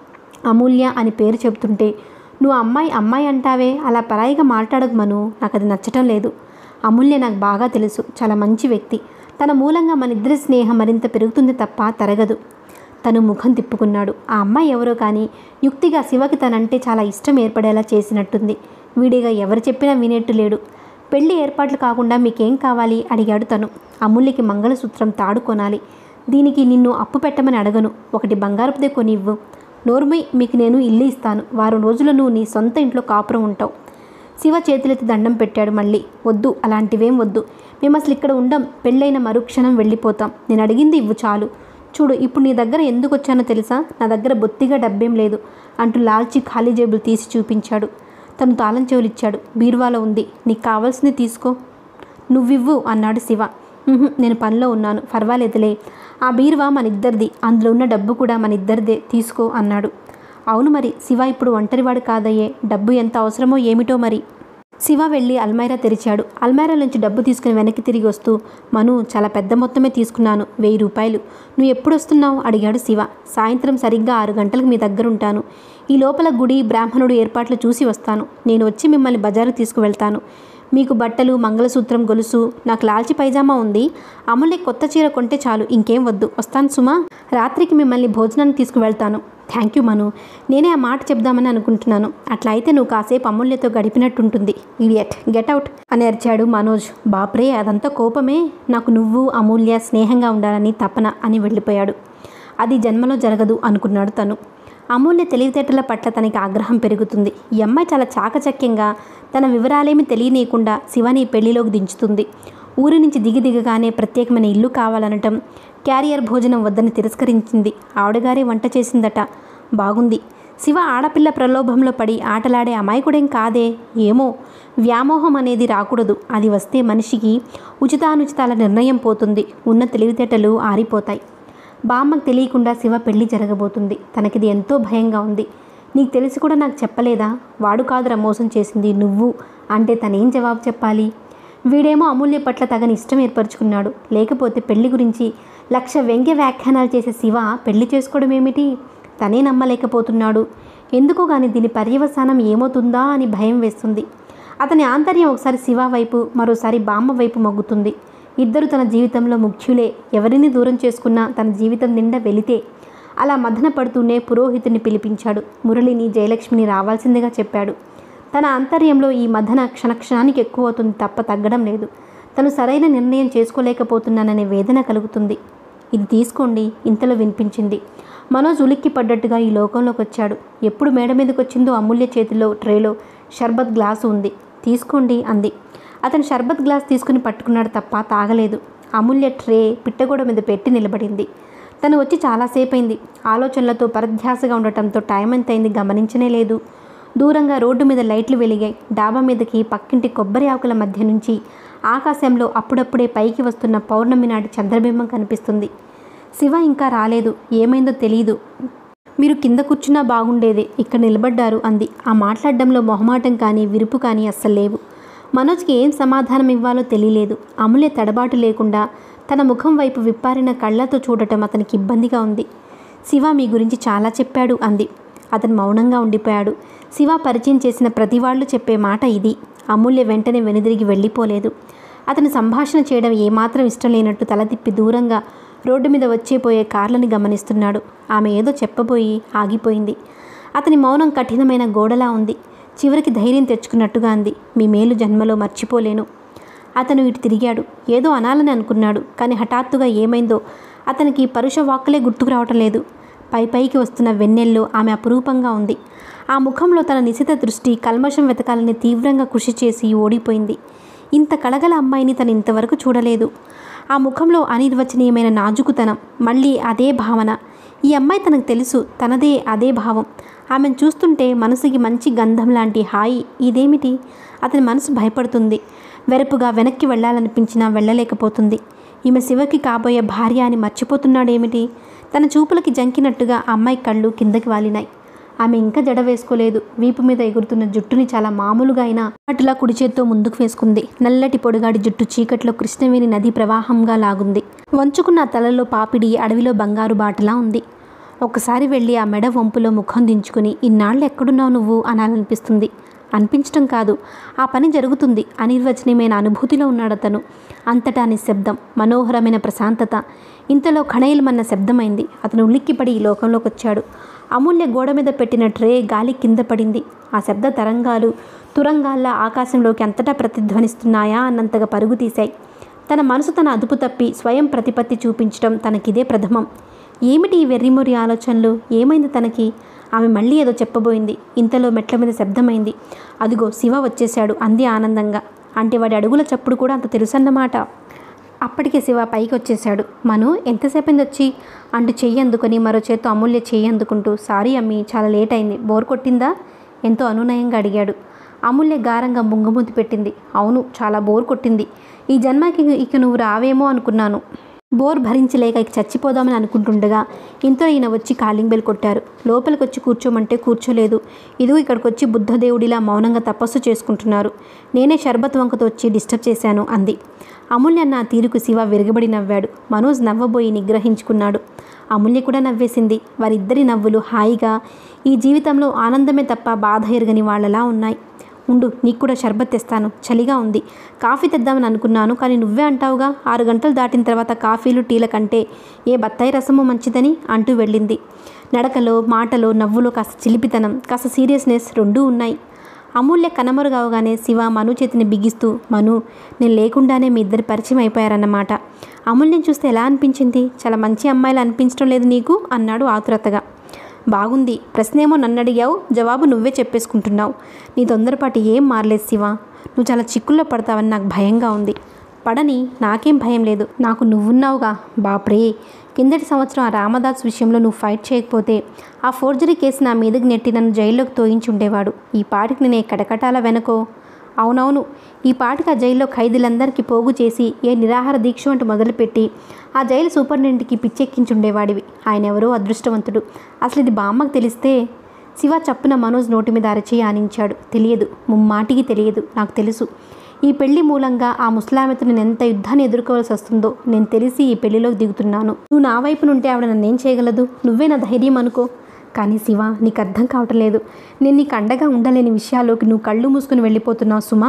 అమూల్య అని పేరు చెబుతుంటే నువ్వు అమ్మాయి అమ్మాయి అంటావే అలా పరాయిగా మాట్లాడకు మను నాకు అది నచ్చటం లేదు అమూల్య నాకు బాగా తెలుసు చాలా మంచి వ్యక్తి తన మూలంగా మన ఇద్దరి స్నేహం మరింత పెరుగుతుంది తప్ప తరగదు తను ముఖం తిప్పుకున్నాడు ఆ అమ్మాయి ఎవరో కానీ యుక్తిగా శివకి తనంటే చాలా ఇష్టం ఏర్పడేలా చేసినట్టుంది వీడిగా ఎవరు చెప్పినా వినేట్టు లేడు పెళ్లి ఏర్పాట్లు కాకుండా మీకేం కావాలి అడిగాడు తను అమూల్యకి మంగళసూత్రం తాడు కొనాలి దీనికి నిన్ను అప్పు పెట్టమని అడగను ఒకటి బంగారపుదే కొనివ్వు నోర్మై మీకు నేను ఇల్లు ఇస్తాను వారం రోజులు నువ్వు నీ సొంత ఇంట్లో కాపురం ఉంటావు శివ చేతులెత్తి దండం పెట్టాడు మళ్ళీ వద్దు అలాంటివేం వద్దు మేము అసలు ఇక్కడ ఉండం పెళ్ళైన మరుక్షణం వెళ్ళిపోతాం నేను అడిగింది ఇవ్వు చాలు చూడు ఇప్పుడు నీ దగ్గర ఎందుకు వచ్చానో తెలుసా నా దగ్గర బొత్తిగా డబ్బేం లేదు అంటూ లాల్చి ఖాళీ జేబులు తీసి చూపించాడు తను తాళం చెవులు ఇచ్చాడు బీరువాలో ఉంది నీకు కావాల్సింది తీసుకో నువ్వివ్వు అన్నాడు శివ "ఉహుం, నేను పనిలో ఉన్నాను పర్వాలేదులే ఆ బీరువా మన ఇద్దరిది అందులో ఉన్న డబ్బు కూడా మన ఇద్దరిదే తీసుకో అన్నాడు అవును మరి శివ ఇప్పుడు ఒంటరివాడు కాదయ్యే డబ్బు ఎంత అవసరమో ఏమిటో మరి శివ వెళ్ళి అల్మైరా తెరిచాడు అల్మైరా నుంచి డబ్బు తీసుకుని వెనక్కి తిరిగి వస్తూ మను చాలా పెద్ద మొత్తమే తీసుకున్నాను వెయ్యి రూపాయలు నువ్వు ఎప్పుడు వస్తున్నావు అడిగాడు శివ సాయంత్రం సరిగ్గా ఆరు గంటలకు మీ దగ్గర ఉంటాను ఈ లోపల గుడి బ్రాహ్మణుడు ఏర్పాట్లు చూసి వస్తాను నేను వచ్చి మిమ్మల్ని బజారు తీసుకువెళ్తాను మీకు బట్టలు మంగళసూత్రం గొలుసు నాకు లాల్చి పైజామా ఉంది అమూల్య కొత్త చీర కొంటే చాలు ఇంకేం వద్దు వస్తాను సుమా రాత్రికి మిమ్మల్ని భోజనానికి తీసుకువెళ్తాను థ్యాంక్ యూ మను నేనే ఆ మాట చెప్దామని అనుకుంటున్నాను అట్లా అయితే నువ్వు కాసేపు అమూల్యతో గడిపినట్టుంటుంది ఇడియట్ గెట్ అవుట్ అని అరిచాడు మనోజ్ బాప్రే అదంతా కోపమే నాకు నువ్వు అమూల్య స్నేహంగా ఉండాలని తపన అని వెళ్ళిపోయాడు అది జన్మలో జరగదు అనుకున్నాడు తను అమూల్య తెలివితేటల పట్ల తనకి ఆగ్రహం పెరుగుతుంది ఈ అమ్మాయి చాలా చాకచక్యంగా తన వివరాలేమి తెలియనీయకుండా శివని పెళ్లిలోకి దించుతుంది ఊరి నుంచి దిగి దిగగానే ప్రత్యేకమైన ఇల్లు కావాలనటం క్యారియర్ భోజనం వద్దని తిరస్కరించింది ఆవిడగారే వంట చేసిందట బాగుంది శివ ఆడపిల్ల ప్రలోభంలో పడి ఆటలాడే అమాయకుడేం కాదే ఏమో వ్యామోహం అనేది రాకూడదు అది వస్తే మనిషికి ఉచితానుచితాల నిర్ణయం పోతుంది ఉన్న తెలివితేటలు ఆరిపోతాయి బామ్మకు తెలియకుండా శివ పెళ్లి జరగబోతుంది తనకిది ఎంతో భయంగా ఉంది నీకు తెలిసి కూడా నాకు చెప్పలేదా వాడు కాదురా మోసం చేసింది నువ్వు అంటే తనేం జవాబు చెప్పాలి వీడేమో అమూల్య పట్ల తగని ఇష్టం ఏర్పరచుకున్నాడు లేకపోతే పెళ్లి గురించి లక్ష వ్యంగ్య వ్యాఖ్యానాలు చేసే శివ పెళ్లి చేసుకోవడం ఏమిటి తనే నమ్మలేకపోతున్నాడు ఎందుకో గాని దీని పర్యవసానం ఏమవుతుందా అని భయం వేస్తుంది అతని ఆంతర్యం ఒకసారి శివ వైపు మరోసారి బామ్మ వైపు మొగ్గుతుంది ఇద్దరు తన జీవితంలో ముఖ్యులే ఎవరిని దూరం చేసుకున్నా తన జీవితం నిండా వెళితే అలా మదన పడుతూనే పురోహితుని పిలిపించాడు మురళిని జయలక్ష్మిని రావాల్సిందిగా చెప్పాడు తన ఆంతర్యంలో ఈ మదన క్షణక్షణానికి ఎక్కువ అవుతుంది తప్ప తగ్గడం లేదు తను సరైన నిర్ణయం చేసుకోలేకపోతున్నాననే వేదన కలుగుతుంది ఇది తీసుకోండి ఇంతలో వినిపించింది మనోజ్ ఉలిక్కి పడ్డట్టుగా ఈ లోకంలోకి వచ్చాడు ఎప్పుడు మేడ మీదకి వచ్చిందో అమూల్య చేతిలో ట్రేలో షర్బత్ గ్లాసు ఉంది తీసుకోండి అంది అతను షర్బత్ గ్లాస్ తీసుకుని పట్టుకున్నాడు తప్ప తాగలేదు అమూల్య ట్రే పిట్టగోడ మీద పెట్టి నిలబడింది తను వచ్చి చాలాసేపు అయింది ఆలోచనలతో పరధ్యాసగా ఉండటంతో టైం ఎంత అయింది గమనించనే లేదు దూరంగా రోడ్డు మీద లైట్లు వెలిగాయి డాబా మీదకి పక్కింటి కొబ్బరి ఆకుల మధ్య నుంచి ఆకాశంలో అప్పుడప్పుడే పైకి వస్తున్న పౌర్ణమి నాటి చంద్రబింబం కనిపిస్తుంది శివ ఇంకా రాలేదు ఏమైందో తెలియదు మీరు కింద కూర్చున్నా బాగుండేది ఇక్కడ నిలబడ్డారు అంది ఆ మాట్లాడడంలో మొహమాటం కానీ విరుపు కానీ అస్సలు లేవు మనోజ్కి ఏం సమాధానం ఇవ్వాలో తెలియలేదు అమూల్య తడబాటు లేకుండా తన ముఖం వైపు విప్పారిన కళ్ళతో చూడటం అతనికి ఇబ్బందిగా ఉంది శివ మీ గురించి చాలా చెప్పాడు అంది అతను మౌనంగా ఉండిపోయాడు శివ పరిచయం చేసిన ప్రతి వాళ్ళు చెప్పే మాట ఇది అమూల్య వెంటనే వెనుదిరిగి వెళ్ళిపోలేదు అతను సంభాషణ చేయడం ఏమాత్రం ఇష్టం లేనట్టు తల తిప్పి దూరంగా రోడ్డు మీద వచ్చే పోయే కార్లను గమనిస్తున్నాడు ఆమె ఏదో చెప్పబోయి ఆగిపోయింది అతని మౌనం కఠినమైన గోడలా ఉంది చివరికి ధైర్యం తెచ్చుకున్నట్టుగా అంది మీ మేలు జన్మలో మర్చిపోలేను అతను ఇటు తిరిగాడు ఏదో అనాలని అనుకున్నాడు కానీ హఠాత్తుగా ఏమైందో అతనికి పరుష వాక్కులే గుర్తుకు రావటం లేదు పై పైకి వస్తున్న వెన్నెల్లో ఆమె అపురూపంగా ఉంది ఆ ముఖంలో తన నిశిత దృష్టి కల్మషం వెతకాలని తీవ్రంగా కృషి చేసి ఓడిపోయింది ఇంత కళగల అమ్మాయిని తను ఇంతవరకు చూడలేదు ఆ ముఖంలో అనిర్వచనీయమైన నాజుకుతనం మళ్ళీ అదే భావన ఈ అమ్మాయి తనకు తెలుసు తనదే అదే భావం ఆమెను చూస్తుంటే మనసుకి మంచి గంధం లాంటి హాయి ఇదేమిటి అతని మనసు భయపడుతుంది వెరపుగా వెనక్కి వెళ్ళాలనిపించినా వెళ్ళలేకపోతుంది ఈమె శివకి కాబోయే భార్య అని మర్చిపోతున్నాడేమిటి తన చూపులకి జంకినట్టుగా ఆ అమ్మాయి కళ్ళు కిందకి వాలినాయి ఆమె ఇంకా జడ వేసుకోలేదు వీపు మీద ఎగురుతున్న జుట్టుని చాలా మామూలుగా అయినా అటులా కుడి చేత్తో ముందుకు వేసుకుంది నల్లటి పొడుగాడి జుట్టు చీకట్లో కృష్ణవేణి నది ప్రవాహంగా లాగుంది వంచుకున్న ఆ తలలో పాపిడి అడవిలో బంగారు బాటలా ఉంది ఒకసారి వెళ్ళి ఆ మెడ వంపులో ముఖం దించుకుని ఇన్నాళ్ళు ఎక్కడున్నావు నువ్వు అనాలనిపిస్తుంది అనిపించటం కాదు ఆ పని జరుగుతుంది అనిర్వచనీయమైన అనుభూతిలో ఉన్నాడు అతను అంతటా నిశ్శబ్దం మనోహరమైన ప్రశాంతత ఇంతలో ఖణైలమన్న శబ్దమైంది అతను ఉలిక్కిపడి ఈ లోకంలోకి వచ్చాడు అమూల్య గోడ మీద పెట్టిన ట్రే గాలి కింద పడింది ఆ శబ్ద తరంగాలు తురంగాల్లా ఆకాశంలోకి అంతటా ప్రతిధ్వనిస్తున్నాయా అన్నంతగా పరుగు తీశాయి తన మనసు తన అదుపు తప్పి స్వయం ప్రతిపత్తి చూపించడం తనకిదే ప్రథమం ఏమిటి ఈ వెర్రిమొరి ఆలోచనలు ఏమైంది తనకి ఆమె మళ్ళీ ఏదో చెప్పబోయింది ఇంతలో మెట్ల మీద శబ్దమైంది అదిగో శివ వచ్చేశాడు అంది ఆనందంగా అంటే వాడి అడుగుల చప్పుడు కూడా అంత తెలుసన్నమాట అప్పటికే శివ పైకి వచ్చేశాడు మను ఎంతసేపైంది వచ్చి అంటూ చెయ్యి అందుకొని మరో చేత్తో అమూల్య చెయ్యి అందుకుంటూ సారీ అమ్మి చాలా లేట్ అయింది బోర్ కొట్టిందా ఎంతో అనునయంగా అడిగాడు అమూల్య గారంగా ముంగమూతి పెట్టింది అవును చాలా బోర్ కొట్టింది ఈ జన్మకి ఇక నువ్వు రావేమో అనుకున్నాను బోర్ భరించలేక ఇక చచ్చిపోదామని అనుకుంటుండగా ఇంతో ఈయన వచ్చి కాలింగ్ బెల్ కొట్టారు లోపలికి వచ్చి కూర్చోమంటే కూర్చోలేదు ఇదిగో ఇక్కడికి వచ్చి బుద్ధదేవుడిలా మౌనంగా తపస్సు చేసుకుంటున్నారు నేనే షర్బత్ వంకతో వచ్చి డిస్టర్బ్ చేశాను అంది అమూల్య నా తీరుకు శివ విరగబడి నవ్వాడు మనోజ్ నవ్వబోయి నిగ్రహించుకున్నాడు అమూల్య కూడా నవ్వేసింది వారిద్దరి నవ్వులు హాయిగా ఈ జీవితంలో ఆనందమే తప్ప బాధ ఎరగని వాళ్ళలా ఉన్నాయి ఉండు నీకు కూడా షర్బత్ తెస్తాను చలిగా ఉంది కాఫీ తెద్దామని అనుకున్నాను కానీ నువ్వే అంటావుగా ఆరు గంటలు దాటిన తర్వాత కాఫీలు టీల కంటే ఏ బత్తాయి రసము మంచిదని అంటూ వెళ్ళింది నడకలో మాటలో నవ్వులో కాస్త చిలిపితనం కాస్త సీరియస్నెస్ రెండూ ఉన్నాయి అమూల్య కనమరుగవగానే శివ మను చేతిని బిగిస్తూ మను నేను లేకుండానే మీ ఇద్దరు పరిచయం అయిపోయారన్నమాట అమూల్యం చూస్తే ఎలా అనిపించింది చాలా మంచి అమ్మాయిలు అనిపించడం లేదు నీకు అన్నాడు ఆతురతగా బాగుంది ప్రశ్నేమో నన్ను అడిగావు జవాబు నువ్వే చెప్పేసుకుంటున్నావు నీ తొందరపాటు ఏం మారలేదు శివ నువ్వు చాలా చిక్కుల్లో పడతావని నాకు భయంగా ఉంది పడని నాకేం భయం లేదు నాకు నువ్వున్నావుగా బాప్రే కిందటి సంవత్సరం ఆ రామదాస్ విషయంలో నువ్వు ఫైట్ చేయకపోతే ఆ ఫోర్జరీ కేసు నా మీదకి నెట్టి నన్ను జైల్లోకి తోయించి ఉండేవాడు ఈ పాటికి నేను ఏ కటకటాల వెనకో అవునవును ఈ పాటికి ఆ జైల్లో ఖైదీలందరికీ పోగు చేసి ఏ నిరాహార దీక్ష అంటూ మొదలుపెట్టి ఆ జైలు సూపరింటెండెంట్కి పిచ్చెక్కించుండేవాడివి ఆయన ఎవరో అదృష్టవంతుడు అసలు ఇది బామ్మకు తెలిస్తే శివ చప్పున మనోజ్ నోటి మీద అరచేయి ఆనించాడు తెలియదు ముమ్మాటికి తెలియదు నాకు తెలుసు ఈ పెళ్లి మూలంగా ఆ ముసలామెతో నేను ఎంత యుద్ధాన్ని ఎదుర్కోవాల్సి వస్తుందో నేను తెలిసి ఈ పెళ్లిలోకి దిగుతున్నాను నువ్వు నా వైపు నుంటే ఆవిడ నన్నేం చేయగలదు నువ్వే నా ధైర్యం అనుకో కానీ శివ నీకు అర్థం కావటం లేదు నేను నీకు అండగా ఉండలేని విషయాల్లోకి నువ్వు కళ్ళు మూసుకుని వెళ్ళిపోతున్నావు సుమా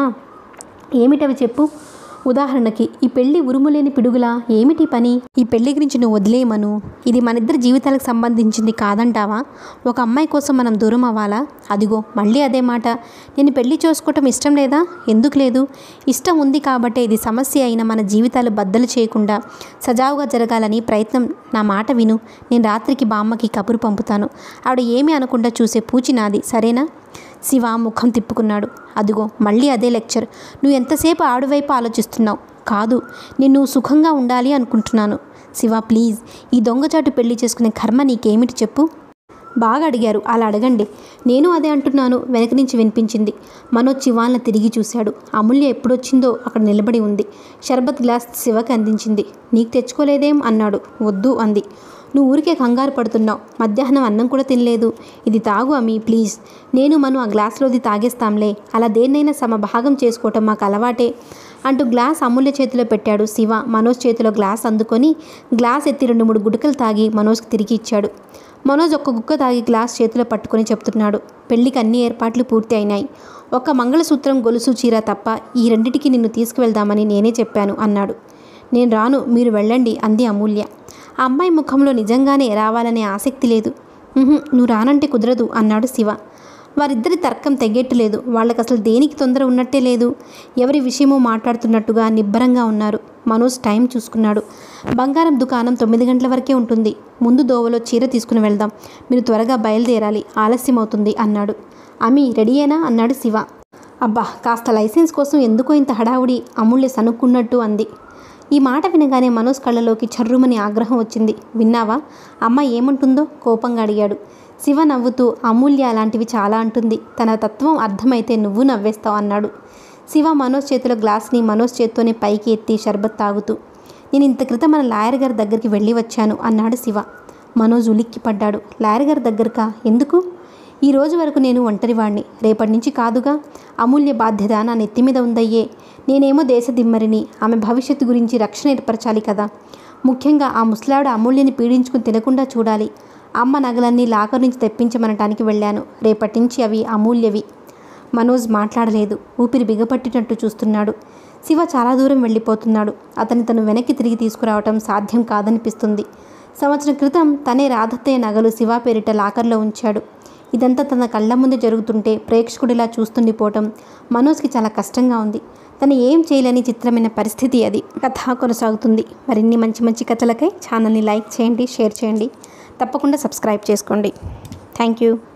ఏమిటవి చెప్పు ఉదాహరణకి ఈ పెళ్లి ఉరుములేని పిడుగులా ఏమిటి పని ఈ పెళ్లి గురించి నువ్వు వదిలేయమను ఇది మనిద్దరి జీవితాలకు సంబంధించింది కాదంటావా ఒక అమ్మాయి కోసం మనం దూరం అవ్వాలా అదిగో మళ్ళీ అదే మాట నేను పెళ్లి చేసుకోవటం ఇష్టం లేదా ఎందుకు లేదు ఇష్టం ఉంది కాబట్టే ఇది సమస్య అయిన మన జీవితాలు బద్దలు చేయకుండా సజావుగా జరగాలని ప్రయత్నం నా మాట విను నేను రాత్రికి బామ్మకి కబురు పంపుతాను ఆవిడ ఏమీ అనకుండా చూసే పూచి నాది సరేనా శివ ముఖం తిప్పుకున్నాడు అదిగో మళ్ళీ అదే లెక్చర్ నువ్వు ఎంతసేపు ఆడువైపు ఆలోచిస్తున్నావు కాదు నేను నువ్వు సుఖంగా ఉండాలి అనుకుంటున్నాను శివ ప్లీజ్ ఈ దొంగచాటు పెళ్లి చేసుకునే కర్మ నీకేమిటి చెప్పు బాగా అడిగారు అలా అడగండి నేను అదే అంటున్నాను వెనక నుంచి వినిపించింది మనోజ్ శివాన్ల తిరిగి చూశాడు అమూల్య ఎప్పుడొచ్చిందో అక్కడ నిలబడి ఉంది షర్బత్ గ్లాస్ శివకి అందించింది నీకు తెచ్చుకోలేదేం అన్నాడు వద్దు అంది నువ్వు ఊరికే కంగారు పడుతున్నావు మధ్యాహ్నం అన్నం కూడా తినలేదు ఇది తాగు అమ్మి ప్లీజ్ నేను మనం ఆ గ్లాస్లోది తాగేస్తాంలే అలా దేన్నైనా సమభాగం చేసుకోవటం మాకు అలవాటే అంటూ గ్లాస్ అమూల్య చేతిలో పెట్టాడు శివ మనోజ్ చేతిలో గ్లాస్ అందుకొని గ్లాస్ ఎత్తి రెండు మూడు గుటకలు తాగి మనోజ్కి తిరిగి ఇచ్చాడు మనోజ్ ఒక్క గుక్క తాగి గ్లాస్ చేతిలో పట్టుకొని చెప్తున్నాడు పెళ్లికి అన్ని ఏర్పాట్లు పూర్తి అయినాయి ఒక్క మంగళసూత్రం గొలుసు చీర తప్ప ఈ రెండిటికి నిన్ను తీసుకువెళ్దామని నేనే చెప్పాను అన్నాడు నేను రాను మీరు వెళ్ళండి అంది అమూల్య ఆ అమ్మాయి ముఖంలో నిజంగానే రావాలనే ఆసక్తి లేదు "ఉహుం, నువ్వు రానంటే కుదరదు అన్నాడు శివ వారిద్దరి తర్కం తెగేట్టులేదు వాళ్ళకి అసలు దేనికి తొందర ఉన్నట్టే లేదు ఎవరి విషయమో మాట్లాడుతున్నట్టుగా నిబ్బరంగా ఉన్నారు మనోజ్ టైం చూసుకున్నాడు బంగారం దుకాణం తొమ్మిది గంటల వరకే ఉంటుంది ముందు దోవలో చీర తీసుకుని వెళ్దాం మీరు త్వరగా బయలుదేరాలి ఆలస్యం అవుతుంది అన్నాడు అమి రెడీయేనా అన్నాడు శివ అబ్బా కాస్త లైసెన్స్ కోసం ఎందుకో ఇంత హడావుడి అమూల్య సనుక్కున్నట్టు అంది ఈ మాట వినగానే మనోజ్ కళ్ళలోకి చర్రుమని ఆగ్రహం వచ్చింది విన్నావా అమ్మ ఏమంటుందో కోపంగా అడిగాడు శివ నవ్వుతూ అమూల్య అలాంటివి చాలా అంటుంది తన తత్వం అర్థమైతే నువ్వు నవ్వేస్తావు అన్నాడు శివ మనోజ్ చేతిలో గ్లాస్ని మనోజ్ చేత్తోనే పైకి ఎత్తి షర్బత్ తాగుతూ నేను ఇంత క్రితం మన లాయర్ గారి దగ్గరికి వెళ్ళి వచ్చాను అన్నాడు శివ మనోజ్ ఉలిక్కి పడ్డాడు లాయర్ గారి దగ్గరకా ఎందుకు ఈ రోజు వరకు నేను ఒంటరివాణ్ణి రేపటి నుంచి కాదుగా అమూల్య బాధ్యత నా నెత్తి మీద ఉందయ్యే నేనేమో దేశదిమ్మరిని ఆమె భవిష్యత్తు గురించి రక్షణ ఏర్పరచాలి కదా ముఖ్యంగా ఆ ముసలాడు అమూల్యని పీడించుకుని తినకుండా చూడాలి అమ్మ నగలన్నీ లాకర్ నుంచి తెప్పించమనటానికి వెళ్ళాను రేపటి నుంచి అవి అమూల్యవి మనోజ్ మాట్లాడలేదు ఊపిరి బిగపట్టినట్టు చూస్తున్నాడు శివ చాలా దూరం వెళ్ళిపోతున్నాడు అతని తను వెనక్కి తిరిగి తీసుకురావటం సాధ్యం కాదనిపిస్తుంది సంవత్సరం క్రితం తనే రాధత్తయ్య నగలు శివ పేరిట లాకర్లో ఉంచాడు ఇదంతా తన కళ్ళ ముందే జరుగుతుంటే ప్రేక్షకుడిలా చూస్తుండిపోవటం మనోజ్కి చాలా కష్టంగా ఉంది తను ఏం చేయలేని చిత్రమైన పరిస్థితి అది కథ కొనసాగుతుంది మరిన్ని మంచి మంచి కథలకై ఛానల్ని లైక్ చేయండి షేర్ చేయండి తప్పకుండా సబ్స్క్రైబ్ చేసుకోండి థ్యాంక్ యూ